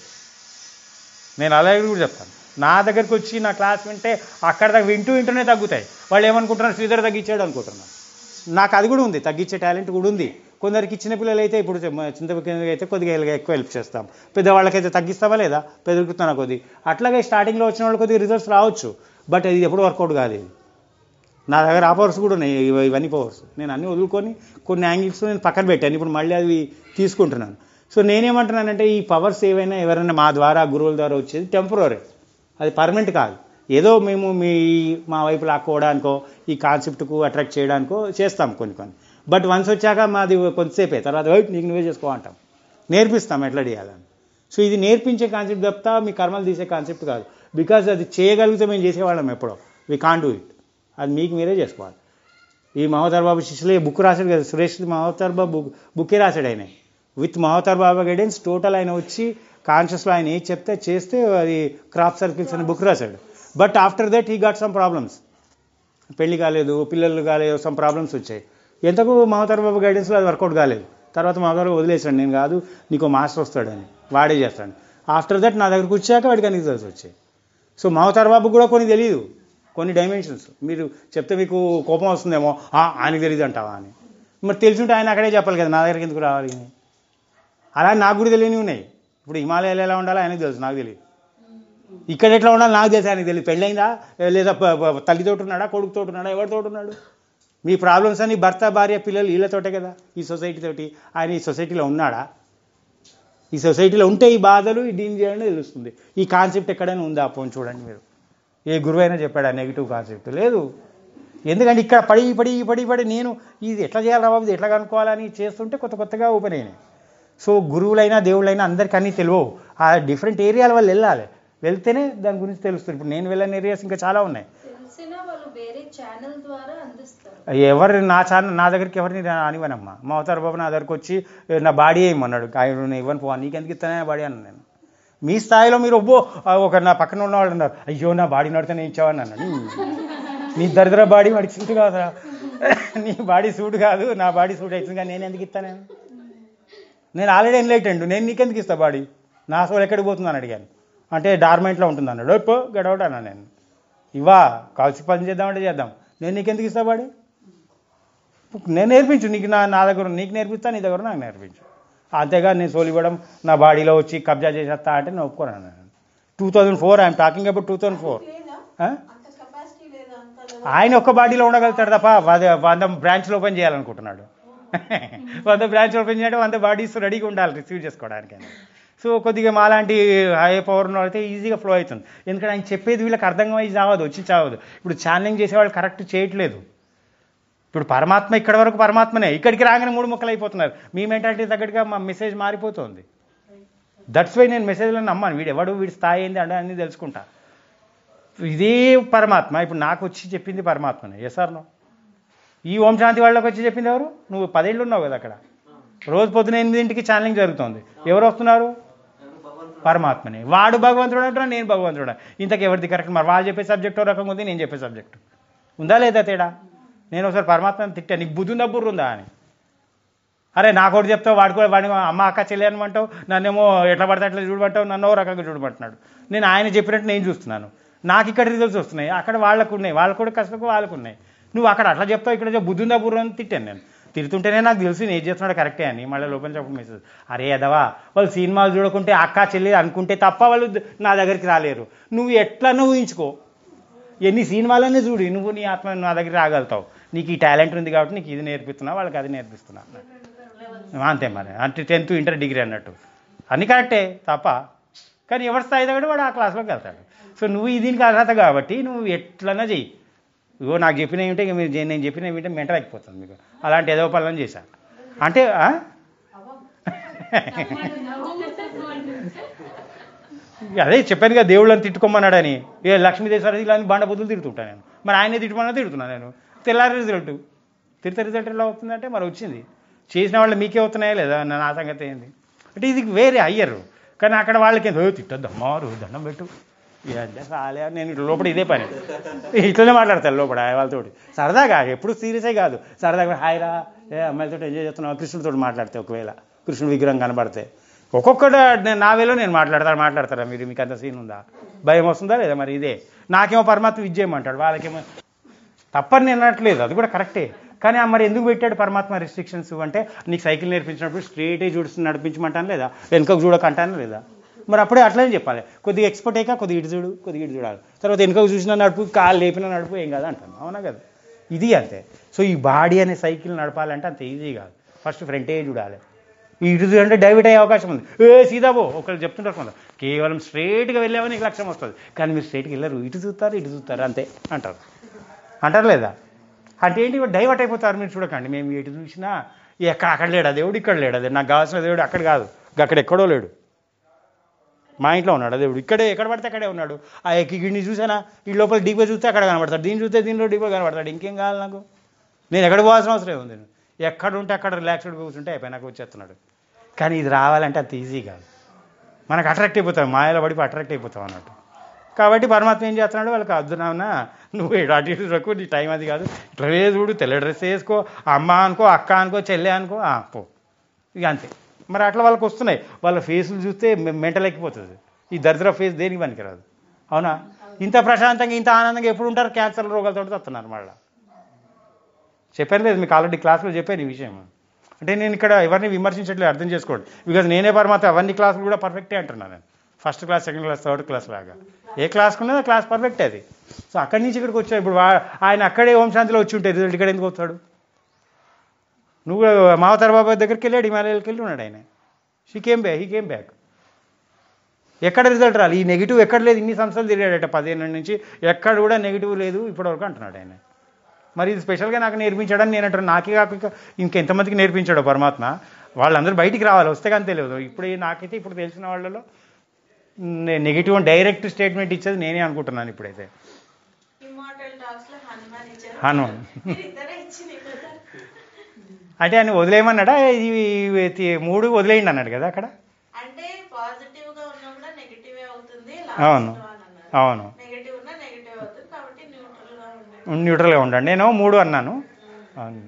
నేను అలాగే కూడా చెప్తాను నా దగ్గరికి వచ్చి నా క్లాస్ వింటే అక్కడ దాకా వింటూ వింటూనే తగ్గుతాయి వాళ్ళు ఏమనుకుంటున్నారు శ్రీధర్ తగ్గించాడు అనుకుంటున్నారు నాకు అది కూడా ఉంది తగ్గించే టాలెంట్ కూడా ఉంది కొందరికి చిన్న పిల్లలు అయితే ఇప్పుడు చింతపిల్లలకి అయితే కొద్దిగా ఎక్కువ హెల్ప్ చేస్తాం పెద్దవాళ్ళకైతే తగ్గిస్తావా లేదా పెరుగుతున్నా కొద్ది అట్లాగే స్టార్టింగ్లో వచ్చిన వాళ్ళు కొద్దిగా రిజల్ట్స్ రావచ్చు బట్ ఇది ఎప్పుడు వర్కౌట్ కాదు ఇది నా దగ్గర ఆ పవర్స్ కూడా ఉన్నాయి ఇవ- ఇవన్నీ పవర్స్ నేను అన్నీ వదులుకొని కొన్ని యాంగిల్స్ నేను పక్కన పెట్టాను ఇప్పుడు మళ్ళీ అవి తీసుకుంటున్నాను సో నేనేమంటున్నానంటే ఈ పవర్స్ ఏవైనా ఎవరైనా మా ద్వారా గురువుల ద్వారా వచ్చేది టెంపరీ అది పర్మనెంట్ కాదు ఏదో మేము మీ మా వైపు లాక్కోవడానికో ఈ కాన్సెప్ట్కు అట్రాక్ట్ చేయడానికో చేస్తాం కొన్ని కొన్ని బట్ వన్స్ వచ్చాక మాది కొంతసేపే తర్వాత వైపు నీకు నువ్వే చేసుకో అంటాం నేర్పిస్తాం ఎట్లా చేయాలని సో ఇది నేర్పించే కాన్సెప్ట్ తప్ప మీ కర్మలు తీసే కాన్సెప్ట్ కాదు బికాజ్ అది చేయగలిగితే మేము చేసేవాళ్ళం ఎప్పుడో వి కాన్ డూ ఇట్ అది మీకు మీరే చేసుకోవాలి ఈ మహోదర్ బాబు శిష్యులే బుక్ రాశాడు కదా సురేష్ మహోదర్ బాబు బుక్ బుక్కే రాశాడు ఆయన విత్ మహోదర్ బాబా గైడెన్స్ టోటల్ ఆయన వచ్చి కాన్షియస్లో ఆయన ఏది చెప్తే చేస్తే అది క్రాప్ సర్కిల్స్ అని బుక్ రాశాడు but after that he got some problems పెళ్లి కాలేదు పిల్లలు కాలేదు సమ్ ప్రాబ్లమ్స్ వచ్చాయి ఎంతకు మహోదర్ బాబు గైడెన్స్లో అది వర్కౌట్ కాలేదు తర్వాత మహోదర్ బాబు వదిలేసాడు నేను కాదు నీకు మాస్టర్ వస్తాడని వాడే చేస్తాడు ఆఫ్టర్ దట్ నా దగ్గరకు వచ్చాక వాడికి అన్ని రిజల్ట్స్ వచ్చాయి సో మహోదర్ బాబు కూడా కొన్ని తెలియదు కొన్ని డైమెన్షన్స్ మీరు చెప్తే మీకు కోపం వస్తుందేమో "ఆ, ఆయనకి తెలియదు అంటావా అని మరి తెలుసుంటే ఆయన అక్కడే చెప్పాలి కదా నా దగ్గరికి ఎందుకు రావాలి అని. అలా నాకు కూడా తెలియని ఉన్నాయి ఇప్పుడు హిమాలయాలు ఎలా ఉండాలో ఆయనకు తెలుసు నాకు తెలియదు ఇక్కడ ఎట్లా ఉండాలి నాకు తెలుసు ఆయనకు తెలియదు పెళ్ళైందా లేదా ప- ప- తల్లితోటి ఉన్నాడా కొడుకుతోటి ఉన్నాడా ఎవరితోటి ఉన్నాడు మీ ప్రాబ్లమ్స్ అన్ని భర్త భార్య పిల్లలు వీళ్ళతోటే కదా ఈ సొసైటీ తోటి ఆయన ఈ సొసైటీలో ఉన్నాడా ఈ సొసైటీలో ఉంటే ఈ బాధలు ఈ డీల్ చేయాలని తెలుస్తుంది ఈ కాన్సెప్ట్ ఎక్కడైనా ఉందా పోని చూడండి మీరు ఏ గురువు అయినా చెప్పాడా నెగిటివ్ కాన్సెప్ట్ లేదు ఎందుకంటే ఇక్కడ పడి పడి పడి పడి నేను ఇది ఎట్లా చేయాలి బాబు ఇది ఎట్లా కనుక్కోవాలని చేస్తుంటే కొత్త కొత్తగా ఓపెన్ అయినాయి సో గురువులైనా దేవుళ్ళైనా అందరికీ అన్నీ తెలియవు ఆ డిఫరెంట్ ఏరియాల వాళ్ళు వెళ్ళాలి వెళ్తేనే దాని గురించి తెలుస్తుంది ఇప్పుడు నేను వెళ్ళని ఏరియాస్ ఇంకా చాలా ఉన్నాయి తెలిసిన వాళ్ళు వేరే ఛానల్ ద్వారా అందిస్తారు ఎవరు నా ఛానల్ నా దగ్గరికి ఎవరిని అనివనమ్మా మా అవతార బాబు నా దగ్గరికి వచ్చి "ఏ, నా బాడీ ఏమన్నాడు ఆయన ఇవ్వను పో నీకెందుకు ఇస్తానే నా బాడీ అన్నాను నేను మీ స్థాయిలో మీరు ఒబ్బో ఆ, ఒక నా పక్కన ఉన్న వాళ్ళు అన్నారు అయ్యో నా బాడీ నడితే నేను ఇచ్చావని అన్నాడు నీ దరిద్ర బాడీ వాడికి సూట్ కాదురా నీ బాడీ సూట్ కాదు నా బాడీ సూట్ అవుతుంది కానీ నేను ఎందుకు ఇస్తాను నేను ఆల్రెడీ ఎన్లైటెండ్ నేను నీకెందుకు ఇస్తా బాడీ నా సోల్ ఎక్కడికి పోతుందని అడిగాను అంటే డార్మెంట్లో ఉంటుంది అన్నాడు పో గడవట్ అన్నాను నేను ఇవా కలిసి పని చేద్దామంటే చేద్దాం నేను నీకెందుకు ఇస్తా బాడీ నేను నేర్పించు నీకు నా నా దగ్గర నీకు నేర్పిస్తా నీ దగ్గర నాకు నేర్పించు అంతేగా నేను సోల్ ఇవ్వడం నా బాడీలో వచ్చి కబ్జా చేసేస్తా అంటే నేను ఒప్పుకోను నేను two thousand four I'm talking about two thousand four లేదా అంత కెపాసిటీ లేదా అంత ఆయన ఒక్క బాడీలో ఉండగలుగుతాడు తప్ప వంద వంద బ్రాంచ్లు ఓపెన్ చేయాలనుకుంటున్నాడు వంద బ్రాంచ్ ఓపెన్ చేయడం వంద బాడీస్ రెడీగా ఉండాలి రిసీవ్ చేసుకోవడానికి సో కొద్దిగా మాలాంటి హై పవర్ ఉన్న అయితే ఈజీగా ఫ్లో అవుతుంది ఎందుకంటే ఆయన చెప్పేది వీళ్ళకి అర్థమై చావదు వచ్చి చావదు ఇప్పుడు ఛానలింగ్ చేసేవాళ్ళు కరెక్ట్ చేయట్లేదు ఇప్పుడు పరమాత్మ ఇక్కడ వరకు పరమాత్మనే ఇక్కడికి రాగానే మూడు ముక్కలు అయిపోతున్నారు మీ మెంటాలిటీ తగ్గట్టుగా మా మెసేజ్ మారిపోతుంది దట్స్ వై నేను మెసేజ్లో నమ్మాను వీడు ఎవడు వీడి స్థాయి ఏంది అంటే అన్నీ తెలుసుకుంటా ఇదే పరమాత్మ ఇప్పుడు నాకు వచ్చి చెప్పింది పరమాత్మనే ఎస్ ఆర్ నో ఈ ఓం శాంతి వాళ్ళకి వచ్చి చెప్పింది ఎవరు నువ్వు పదేళ్ళు ఉన్నావు కదా అక్కడ రోజు పొద్దున ఎనిమిదింటికి ఛానలింగ్ జరుగుతుంది ఎవరు వస్తున్నారు పరమాత్మని వాడు భగవంతుడు అంటున్నా నేను భగవంతుడు ఇంతకు ఎవరిది కరెక్ట్ మరి వాళ్ళు చెప్పే సబ్జెక్ట్ ఒక రకంగా ఉంది నేను చెప్పే సబ్జెక్ట్ ఉందా లేదా తేడా నేను ఒకసారి పరమాత్మని తిట్టా నీకు బుద్ధి ఉందా బుర్ర ఉందా అని అరే నాకు ఒకటి చెప్తావు వాడు కూడా వాడిని అమ్మ అక్క చెల్లి అనమంటావు నన్నేమో ఎట్లా పడితే అట్లా చూడమంటావు నన్ను ఓ రకంగా చూడమంటున్నాడు నేను ఆయన చెప్పినట్టు నేను చూస్తున్నాను నాకు ఇక్కడ రిజల్ట్స్ వస్తున్నాయి అక్కడ వాళ్ళకు ఉన్నాయి వాళ్ళకు కూడా కష్టకు వాళ్ళకు ఉన్నాయి నువ్వు అక్కడ అట్లా చెప్తావు ఇక్కడ చెప్ బుద్ధి ఉందా బుర్ర అని తిట్టాను నేను తిడుతుంటేనే నాకు తెలుసు నేను ఏం చేస్తున్నాడు కరెక్టే అని మళ్ళీ లోపల చెప్పడం మెసేజ్ అరే అదవా వాళ్ళు సినిమాలు చూడకుంటే అక్క చెల్లి అనుకుంటే తప్ప వాళ్ళు నా దగ్గరికి రాలేరు నువ్వు ఎట్లా ఊహించుకో ఎన్ని సినిమాలన్నీ చూడు నువ్వు నీ ఆత్మ నా దగ్గర రాగలుగుతావు నీకు ఈ టాలెంట్ ఉంది కాబట్టి నీకు ఇది నేర్పిస్తున్నా వాళ్ళకి అది నేర్పిస్తున్నా అంతే మరి అంటే టెన్త్ ఇంటర్ డిగ్రీ అన్నట్టు అన్ని కరెక్టే తప్ప కానీ ఎవరి స్థాయి దగ్గర వాడు ఆ క్లాస్లోకి వెళ్తాడు సో నువ్వు ఈ దీనికి అర్హత కాబట్టి నువ్వు ఎట్లన్నా చెయ్యి ఇగో నాకు చెప్పిన ఏమిటే ఇక మీరు చే- నేను చెప్పిన ఏమిటే మెంటల్ అయిపోతుంది మీకు అలాంటి ఏదో పనులను చేశాను అంటే ఆ? ఇక అదే చెప్పాను కదా దేవుళ్ళని తిట్టుకోమన్నాడని ఏ లక్ష్మీదేవి సరస్వతి ఇలా బండ బుద్ధులు తిడుతుంటాను నేను మరి ఆయనే తిట్టుమన్నా తిడుతున్నాను నేను తెల్లారి రిజల్ట్ తిరుత రిజల్ట్ ఎలా అవుతుందంటే మరి వచ్చింది చేసిన వాళ్ళు మీకే అవుతున్నాయా లేదా నా నా సంగతి ఏంది అంటే ఇది వేరే అయ్యరు కానీ అక్కడ వాళ్ళకి ఏందో తిట్టద్దు అమ్మారు దండం పెట్టు అంటే సాలే నేను ఇట్లా లోపల ఇదే పని ఇట్లనే మాట్లాడతాను లోపల వాళ్ళతోటి సరదాగా ఎప్పుడు సీరియసే కాదు సరదాగా హాయిరా ఏ అమ్మాయిలతో ఎంజాయ్ చేస్తున్నావు కృష్ణుడితో మాట్లాడితే ఒకవేళ కృష్ణుడి విగ్రహం కనబడితే ఒక్కొక్కటి నేను నా వేలో నేను మాట్లాడతాను మాట్లాడతారా మీరు మీకు అంత సీన్ ఉందా భయం వస్తుందా లేదా మరి ఇదే నాకేమో పరమాత్మ విజయమంటాడు వాళ్ళకేమో తప్పని నేను అనట్లేదు అది కూడా కరెక్టే కానీ ఆ మరి ఎందుకు పెట్టాడు పరమాత్మ రెస్ట్రిక్షన్స్ అంటే నీకు సైకిల్ నేర్పించినప్పుడు స్ట్రేటే చూడుస్తు నడిపించమంటాను లేదా వెనుకకు చూడకంటాను లేదా మరి అప్పుడే అట్లనే చెప్పాలి కొద్దిగా ఎక్స్పర్ట్ అయ్యాక కొద్దిగా ఇటు చూడు కొద్దిగా ఇటు చూడాలి తర్వాత వెనుకకు చూసినా నడుపు కాలు లేపినా నడుపు ఏం కాదు అంటాను అవునా కదా ఇది అంతే సో ఈ బాడీ అనే సైకిల్ నడపాలంటే అంత ఈజీ కాదు ఫస్ట్ ఫ్రంటే చూడాలి ఈ ఇటు అంటే డైవర్ట్ అయ్యే అవకాశం ఉంది ఏ సీదాబో ఒకళ్ళు చెప్తుంటారు కొంత కేవలం స్ట్రైట్గా వెళ్ళామని నీకు లక్ష్యం వస్తుంది కానీ మీరు స్ట్రైట్గా వెళ్ళరు ఇటు చూస్తారు ఇటు చూస్తారు అంతే అంటారు అంటారు లేదా అంటే ఏంటి డైవర్ట్ అయిపోతారు మీరు చూడకండి మేము ఎటు చూసినా ఎక్కడ అక్కడ లేడా దేవుడు ఇక్కడ లేడా దేవుడు నాకు కావాల్సిన దేవుడు అక్కడ కాదు అక్కడ ఎక్కడో లేడు మా ఇంట్లో ఉన్నాడు దేవుడు ఇక్కడే ఎక్కడ పడితే అక్కడే ఉన్నాడు ఆ గిడిని చూసానా ఈ లోపల డీపే చూస్తే అక్కడ కనబడతాడు దీన్ని చూస్తే దీనిలో డీపే కనబడతాడు ఇంకేం కావాలి నాకు నేను ఎక్కడ పోవాల్సిన అవసరం ఉంది ఎక్కడ ఉంటే అక్కడ రిలాక్స్డ్ కూర్చుంటే అయిపోయి నాకు వచ్చేస్తున్నాడు కానీ ఇది రావాలంటే అంత ఈజీ కాదు మనకు అట్రాక్ట్ అయిపోతాం మాయలో పడిపోయి అట్రాక్ట్ అయిపోతాం అన్నట్టు కాబట్టి పరమాత్మ ఏం చేస్తున్నాడు వాళ్ళకి అద్దునావునా నువ్వు ఇటు అటు ఇటు రక్కు నీ టైం అది కాదు ఇట్లా చూడు తెల్ల డ్రెస్ వేసుకో అమ్మ అనుకో అక్క అనుకో చెల్లె అనుకో ఆ, పో ఇక అంతే మరి అట్లా వాళ్ళకి వస్తున్నాయి వాళ్ళ ఫేసులు చూస్తే మెంటల్ ఎక్కిపోతుంది ఈ దరిద్ర ఫేస్ దేనికి పనికిరాదు అవునా ఇంత ప్రశాంతంగా ఇంత ఆనందంగా ఎప్పుడు ఉంటారు క్యాన్సర్ రోగాలతో వస్తున్నారు మళ్ళీ చెప్పాను లేదు మీకు ఆల్రెడీ క్లాస్లో చెప్పాను ఈ విషయం అంటే నేను ఇక్కడ ఎవరిని విమర్శించట్లేదు అర్థం చేసుకోండి బికాజ్ నేనే పరమాత్మ అవన్నీ క్లాసులు కూడా పర్ఫెక్టే అంటున్నాను నేను first class second class third class లాగా ఏ క్లాస్కి ఉన్నదో క్లాస్ పర్ఫెక్ట్ అది సో అక్కడి నుంచి ఇక్కడికి వచ్చావు ఇప్పుడు వా- ఆయన అక్కడే ఓం శాంతిలో వచ్చి ఉంటే రిజల్ట్ ఇక్కడ ఎందుకు వస్తాడు నువ్వు మావతార బాబా దగ్గరికి వెళ్ళాడు హిమాలయాలకు వెళ్ళి ఉన్నాడు ఆయన she came back he came back ఎక్కడ రిజల్ట్ రాలి ఈ నెగిటివ్ ఎక్కడ లేదు ఇన్ని సంవత్సరాలు తిరిగాడట పదిహేను నుంచి ఎక్కడ కూడా నెగిటివ్ లేదు ఇప్పటివరకు అంటున్నాడు ఆయన మరి ఇది స్పెషల్గా నాకు నేర్పించాడని నేను అంటాను నాకే కాక ఇంకెంతమందికి నేర్పించాడో పరమాత్మ వాళ్ళందరూ బయటికి రావాలి వస్తే కానీ తెలియదు ఇప్పుడు నాకైతే ఇప్పుడు తెలిసిన వాళ్ళలో నెగిటివ్ డైరెక్ట్ స్టేట్మెంట్ ఇచ్చేది నేనే అనుకుంటున్నాను ఇప్పుడైతే ఇమార్టల్ టాక్స్ లో హనుమాన్ ఇచ్చారు హనుమాన్. మీరు ఇద్దరే ఇచ్చింది కదా. అంటే ఆయన వదిలేయమన్నాడా ఇవి ఇవి మూడు వదిలేయండి అన్నాడు కదా అక్కడ అంటే పాజిటివ్ గా ఉన్నా కూడా నెగిటివ్ అవుతుంది అవును. అవును నెగిటివ్ ఉన్నా నెగిటివ్ అవుతుంది కాబట్టి న్యూట్రల్ గా ఉండండి న్యూట్రల్గా ఉండండి నేను మూడు అన్నాను అవును.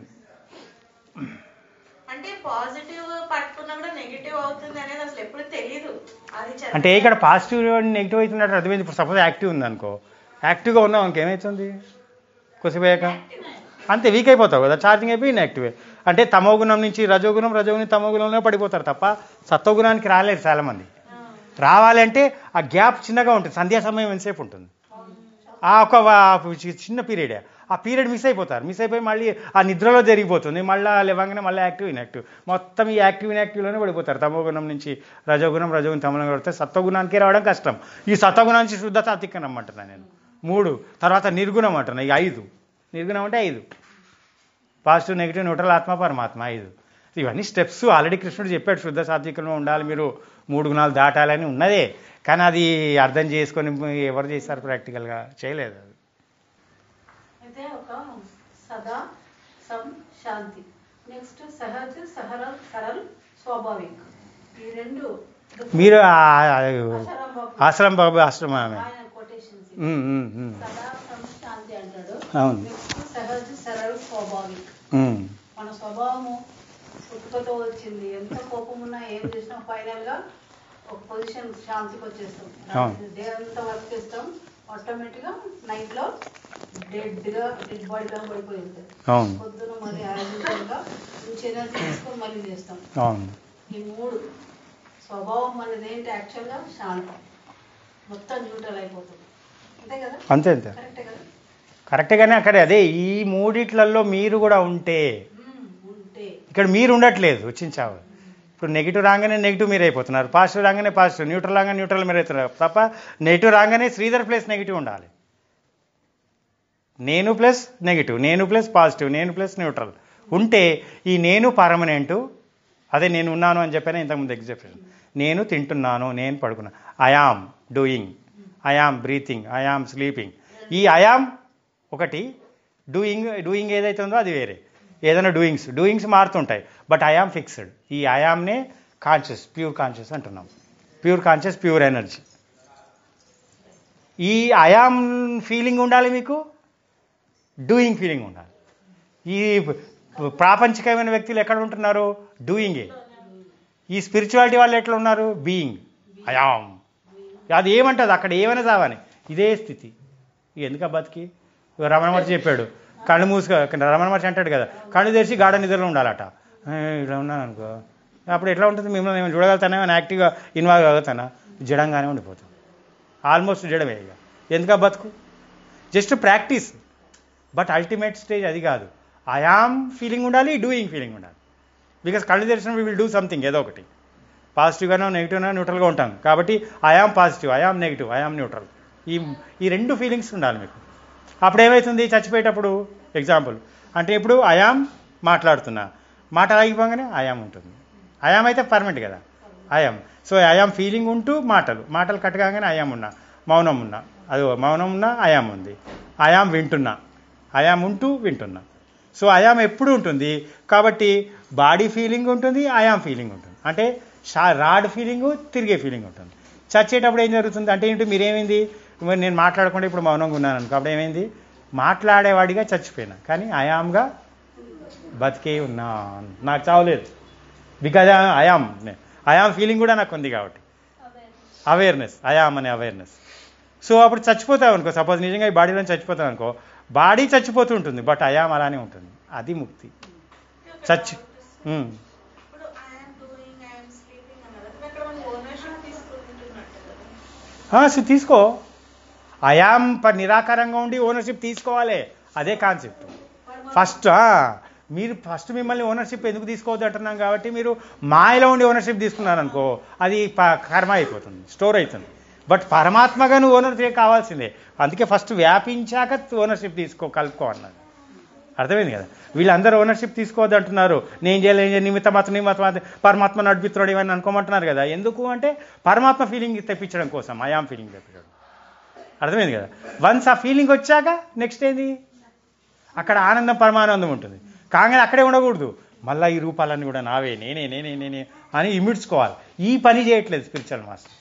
అంటే పాజిటివ్ పట్టుకున్నా కూడా నెగిటివ్ అవుతుంది అనేది అసలు ఎప్పుడు తెలియదు అది చదివితే- అంటే ఇక్కడ పాజిటివ్ నెగిటివ్ అవుతున్నట్టు అర్థమైంది ఇప్పుడు సపోజ్ యాక్టివ్ ఉంది అనుకో యాక్టివ్గా ఉన్నావు ఇంకేమవుతుంది కొద్దిసేపాక అంతే వీక్ అయిపోతావు కదా ఛార్జింగ్ అయిపోయి ఇన్యాక్టివే అంటే తమోగుణం నుంచి రజోగుణం రజోగుణం తమోగుణంలో పడిపోతారు తప్ప సత్వగుణానికి రాలేరు చాలామంది రావాలంటే ఆ గ్యాప్ చిన్నగా ఉంటుంది సంధ్యా సమయం ఎంతసేపు ఉంటుంది ఆ ఒక వా- చి- చిన్న పీరియడే ఆ పీరియడ్ మిస్ అయిపోతారు మిస్ అయిపోయి మళ్ళీ ఆ నిద్రలో జరిగిపోతుంది మళ్ళీ లేవగానే మళ్ళీ యాక్టివ్ ఇన్యాక్టివ్ మొత్తం ఈ యాక్టివ్ ఇన్యాక్టివ్లోనే పడిపోతారు తమోగుణం నుంచి రజోగుణం రజోగుణం తమోగుణం పడితే సత్వగుణానికి రావడం కష్టం ఈ సత్వగుణం నుంచి శుద్ధ సాత్వికం రమ్మంటున్నాను నేను మూడు తర్వాత నిర్గుణం అంటున్నా ఇక ఐదు నిర్గుణం అంటే ఐదు పాజిటివ్ నెగిటివ్ న్యూట్రల్ ఆత్మ పరమాత్మ ఐదు ఇవన్నీ స్టెప్స్ ఆల్రెడీ కృష్ణుడు చెప్పాడు శుద్ధ సాత్వికంలో ఉండాలి మీరు మూడు గుణాలు దాటాలని ఉన్నదే కానీ అది అర్థం చేసుకొని ఎవరు చేస్తారు ప్రాక్టికల్గా చేయలేదు అది అయితే ఒక సదా సమ్ శాంతి నెక్స్ట్ సహజ్ సహరల్ సరల్ స్వాభావిక్ ఈ రెండు మీరు ఆ- ఆ- ఆశ్రమం బాబు. ఆశ్రమం బాబు ఆశ్రమం ఆమె ఆయన కొటేషన్స్ ఉమ్, ఉమ్, ఉమ్. సదా సమ్ శాంతి అంటాడు అవును. నెక్స్ట్ సహజ్ సరల్ స్వాభావిక్ ఉమ్. మన స్వభావము పుట్టుకతో వచ్చింది ఎంత కోపం ఉన్నా ఏం చేసినా ఫైనల్ గా ఒక పొజిషన్ శాంతికి వచ్చేస్తాం అవును. డే అంతా వర్క్ చేస్తాం ఆటోమేటిక్ గా నైట్ లో డెడ్ గా డెడ్ బాడీ గా పడిపోయి ఉంటుంది అవును పొద్దున మళ్ళీ యాజిల్ గా మంచి ఎనర్జీ తీసుకొని మళ్ళీ చేస్తాం అవును ఈ మూడు స్వభావం అనేది ఏంటి యాక్చువల్ గా శాంతం మొత్తం న్యూట్రల్ అయిపోతుంది అంతే కదా అంతే అంతే కరెక్టే కదా కరెక్ట్గానే అక్కడే అదే ఈ మూడిట్లలో మీరు కూడా ఉంటే మ్మ్. ఉంటే ఇక్కడ మీరు ఉండట్లేదు వచ్చించావు ఇప్పుడు నెగిటివ్ రాగానే నెగిటివ్ మీరు అయిపోతున్నారు పాజిటివ్ రాగానే పాజిటివ్ న్యూట్రల్ రాగానే న్యూట్రల్ మీరు అవుతున్నారు తప్ప నెగిటివ్ రాగానే శ్రీధర్ ప్లస్ నెగిటివ్ ఉండాలి నేను ప్లస్ నెగిటివ్ నేను ప్లస్ పాజిటివ్ నేను ప్లస్ న్యూట్రల్ ఉంటే ఈ నేను పర్మనెంట్ అదే నేను ఉన్నాను అని చెప్పాను ఇంతకుముందు ఎగ్జాంపుల్ నేను తింటున్నాను నేను పడుకున్నాను I am doing I am breathing I am sleeping ఈ ఐఆమ్ ఒకటి డూయింగ్ డూయింగ్ ఏదైతే ఉందో అది వేరే ఏదైనా డూయింగ్స్ డూయింగ్స్ మారుతుంటాయి బట్ ఐఆమ్ ఫిక్స్డ్ ఈ ఐఆమ్నే కాన్షియస్ ప్యూర్ కాన్షియస్ అంటున్నాం ప్యూర్ కాన్షియస్ ప్యూర్ ఎనర్జీ ఈ ఐఆమ్ ఫీలింగ్ ఉండాలి మీకు డూయింగ్ ఫీలింగ్ ఉండాలి ఈ ప్రాపంచికమైన వ్యక్తులు ఎక్కడ ఉంటున్నారు డూయింగే ఈ స్పిరిచువాలిటీ వాళ్ళు ఎట్లా ఉన్నారు బీయింగ్ అయామ్ అది ఏమంటుంది అక్కడ ఏమైనా చావని ఇదే స్థితి ఇక ఎందుక బతికి ఇక రమణ మహర్షి చెప్పాడు కళ్ళు మూసుకో రమణ మహర్షి అంటాడు కదా కళ్ళు తెరిచి గాఢ నిద్రలో ఉండాలట ఏ, ఇట్లా ఉన్నాను అనుకో అప్పుడు ఎట్లా ఉంటుంది మిమ్మల్ని నేను చూడగలుగుతానా ఏమైనా యాక్టివ్గా ఇన్వాల్వ్ అవుతానా జడంగానే ఉండిపోతాం ఆల్మోస్ట్ జడమే ఇక ఎందుక బతుకు just practice but ultimate stage అది కాదు ఐఆమ్ ఫీలింగ్ ఉండాలి డూయింగ్ ఫీలింగ్ ఉండాలి బికాస్ కళ్ళు తెరిచినప్పుడు విల్ డూ సంథింగ్ ఏదో ఒకటి పాజిటివ్గానో నెగిటివ్గా న్యూట్రల్గా ఉంటాం కాబట్టి I am positive I am negative I am neutral ఈ ఈ రెండు ఫీలింగ్స్ ఉండాలి మీకు అప్పుడు ఏమవుతుంది చచ్చిపోయేటప్పుడు ఎగ్జాంపుల్ అంటే ఇప్పుడు ఐఆమ్ మాట్లాడుతున్నా మాట ఆగిపోగానే ఐఆమ్ ఉంటుంది ఐఆమ్ అయితే పర్మనెంట్ కదా ఐఆమ్ సో ఐఆమ్ ఫీలింగ్ ఉంటూ మాటలు మాటలు కట్టగానే ఐఆమ్ ఉన్నా మౌనం ఉన్నా అది మౌనం ఉన్నా ఐఆమ్ ఉంది ఐఆమ్ వింటున్నా ఐఆమ్ ఉంటూ వింటున్నా సో ఐఆమ్ ఎప్పుడు ఉంటుంది కాబట్టి బాడీ ఫీలింగ్ ఉంటుంది ఐఆమ్ ఫీలింగ్ ఉంటుంది అంటే షా రాడ్ ఫీలింగ్ తిరిగే ఫీలింగ్ ఉంటుంది చచ్చేటప్పుడు ఏం జరుగుతుంది అంటే ఏంటి మీరేమైంది మరి నేను మాట్లాడకుండా ఇప్పుడు మౌనంగా ఉన్నాను అనుకో అప్పుడు ఏమైంది మాట్లాడేవాడిగా చచ్చిపోయినా కానీ ఐఆమ్గా బతికే ఉన్నా నాకు చావలేదు బికాజ్ ఐఆమ్ ఐఆమ్ ఫీలింగ్ కూడా నాకు ఉంది కాబట్టి అవేర్నెస్ ఐఆమ్ అనే అవేర్నెస్ సో అప్పుడు చచ్చిపోతావు అనుకో సపోజ్ నిజంగా ఈ బాడీలో చచ్చిపోతావు అనుకో బాడీ చచ్చిపోతూ ఉంటుంది బట్ ఐఆమ్ అలానే ఉంటుంది అది ముక్తి చచ్చి ఉమ్. ఇప్పుడు ఐఎమ్ డూయింగ్ ఐఎమ్ స్లీపింగ్ అన్నారు కదా అక్కడ మనం ఓనర్షిప్ తీసుకుంటున్నట్టు కదా ఆ, సో తీసుకో అయాం ప- నిరాకారంగా ఉండి ఓనర్షిప్ తీసుకోవాలి అదే కాన్సెప్ట్ ఫస్ట్ ఆ, మీరు ఫస్ట్ మిమ్మల్ని ఓనర్షిప్ ఎందుకు తీసుకోవద్దు అంటున్నాం కాబట్టి మీరు మాయలో ఉండి ఓనర్షిప్ తీసుకున్నారనుకో అది ప- కర్మ అయిపోతుంది స్టోర్ అవుతుంది బట్ పరమాత్మగా నువ్వు ఓనర్షిప్ కావాల్సిందే అందుకే ఫస్ట్ వ్యాపించాక ఓనర్షిప్ తీసుకో కలుపుకో అన్నది అర్థమైంది కదా వీళ్ళందరూ ఓనర్షిప్ తీసుకోవద్దు అంటున్నారు నేను చేయలేదు నేను నిమిత్త మాత్రం నిమిత్త మాత్రం పరమాత్మ నడిపిస్తున్నాడు ఇవన్నీ అనుకోమంటున్నారు కదా ఎందుకు అంటే పరమాత్మ ఫీలింగ్ తెప్పించడం కోసం అయాం ఫీలింగ్ తెప్పించడం అర్థమైంది కదా వన్స్ ఆ ఫీలింగ్ వచ్చాక నెక్స్ట్ ఏంది అక్కడ ఆనందం పరమానందం ఉంటుంది కాగానే అక్కడే ఉండకూడదు మళ్ళీ ఈ రూపాలన్నీ కూడా నావే నేనే నేనే నేనే అని ఇమిడ్చుకోవాలి ఈ పని చేయట్లేదు స్పిరిచువల్ మాస్టర్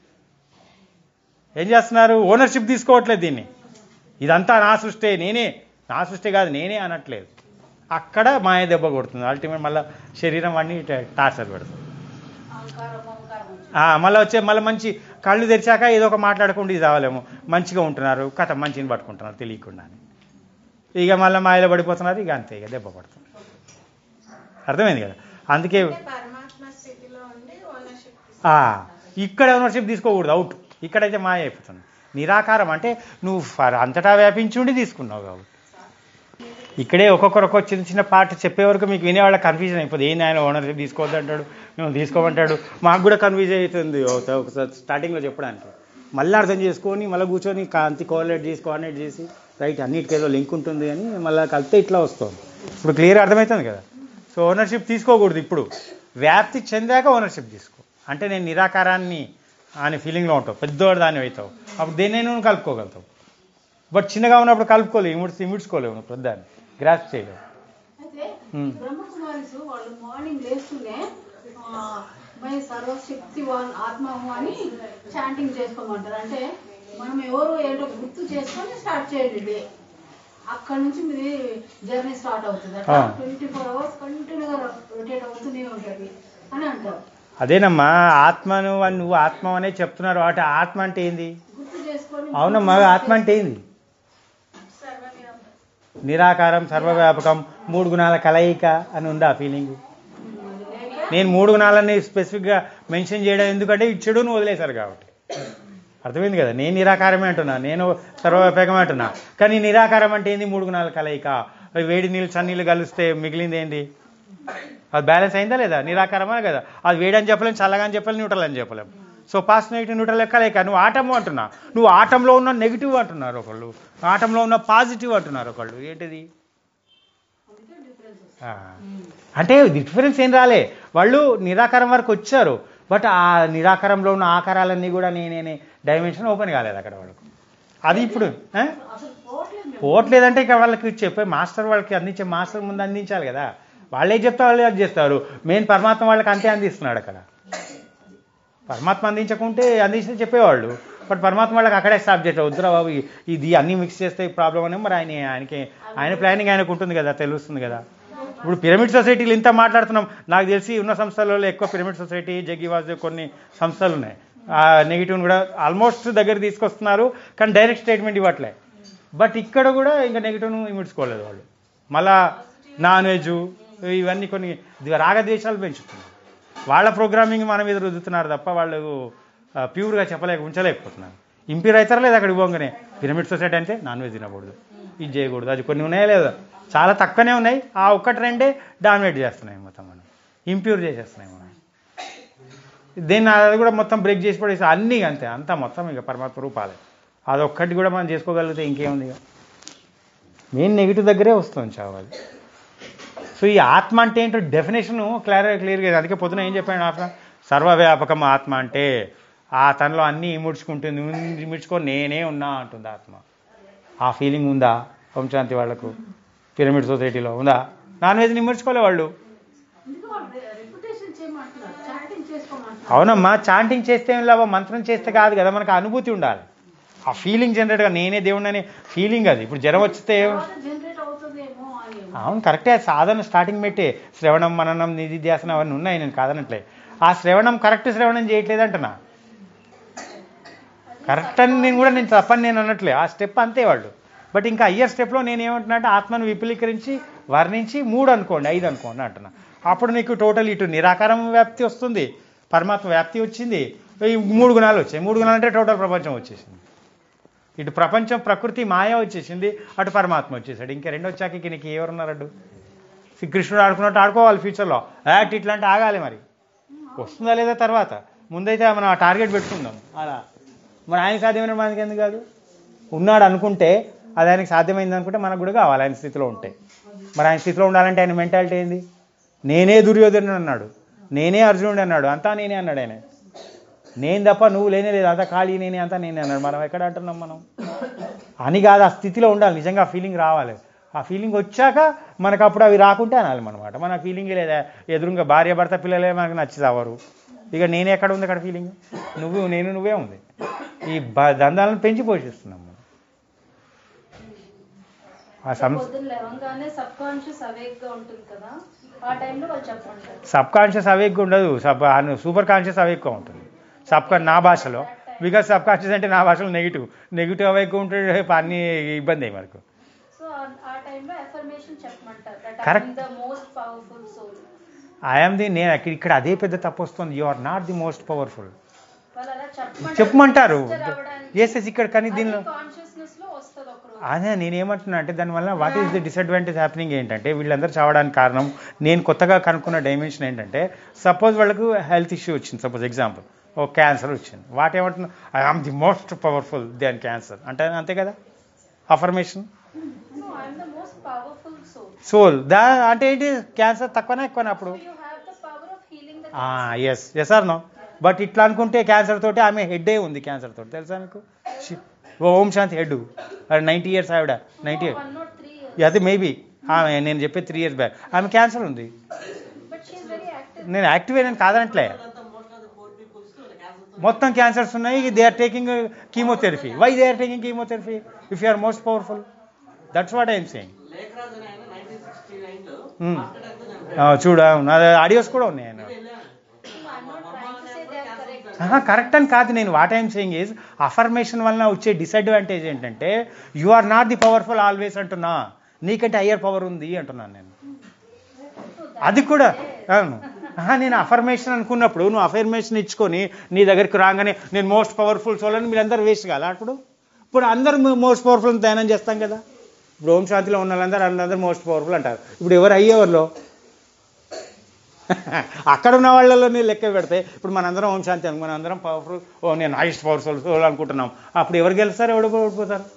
ఏం చేస్తున్నారు ఓనర్షిప్ తీసుకోవట్లేదు దీన్ని ఇదంతా నా సృష్టి నేనే నా సృష్టి కాదు నేనే అనట్లేదు అక్కడ మాయ దెబ్బ కొడుతుంది అల్టిమేట్ మళ్ళీ శరీరం వాడిని టార్చర్ పెడుతుంది అహంకారం మమకారం వచ్చింది. ఆ, మళ్ళీ వచ్చే మళ్ళీ మంచి కళ్ళు తెరిచాక ఏదో ఒక మాట్లాడకుండా ఇది రావాలేమో మంచిగా ఉంటున్నారు కథ మంచిని పట్టుకుంటున్నారు తెలియకుండా ఇక మళ్ళీ మాయలో పడిపోతున్నారు ఇక అంతే ఇక దెబ్బ పడుతుంది అర్థమైంది కదా అందుకే అంటే పరమాత్మ స్థితిలో ఉండి ఓనర్షిప్ ఆ, ఇక్కడ ఓనర్షిప్ తీసుకోకూడదు అవుట్ ఇక్కడైతే మాయ అయిపోతుంది నిరాకారం అంటే నువ్వు ఫర్- అంతటా వ్యాపించి ఉండి తీసుకున్నావు కాబట్టి ఇక్కడే ఒక్కొక్కరు ఒక్కొక్క చిన్న చిన్న పాట చెప్పే వరకు మీకు వినేవాళ్ళ కన్ఫ్యూజన్ అయిపోతుంది ఏంది ఆయన ఓనర్షిప్ తీసుకోవద్దు అంటాడు మేము తీసుకోమంటాడు మాకు కూడా కన్ఫ్యూజ్ అవుతుంది ఒకసారి ఒకసారి స్టార్టింగ్లో చెప్పడానికి మళ్ళీ అర్థం చేసుకొని మళ్ళీ కూర్చొని కాంతి కోఆర్డినేట్ చేసి కోఆర్డినేట్ చేసి రైట్ అన్నిటికీ ఏదో లింక్ ఉంటుంది అని మళ్ళీ కలిపితే ఇట్లా వస్తుంది ఇప్పుడు క్లియర్ అర్థమవుతుంది కదా సో ఓనర్షిప్ తీసుకోకూడదు ఇప్పుడు వ్యాప్తి చెందాక ఓనర్షిప్ తీసుకో అంటే నేను నిరాకారాన్ని అనే ఫీలింగ్లో ఉంటావు పెద్దవాడు దాన్ని అవుతావు అప్పుడు దేన్ని నువ్వు కలుపుకోగలుగుతావు బట్ చిన్నగా ఉన్నప్పుడు కలుపుకోలేవు ఇమిడ్స్ ఇమిడ్చుకోలేవు నువ్వు పెద్దాన్ని గ్రాస్ చేయలేవు Hmm. బ్రహ్మకుమారిస్ వాళ్ళు మార్నింగ్ లేస్తూనే ఆ, మై సర్వశక్తివాన్ ఆత్మము అని చాంటింగ్ చేసుకోమంటారు అంటే మనం ఎవరు ఏంటో గుర్తు చేసుకొని స్టార్ట్ చేయండి డే అక్కడ నుంచి మీది జర్నీ స్టార్ట్ అవుతుంది అట్లా ఆ. ట్వంటీ ఫోర్ అవర్స్ కంటిన్యూగా రొటేట్ అవుతూనే ఉంటుంది అని అంటారు అదేనమ్మా ఆత్మను అని నువ్వు ఆత్మ అనే చెప్తున్నారు అంటే ఆత్మ అంటే ఏంది గుర్తు చేసుకొని అవునమ్మా ఆత్మ అంటే ఏంది సర్వవ్యాపి నిరాకారం సర్వవ్యాపకం మూడు గుణాల కలయిక అని ఉందా ఫీలింగ్ నేను మూడు గుణాలని స్పెసిఫిక్గా మెన్షన్ చేయడం ఎందుకంటే ఇచ్చుడును వదిలేశారు కాబట్టి అర్థమైంది కదా నేను నిరాకారమే అంటున్నా నేను సర్వవ్యాపకమే అంటున్నా కానీ నిరాకారం అంటే ఏంది మూడు గుణాల కలయిక అవి వేడి నీళ్ళు చన్నీళ్ళు కలిస్తే మిగిలింది ఏంది అది బ్యాలెన్స్ అయిందా లేదా నిరాకారమే కదా అది వేడి అని చెప్పలేం చల్లగా అని చెప్పలేం న్యూట్రల్ అని చెప్పలేం సో పాస్ నెగిటివ్ న్యూట్రల్ కలయిక నువ్వు ఆటము అంటున్నా నువ్వు ఆటంలో ఉన్న నెగిటివ్ అంటున్నారు ఒకళ్ళు ఆటంలో ఉన్న పాజిటివ్ అంటున్నారు ఒకళ్ళు ఏంటిది ఆ. అంటే డిఫరెన్స్ ఏం రాలే వాళ్ళు నిరాకారం వరకు వచ్చారు బట్ ఆ నిరాకారంలో ఉన్న ఆకారాలన్నీ కూడా నేనే డైమెన్షన్ ఓపెన్ కాలేదు అక్కడ వాళ్ళకు అది ఇప్పుడు ఆ? అసలు పోవట్లేదు మేము. పోవట్లేదంటే ఇక వాళ్ళకి చెప్పే మాస్టర్ వాళ్ళకి అందించే మాస్టర్ ముందు అందించాలి కదా వాళ్ళే చెప్తా వాళ్ళే అది చేస్తారు మెయిన్ పరమాత్మ వాళ్ళకి అంతే అందిస్తున్నాడు అక్కడ పరమాత్మ అందించకుంటే అందించి చెప్పేవాళ్ళు బట్ పరమాత్మ వాళ్ళకి అక్కడే స్టాప్ చేస్తారు వద్దురా బాబు ఇ- ఇది అన్ని మిక్స్ చేస్తే ప్రాబ్లం అని మరి ఆయన ఆయనకి ఆయన ప్లానింగ్ ఆయనకు ఉంటుంది కదా తెలుస్తుంది కదా ఇప్పుడు పిరమిడ్ సొసైటీలు ఇంత మాట్లాడుతున్నాం నాకు తెలిసి ఉన్న సంస్థలలో ఎక్కువ పిరమిడ్ సొసైటీ జగ్గి వాసుదేవ్ కొన్ని సంస్థలు ఉన్నాయి ఆ నెగిటివ్ని కూడా ఆల్మోస్ట్ దగ్గర తీసుకొస్తున్నారు కానీ డైరెక్ట్ స్టేట్మెంట్ ఇవ్వట్లే బట్ ఇక్కడ కూడా ఇంకా నెగిటివ్ను ఇమిడ్చుకోలేదు వాళ్ళు మళ్ళా నాన్ వెజ్ ఇవన్నీ కొన్ని ది- రాగద్వేషాలు పెంచుతున్నారు వాళ్ళ ప్రోగ్రామింగ్ మన మీద రుద్దుతున్నారు తప్ప వాళ్ళు ఆ, ప్యూర్గా చెప్పలేక ఉంచలేకపోతున్నారు ఇంపీర్ అవుతారా లేదు అక్కడికి పోగానే పిరమిడ్ సొసైటీ అంటే నాన్ వెజ్ తినకూడదు ఇది చేయకూడదు అది కొన్ని ఉన్నాయా లేదా చాలా తక్కువనే ఉన్నాయి ఆ ఒక్కటి రెండే డామినేట్ చేస్తున్నాయి మొత్తం మనం ఇంప్యూర్ చేసేస్తున్నాయి మనం దీన్ని అది కూడా మొత్తం బ్రేక్ చేసి పడేసి అన్నీ అంతే అంతా మొత్తం ఇక పరమాత్మ రూపాలే అదొక్కటి కూడా మనం చేసుకోగలిగితే ఇంకేముంది ఇక మెయిన్ నెగిటివ్ దగ్గరే వస్తుంది చావాలి సో ఈ ఆత్మ అంటే ఏంటో డెఫినేషన్ క్లియర్ క్లియర్గా అందుకే పొద్దున ఏం చెప్పాను ఆత్మ సర్వవ్యాపకం ఆత్మ అంటే ఆ తనలో అన్నీ ఇముడ్చుకుంటుంది ఉన్- ఇముడ్చుకొని నేనే ఉన్నా అంటుంది ఆత్మ ఆ ఫీలింగ్ ఉందా వంశాంతి వాళ్లకు పిరమిడ్ సొసైటీలో ఉందా నాన్ వెజ్ని ఇముడ్చుకోలే వాళ్ళు అందుకే వాళ్ళు రెప్యుటేషన్ చేయమంటున్నారు చాటింగ్ చేసుకోమంటున్నారు అవునమ్మా చాంటింగ్ చేస్తే ఏం లాభం మంత్రం చేస్తే కాదు కదా మనకు అనుభూతి ఉండాలి ఆ ఫీలింగ్ జనరేట్గా నేనే దేవుడిని అనే ఫీలింగ్ అది ఇప్పుడు జ్వరం వస్తే జనరేట్ అవుతుందేమో అని అవును కరెక్టే సాధన స్టార్టింగ్ పెట్టే శ్రవణం మననం నిధిధ్యాసనం అవన్నీ ఉన్నాయి నేను కాదనట్లే ఆ శ్రవణం కరెక్ట్ శ్రవణం చేయట్లేదు అంటున్నా కరెక్ట్ అని నేను కూడా నేను తప్పని నేను అనట్లే ఆ స్టెప్ అంతే వాళ్ళు బట్ ఇంకా అయ్యర్ స్టెప్లో నేను ఏమంటున్నా అంటే ఆత్మను విపులీకరించి వర్ణించి మూడు అనుకోండి ఐదు అనుకోండి అంటున్నా అప్పుడు నీకు టోటల్ ఇటు నిరాకారం వ్యాప్తి వస్తుంది పరమాత్మ వ్యాప్తి వచ్చింది ఈ మూడు గుణాలు వచ్చాయి మూడు గుణాలు అంటే టోటల్ ప్రపంచం వచ్చేసింది ఇటు ప్రపంచం ప్రకృతి మాయ వచ్చేసింది అటు పరమాత్మ వచ్చేసాడు ఇంకా రెండు వచ్చాక ఇంక నీకు ఎవరున్నారడు శ్రీకృష్ణుడు ఆడుకున్నట్టు ఆడుకోవాలి ఫ్యూచర్లో యాక్ట్ ఇట్లాంటి ఆగాలి మరి వస్తుందా లేదా తర్వాత ముందైతే మనం ఆ టార్గెట్ పెట్టుకుందాం అలా మరి ఆయన సాధ్యమైన మనకి ఎందుకు కాదు ఉన్నాడు అనుకుంటే అది ఆయనకి సాధ్యమైంది అనుకుంటే మనకు కూడా కావాలి ఆయన స్థితిలో ఉంటే మరి ఆయన స్థితిలో ఉండాలంటే ఆయన మెంటాలిటీ ఏంది నేనే దుర్యోధనుడు అన్నాడు నేనే అర్జునుడు అన్నాడు అంతా నేనే అన్నాడు ఆయన నేను తప్ప నువ్వు లేనే లేదు అంతా ఖాళీ నేనే అంతా నేనే అన్నాడు మనం ఎక్కడ అంటున్నాం మనం అని కాదు ఆ స్థితిలో ఉండాలి నిజంగా ఆ ఫీలింగ్ రావాలి ఆ ఫీలింగ్ వచ్చాక మనకు అప్పుడు అవి రాకుంటే అనాలి అనమాట మన ఫీలింగ్ లేదా ఎదురుగా భార్య భర్త పిల్లలే మనకు నచ్చి చావరు ఇక నేనే ఎక్కడ ఉంది అక్కడ ఫీలింగ్ నువ్వు నేను నువ్వే ఉంది ఈ బ- దందాలను పెంచి పోషిస్తున్నాం మనం ఆ సంస్థ పొద్దున్న లేవగానే సబ్ కాన్షియస్ అవేక్ గా ఉంటుంది కదా ఆ టైంలో వాళ్ళు చెప్పమంటారు సబ్ కాన్షియస్ అవేక్ ఉండదు సబ్ సూపర్ కాన్షియస్ అవేక్గా ఉంటుంది సబ్ కాన్ నా భాషలో బికాస్ సబ్ కాన్షియస్ అంటే నా భాషలో నెగిటివ్ నెగిటివ్ అవేక్ ఉంటే అన్ని ఇబ్బంది అయ్యి మనకు సో ఆ టైంలో ఎఫర్మేషన్ చెప్పమంటారు that Correct. The most powerful soul I'm the నేను ఇక్కడ ఇక్కడ అదే పెద్ద తప్పు వస్తుంది you are not the most powerful వాళ్ళు అలా చెప్పమంటారు చెప్పమంటారు Register అవ్వడానికి. ఎస్ ఎస్ ఇక్కడ కానీ దీనిలో అది కాన్షియస్నెస్ లో వస్తుంది ఒక రోజు అదే నేనేమంటున్నా అంటే దానివల్ల what is the disadvantage happening ఏంటంటే వీళ్ళందరూ చావడానికి కారణం నేను కొత్తగా కనుక్కున్న డైమెన్షన్ ఏంటంటే సపోజ్ వాళ్ళకు హెల్త్ ఇష్యూ వచ్చింది సపోజ్ ఎగ్జాంపుల్ ఓ క్యాన్సర్ వచ్చింది వాట్ ఏమంటున్నా I am the most powerful than cancer అంటే అంతే కదా affirmation no I'm the most powerful soul soul దా అంటే ఏంటి క్యాన్సర్ తక్కువనా ఎక్కువనా అప్పుడు you have the power of healing the yes yes or no but ఇట్లా అనుకుంటే క్యాన్సర్ తోటి ఆమె హెడ్ ఉంది క్యాన్సర్ తోటి తెలుసా మీకు షి- ఓ Om Shanti head ninety years ఆవిడ నైంటీ వన్ నాట్ త్రీ అది మేబీ ఆమె నేను చెప్పే త్రీ ఇయర్స్ బ్యాక్ ఆమె క్యాన్సర్ ఉంది But she's very active. నేను యాక్టివ్ నేను కాదనట్లే మొత్తం క్యాన్సర్స్ ఉన్నాయి they are taking chemotherapy why they are taking chemotherapy if you are most powerful that's what I'm saying చూడ నా ఆడియోస్ కూడా ఉన్నాయి ఆయన No, I'm not trying to say they are correct. Correct అని కాదు నేను what I'm saying is affirmation వలన వచ్చే డిసడ్వాంటేజ్ ఏంటంటే you are not the powerful always అంటున్నా నీకంటే హయ్యర్ పవర్ ఉంది అంటున్నాను నేను అది కూడా అవును ఆహా, నేను అఫర్మేషన్ అనుకున్నప్పుడు నువ్వు అఫర్మేషన్ ఇచ్చుకొని నీ దగ్గరికి రాగానే నేను మోస్ట్ పవర్ఫుల్ సోల్ అని మీరందరూ వేస్ట్ కాదా అప్పుడు ఇప్పుడు అందరూ మోస్ట్ పవర్ఫుల్ ధ్యానం చేస్తాం కదా ఇప్పుడు ఓం శాంతిలో ఉన్న వాళ్ళందరూ అందరూ మోస్ట్ పవర్ఫుల్ అంటారు ఇప్పుడు ఎవరు అయ్యేవాళ్ళు అక్కడ ఉన్న వాళ్ళలో నేను లెక్క పెడితే ఇప్పుడు మనందరం ఓం శాంతి అనుకో మనందరం పవర్ఫుల్ ఓ నేను హైయెస్ట్ పవర్ఫుల్ సోల్ అనుకుంటున్నాం అప్పుడు ఎవరు గెలుస్తారు ఎవడు ఓడిపోతారు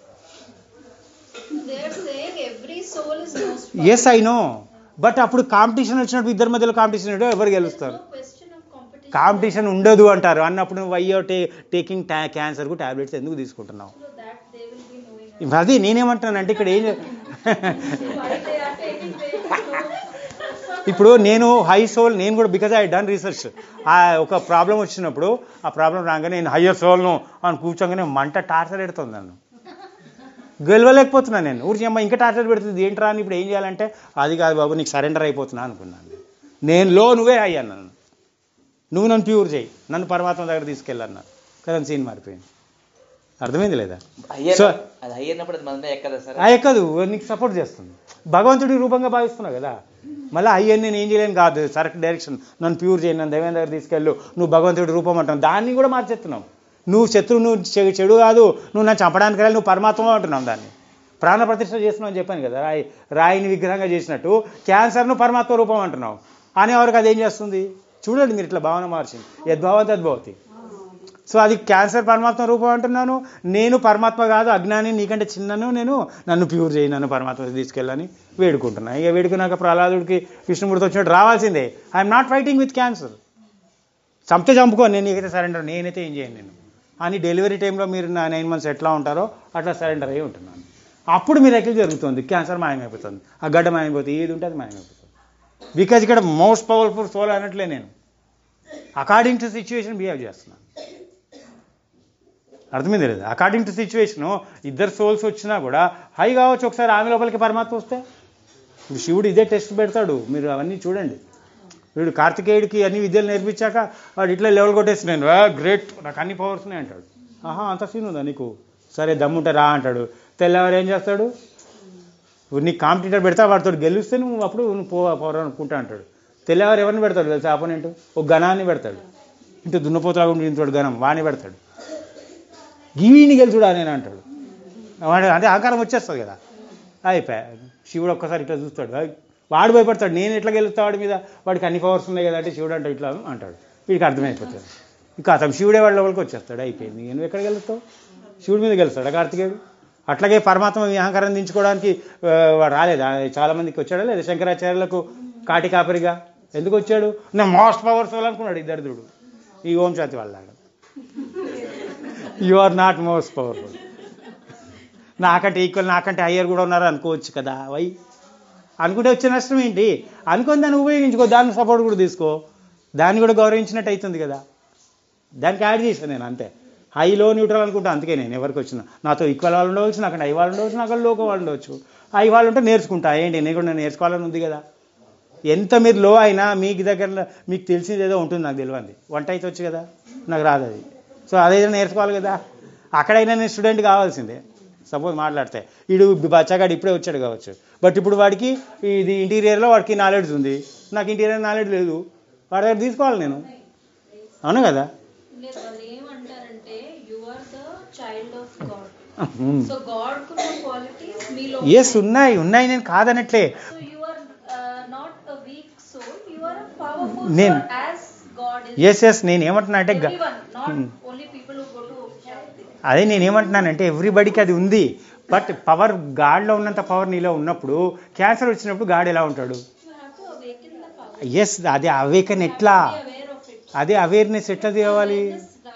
They're saying every soul is most yes I no but అప్పుడు కాంపిటీషన్ వచ్చినప్పుడు ఇద్దరి మధ్యలో కాంపిటీషన్ ఉంటే ఎవరు గెలుస్తారు No question of competition. Competition ఉండదు అంటారు అన్నప్పుడు నువ్వు అయ్యో టే టేకింగ్ టా క్యాన్సర్కు టాబ్లెట్స్ ఎందుకు తీసుకుంటున్నావు So that they will be knowing. అది నేనేమంటానంటే ఇక్కడ ఏం జ- Why they are taking they will know. ఇప్పుడు నేను హై సోల్ నేను కూడా బికాజ్ ఐ డన్ రీసెర్చ్ ఆ ఒక ప్రాబ్లం వచ్చినప్పుడు ఆ ప్రాబ్లం రాగానే నేను హయ్యర్ సోల్ను అని కూర్చోగానే మంట టార్చర్ పెడుతుంది నన్ను గెలవలేకపోతున్నాను నేను ఊరికి అమ్మ ఇంకా టార్చర్ పెడుతుంది ఏంట్రా అని ఇప్పుడు ఏం చేయాలంటే అది కాదు బాబు నీకు సరెండర్ అయిపోతున్నా అనుకున్నాను నేను లో నువ్వే అయ్యాను నన్ను నువ్వు నన్ను ప్యూర్ చేయి నన్ను పరమాత్మ దగ్గర తీసుకెళ్ళన్నారు కదా సీన్ మారిపోయింది అర్థమైంది లేదా అయ్యర్ సో అది అయ్యినప్పుడు అది మన మీద ఎక్కదా సార్ ఆ ఎక్కదు నీకు సపోర్ట్ చేస్తుంది భగవంతుడి రూపంగా భావిస్తున్నావు కదా మళ్ళీ అయ్యని నేను ఏం చేయలేను కాదు కరెక్ట్ డైరెక్షన్ నన్ను ప్యూర్ చేయను నన్ను దైవం దగ్గర తీసుకెళ్ళు నువ్వు భగవంతుడి రూపం అంటున్నావు దాన్ని కూడా మార్చేస్తున్నావు నువ్వు శత్రువు నువ్వు చె- చెడు కాదు నువ్వు నన్ను చంపడానికి వెళ్ళి నువ్వు పరమాత్మ అంటున్నావు దాన్ని ప్రాణ ప్రతిష్ఠ చేస్తున్నావు అని చెప్పాను కదా రాయి రాయిని విగ్రహంగా చేసినట్టు క్యాన్సర్ను పరమాత్మ రూపం అంటున్నావు అనేవారికి అదేం చేస్తుంది చూడండి మీరు ఇట్లా భావన మార్చింది యద్భావం తద్భవతి సో అది క్యాన్సర్ పరమాత్మ రూపం అంటున్నాను నేను పరమాత్మ కాదు అజ్ఞాని నీకంటే చిన్నను నేను నన్ను ప్యూర్ చేయి నన్ను పరమాత్మ తీసుకెళ్ళని వేడుకుంటున్నా ఇక వేడుకున్నాక ప్రహ్లాదుడికి విష్ణుమూర్తి వచ్చినట్టు రావాల్సిందే I'm not fighting with cancer చంపితే చంపుకో నేను నీకైతే సరెండర్ నేనైతే ఏం చేయను నేను అని డెలివరీ టైంలో మీరు నా నైన్ మంత్స్ ఎట్లా ఉంటారో అట్లా సరెండర్ అయ్యి ఉంటున్నాను అప్పుడు మీరు ఎక్కడ జరుగుతుంది క్యాన్సర్ మాయమైపోతుంది ఆ గడ్డ మాయమైపోతుంది ఏది ఉంటే అది మాయమైపోతుంది బికాజ్ ఇక్కడ మోస్ట్ పవర్ఫుల్ సోల్ అనట్లే నేను అకార్డింగ్ టు సిచ్యువేషన్ బిహేవ్ చేస్తున్నాను అర్థమైంది లేదు అకార్డింగ్ టు సిచ్యువేషన్ ఇద్దరు సోల్స్ వచ్చినా కూడా హై కావచ్చు ఒకసారి ఆమె లోపలికి పరమాత్మ వస్తే ఇప్పుడు శివుడు ఇదే టెస్ట్ పెడతాడు మీరు అవన్నీ చూడండి వీడు కార్తికేయుడికి అన్ని విద్యలు నేర్పించాక వాడు ఇట్లా లెవెల్ కొట్టేస్తున్నాను గ్రేట్ నాకు అన్ని పవర్స్ ఉన్నాయి అంటాడు ఆహా అంత సీన్ ఉందా నీకు సరే దమ్ముంటే రా అంటాడు తెల్లవారు ఏం చేస్తాడు ఇప్పుడు నీకు కాంపిటీటర్ పెడతా వాడితో గెలిస్తే నువ్వు అప్పుడు నువ్వు పో పవర్ అనుకుంటా అంటాడు తెల్లవారు ఎవరిని పెడతాడు తెలుసా ఆపోనెంట్ ఒక గణాన్ని పెడతాడు ఇంటూ దున్నపోతులాగా ఉండి ఇంతోడు గణం వాణ్ణి పెడతాడు గీవిని గెలుచుడా నేను అంటాడు వాడు అంటే అహంకారం వచ్చేస్తుంది కదా అయిపోయా శివుడు ఒక్కసారి ఇట్లా చూస్తాడు "ఐ, వాడు భయపడతాడు నేను ఎట్లా గెలుస్తా వాడి మీద వాడికి అన్ని పవర్స్ ఉన్నాయి కదా అంటే శివుడు అంటే ఇట్లా అంటాడు వీడికి అర్థమైపోతుంది ఇంకా అతను శివుడే వాళ్ళ లోపలికి వచ్చేస్తాడు అయిపోయింది నేను ఎక్కడ గెలుస్తావు శివుడి మీద గెలుస్తాడు కార్తికేయుడు అట్లాగే పరమాత్మ ఈ అహంకారం దించుకోవడానికి ఆ, వాడు రాలేదా చాలా మందికి వచ్చాడా లేదా శంకరాచార్యులకు కాటి కాపరిగా ఎందుకు వచ్చాడు నా మోస్ట్ పవర్ఫుల్ అనుకున్నాడు ఈ దరిద్రుడు ఈ ఓం శాంతి వాళ్ళలాగా you are not most powerful నాకంటే ఈక్వల్ నాకంటే హయ్యర్ కూడా ఉన్నారు అనుకోవచ్చు కదా వై అనుకుంటే వచ్చే నష్టం ఏంటి అనుకొని దాన్ని ఉపయోగించుకో దాన్ని సపోర్ట్ కూడా తీసుకో దాన్ని కూడా గౌరవించినట్టు అవుతుంది కదా దానికి యాడ్ చేశాను నేను అంతే హైలో న్యూట్రల్ అనుకుంటా అందుకే నేను ఎవరికి వచ్చిన నాతో ఈక్వల్ వాళ్ళు ఉండవచ్చు నాకు హై వాళ్ళు ఉండవచ్చు నాకు లోకం వాళ్ళు ఉండవచ్చు హై వాళ్ళు ఉంటే నేర్చుకుంటా ఏంటి నేను కూడా నేర్చుకోవాలని ఉంది కదా ఎంత మీరు లో అయినా మీకు దగ్గర మీకు తెలిసింది ఏదో ఉంటుంది నాకు తెలియంది వంట అయితే వచ్చు కదా నాకు రాదు అది సో అదైతే నేర్చుకోవాలి కదా అక్కడైనా నేను స్టూడెంట్ కావాల్సిందే సపోజ్ మాట్లాడితే వీడు బచ్చాగాడు ఇప్పుడే వచ్చాడు కావచ్చు బట్ ఇప్పుడు వాడికి ఇది ఇంటీరియర్లో వాడికి నాలెడ్జ్ ఉంది నాకు ఇంటీరియర్ నాలెడ్జ్ లేదు వాడి దగ్గర తీసుకోవాలి నేను అవును కదా లేదు వాళ్ళు ఏమంటారంటే you are the child of God Hmm. So God కున్న క్వాలిటీస్ మీలో ఎస్ ఉన్నాయి ఉన్నాయి నేను కాదనట్లే so you are not a weak soul you are a powerful నేను- soul as God is yes yes నేను ఏమంటున్నా అంటే గ- everyone not Hmm. Only people who go to Shanti అదే నేను ఏమంటున్నానంటే ఎవ్రీబడికి అది ఉంది బట్ పవర్ గాడ్లో ఉన్నంత పవర్ నీలో ఉన్నప్పుడు క్యాన్సర్ వచ్చినప్పుడు గాడ్ ఎలా ఉంటాడు you have to awaken the power yes అదే అవేకన్ ఎట్లా బి అవేర్ ఆఫ్ ఇట్ అదే అవేర్నెస్ ఎట్లా తేవాలి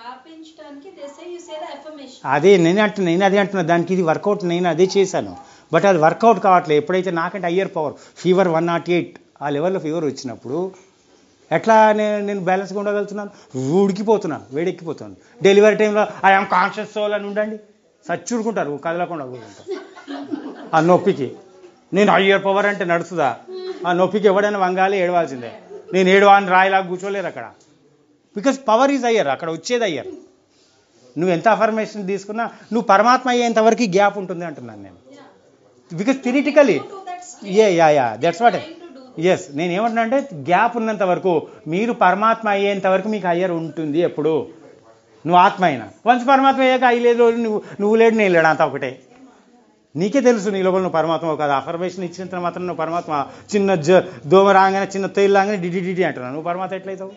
రాపించడానికి they say you say the affirmation అదే నేను అంటున్నా నేను అదే అంటున్నా దానికి ఇది వర్కౌట్ నేను అదే చేశాను బట్ అది వర్కౌట్ కావట్లేదు ఎప్పుడైతే నాకంటే higher power fever one not eight ఆ లెవెల్లో ఫీవర్ వచ్చినప్పుడు ఎట్లా నేను నేను బ్యాలెన్స్గా ఉండగలుగుతున్నాను ఉడికిపోతున్నాను వేడెక్కిపోతున్నాను డెలివరీ టైంలో ఐఎమ్ కాన్షియస్ సోల్ అని ఉండండి సచ్చుడుకుంటారు కదలకుండా కూర్చుంటారు ఆ నొప్పికి నేను హయ్యర్ పవర్ అంటే నడుస్తుందా ఆ నొప్పికి ఎవడైనా వంగాలి ఏడవాల్సిందే నేను ఏడవా అని రాయిలాగా కూర్చోలేరు అక్కడ బికాస్ పవర్ ఈజ్ అయ్యర్ అక్కడ వచ్చేది అయ్యర్ నువ్వు ఎంత అఫర్మేషన్ తీసుకున్నా నువ్వు పరమాత్మ అయ్యేంత వరకు గ్యాప్ ఉంటుంది అంటున్నాను నేను బికాస్ థిరిటికలీ ఏ yeah yeah that's what yes నేను ఏమంటున్నా అంటే గ్యాప్ ఉన్నంత వరకు మీరు పరమాత్మ అయ్యేంత వరకు మీకు అయ్యర్ ఉంటుంది ఎప్పుడు నువ్వు ఆత్మ అయినా వన్స్ పరమాత్మ అయ్యాక అయ్యలేదు నువ్వు నువ్వు లేడు నేను లేడు అంతా ఒకటే నీకే తెలుసు నీ లోపల నువ్వు పరమాత్మ కాదు అఫర్మేషన్ ఇచ్చినంత మాత్రం నువ్వు పరమాత్మ చిన్న జ దోమ రాగానే చిన్న తేలు రాగానే డిడి డిడి అంటున్నావు నువ్వు పరమాత్మ ఎట్లయితావు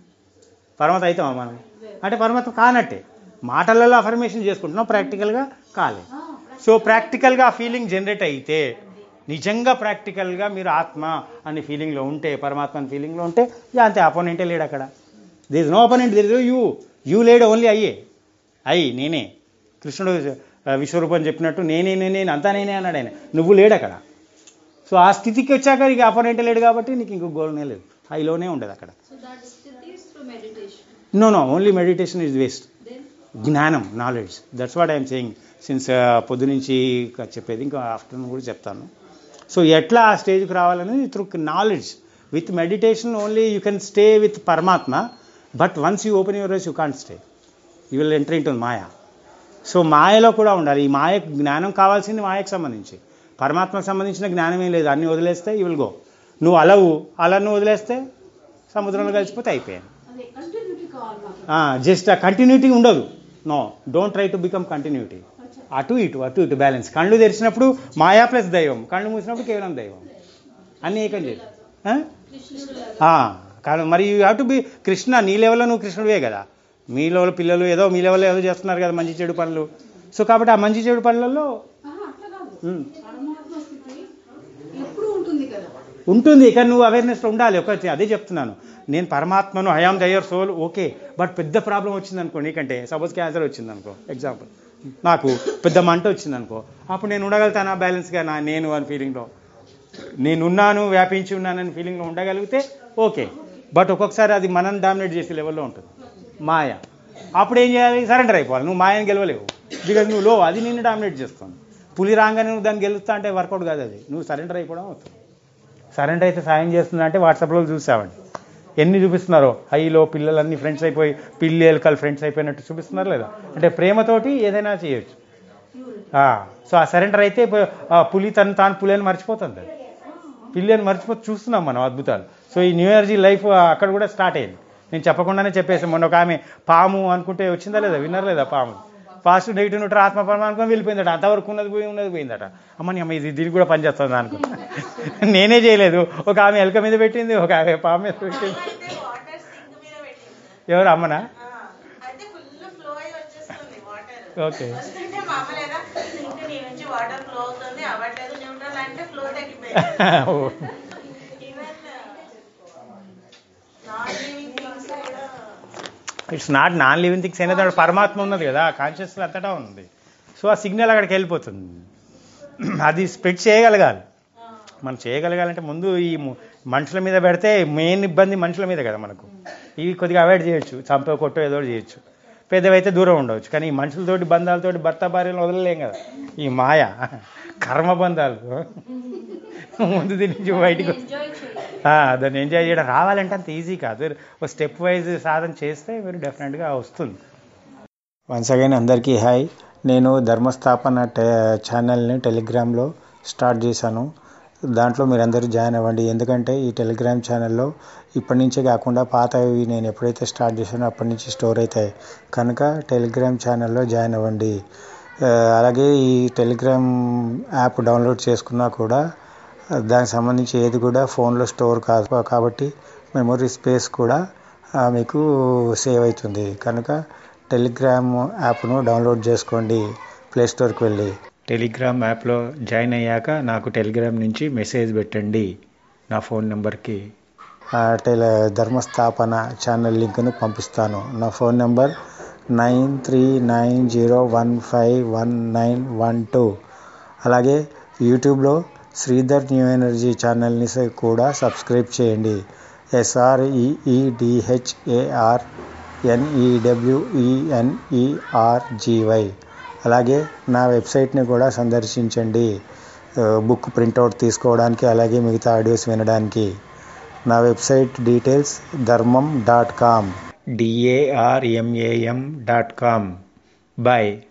పరమాత్మ అవుతావా మనం అంటే పరమాత్మ కానట్టే మాటలలో అఫర్మేషన్ చేసుకుంటున్నాం ప్రాక్టికల్గా కాలే సో ప్రాక్టికల్గా ఆ ఫీలింగ్ జనరేట్ అయితే నిజంగా ప్రాక్టికల్గా మీరు ఆత్మ అనే ఫీలింగ్లో ఉంటే పరమాత్మ అనే ఫీలింగ్లో ఉంటే ఇక అంతే అపోనెంటే లేడు అక్కడ there is no opponent there is you you లేడు ఓన్లీ అయ్యే అయ్యి నేనే కృష్ణుడు ఆ, విశ్వరూపం చెప్పినట్టు నేనే నేనే అంతా నేనే అన్నాడు ఆయన నువ్వు లేడు అక్కడ సో ఆ స్థితికి వచ్చాక ఇక అపోనెంట్ లేడు కాబట్టి నీకు ఇంకో గోల్నే లేదు హైలోనే ఉండదు అక్కడ So that sthiti is through meditation. No no only meditation is waste Then జ్ఞానం knowledge that's what I'm saying since పొద్దు నుంచి చెప్పేది ఇంకా ఆఫ్టర్నూన్ కూడా చెప్తాను సో ఎట్లా ఆ స్టేజ్కి రావాలనేది through knowledge with meditation only you can stay with పరమాత్మ but once you open your you can't stay you will enter in maya so మాయలో కూడా ఉండాలి ఈ మాయ జ్ఞానం కావాల్సింది మాయకు సంబంధించి పరమాత్మకు సంబంధించిన జ్ఞానం ఏం లేదు అన్ని వదిలేస్తే యూ విల్ గో నువ్వు అలవు అలను వదిలేస్తే సముద్రంలో కలిసిపోతే అయిపోయాను అదే కంటిన్యూటీ కావాలి మాకు జస్ట్ ఆ కంటిన్యూటీ ఉండదు no don't try to become continuity అటు ఇటు అటు ఇటు బ్యాలెన్స్ కళ్ళు తెరిచినప్పుడు మాయా ప్లస్ దైవం కళ్ళు మూసినప్పుడు కేవలం దైవం అన్నీ ఏకం చేయి ఆ? ఆ, కాదు మరి you have to be Krishna నీ లెవెల్లో నువ్వు కృష్ణుడివే కదా మీ లెవెల్ పిల్లలు ఏదో మీ లెవెల్లో ఏదో చేస్తున్నారు కదా మంచి చెడు పనులు సో కాబట్టి ఆ మంచి చెడు పనులలో ఆహా, అట్లా కాదు ఉమ్, పరమాత్మ స్థితి ఎప్పుడు ఉంటుంది కదా ఉంటుంది కానీ నువ్వు అవేర్నెస్ ఉండాలి ఒక అదే చెప్తున్నాను నేను పరమాత్మను హయామ్ దయ్యర్ సోల్ ఓకే బట్ పెద్ద ప్రాబ్లం వచ్చింది అనుకో నీకంటే సపోజ్ క్యాన్సర్ వచ్చింది అనుకో ఎగ్జాంపుల్ నాకు పెద్ద మంట వచ్చింది అనుకో అప్పుడు నేను ఉండగలుగుతానా బ్యాలెన్స్గా నా నేను అని ఫీలింగ్లో నేనున్నాను వ్యాపించి ఉన్నానని ఫీలింగ్లో ఉండగలిగితే ఓకే బట్ ఒక్కొక్కసారి అది మనం డామినేట్ చేసే లెవెల్లో ఉంటుంది మాయ అప్పుడు ఏం చేయాలి సరెండర్ అయిపోవాలి నువ్వు మాయని గెలవలేవు బికాజ్ నువ్వు లో అది నిన్ను డామినేట్ చేస్తుంది పులి రాగానే నువ్వు దాన్ని గెలుస్తా అంటే వర్కౌట్ కాదు అది నువ్వు సరెండర్ అయిపోవడం అవుతుంది సరెండర్ అయితే సాయం చేస్తుందా అంటే వాట్సాప్లో చూసామండి ఎన్ని చూపిస్తున్నారో హైలో పిల్లలన్నీ ఫ్రెండ్స్ అయిపోయి పిల్లి ఎలకలు ఫ్రెండ్స్ అయిపోయినట్టు చూపిస్తున్నారు లేదా అంటే ప్రేమతోటి ఏదైనా చేయొచ్చు ఆ, సో ఆ సరెండర్ అయితే ప- ఆ పులి తను తాను పులి అని మర్చిపోతుంది అది పిల్లి అని మర్చిపోతే చూస్తున్నాం మనం అద్భుతాలు సో ఈ న్యూ ఎనర్జీ లైఫ్ అక్కడ కూడా స్టార్ట్ అయింది నేను చెప్పకుండానే చెప్పేసాను మొన్న ఒక ఆమె పాము అనుకుంటే వచ్చిందా లేదా విన్నర్ లేదా పాము పాజిటివ్ నెగిటివ్ ఉంటారు ఆత్మ పరమ అనుకుని వెళ్ళిపోయిందట అంతవరకు ఉన్నది పోయి ఉన్నది పోయిందట అమ్మ నీ అమ్మ ఇది దీనికి కూడా పనిచేస్తుంది అనుకో నేనే చేయలేదు ఒక ఆమె ఎలక మీద పెట్టింది ఒక ఆమె పాము మీద పెట్టింది అయితే వాటర్ సింక్ మీద పెట్టింది ఎవరు అమ్మనా ఆ, అయితే ఫుల్ ఫ్లో అయి వచ్చేస్తుంది వాటర్ ఓకే వస్తుంటే మా అమ్మ లేదా సింక్ నీ నుంచి వాటర్ ఫ్లో అవుతుంది అవ్వట్లేదు న్యూట్రల్ అంటే ఫ్లో తగ్గిపోయింది ఈవెన్ నాన్ లివింగ్ థింగ్స్ కూడా it's not non living things అయినా దాంట్లో పరమాత్మ ఉన్నది కదా కాన్షియస్ అంతటా ఉంది సో ఆ సిగ్నల్ అక్కడికి వెళ్ళిపోతుంది అది స్ప్రెడ్ చేయగలగాలి మనం చేయగలగాలంటే ముందు ఈ ము- మనుషుల మీద పెడితే మెయిన్ ఇబ్బంది మనుషుల మీద కదా మనకు ఇవి కొద్దిగా అవాయిడ్ చేయొచ్చు చంప కొట్ట ఏదో ఒకటి చేయొచ్చు పెద్దవైతే దూరం ఉండవచ్చు కానీ ఈ మనుషులతోటి బంధాలతోటి భర్త భార్యలు వదలలేం కదా ఈ మాయ కర్మ బంధాలు ముందు దీని నుంచి బయటికి enjoy చేయాలి ఆ, దాన్ని ఎంజాయ్ చేయడం రావాలంటే అంత ఈజీ కాదు ఒక స్టెప్ వైజ్ సాధన చేస్తే మీరు డెఫినెట్గా వస్తుంది వన్స్ అగైన్ అందరికీ హాయ్ నేను ధర్మస్థాపన టె ఛానల్ని టెలిగ్రామ్లో స్టార్ట్ చేశాను దాంట్లో మీరు అందరూ జాయిన్ అవ్వండి ఎందుకంటే ఈ టెలిగ్రామ్ ఛానల్లో ఇప్పటి నుంచే కాకుండా పాతవి నేను ఎప్పుడైతే స్టార్ట్ చేశానో అప్పటి నుంచి స్టోర్ అవుతాయి కనుక టెలిగ్రామ్ ఛానల్లో జాయిన్ అవ్వండి ఆ, అలాగే ఈ టెలిగ్రామ్ యాప్ డౌన్లోడ్ చేసుకున్నా కూడా దానికి సంబంధించి ఏది కూడా ఫోన్లో స్టోర్ కాదు కాబట్టి మెమొరీ స్పేస్ కూడా ఆ, మీకు సేవ్ అవుతుంది కనుక టెలిగ్రామ్ యాప్ను డౌన్లోడ్ చేసుకోండి ప్లే స్టోర్కి వెళ్ళి టెలిగ్రామ్ యాప్లో జాయిన్ అయ్యాక నాకు టెలిగ్రామ్ నుంచి మెసేజ్ పెట్టండి నా ఫోన్ నెంబర్కి టెలి ధర్మస్థాపన ఛానల్ లింక్ను పంపిస్తాను నా phone number nine three nine zero one five one nine one two అలాగే యూట్యూబ్లో శ్రీధర్ న్యూ ఎనర్జీ ఛానల్ని స- కూడా సబ్స్క్రైబ్ చేయండి ఎస్ఆర్ఈఈడిహెచ్ఏఆర్ ఎన్ఈడబ్ల్యూఈఎన్ఈఆర్జీవై అలాగే నా వెబ్సైట్ని కూడా సందర్శించండి ఆ, బుక్ ప్రింట్అవుట్ తీసుకోవడానికి అలాగే మిగతా ఆడియోస్ వినడానికి నా website details Dharmam dot com D A R M A M dot com bye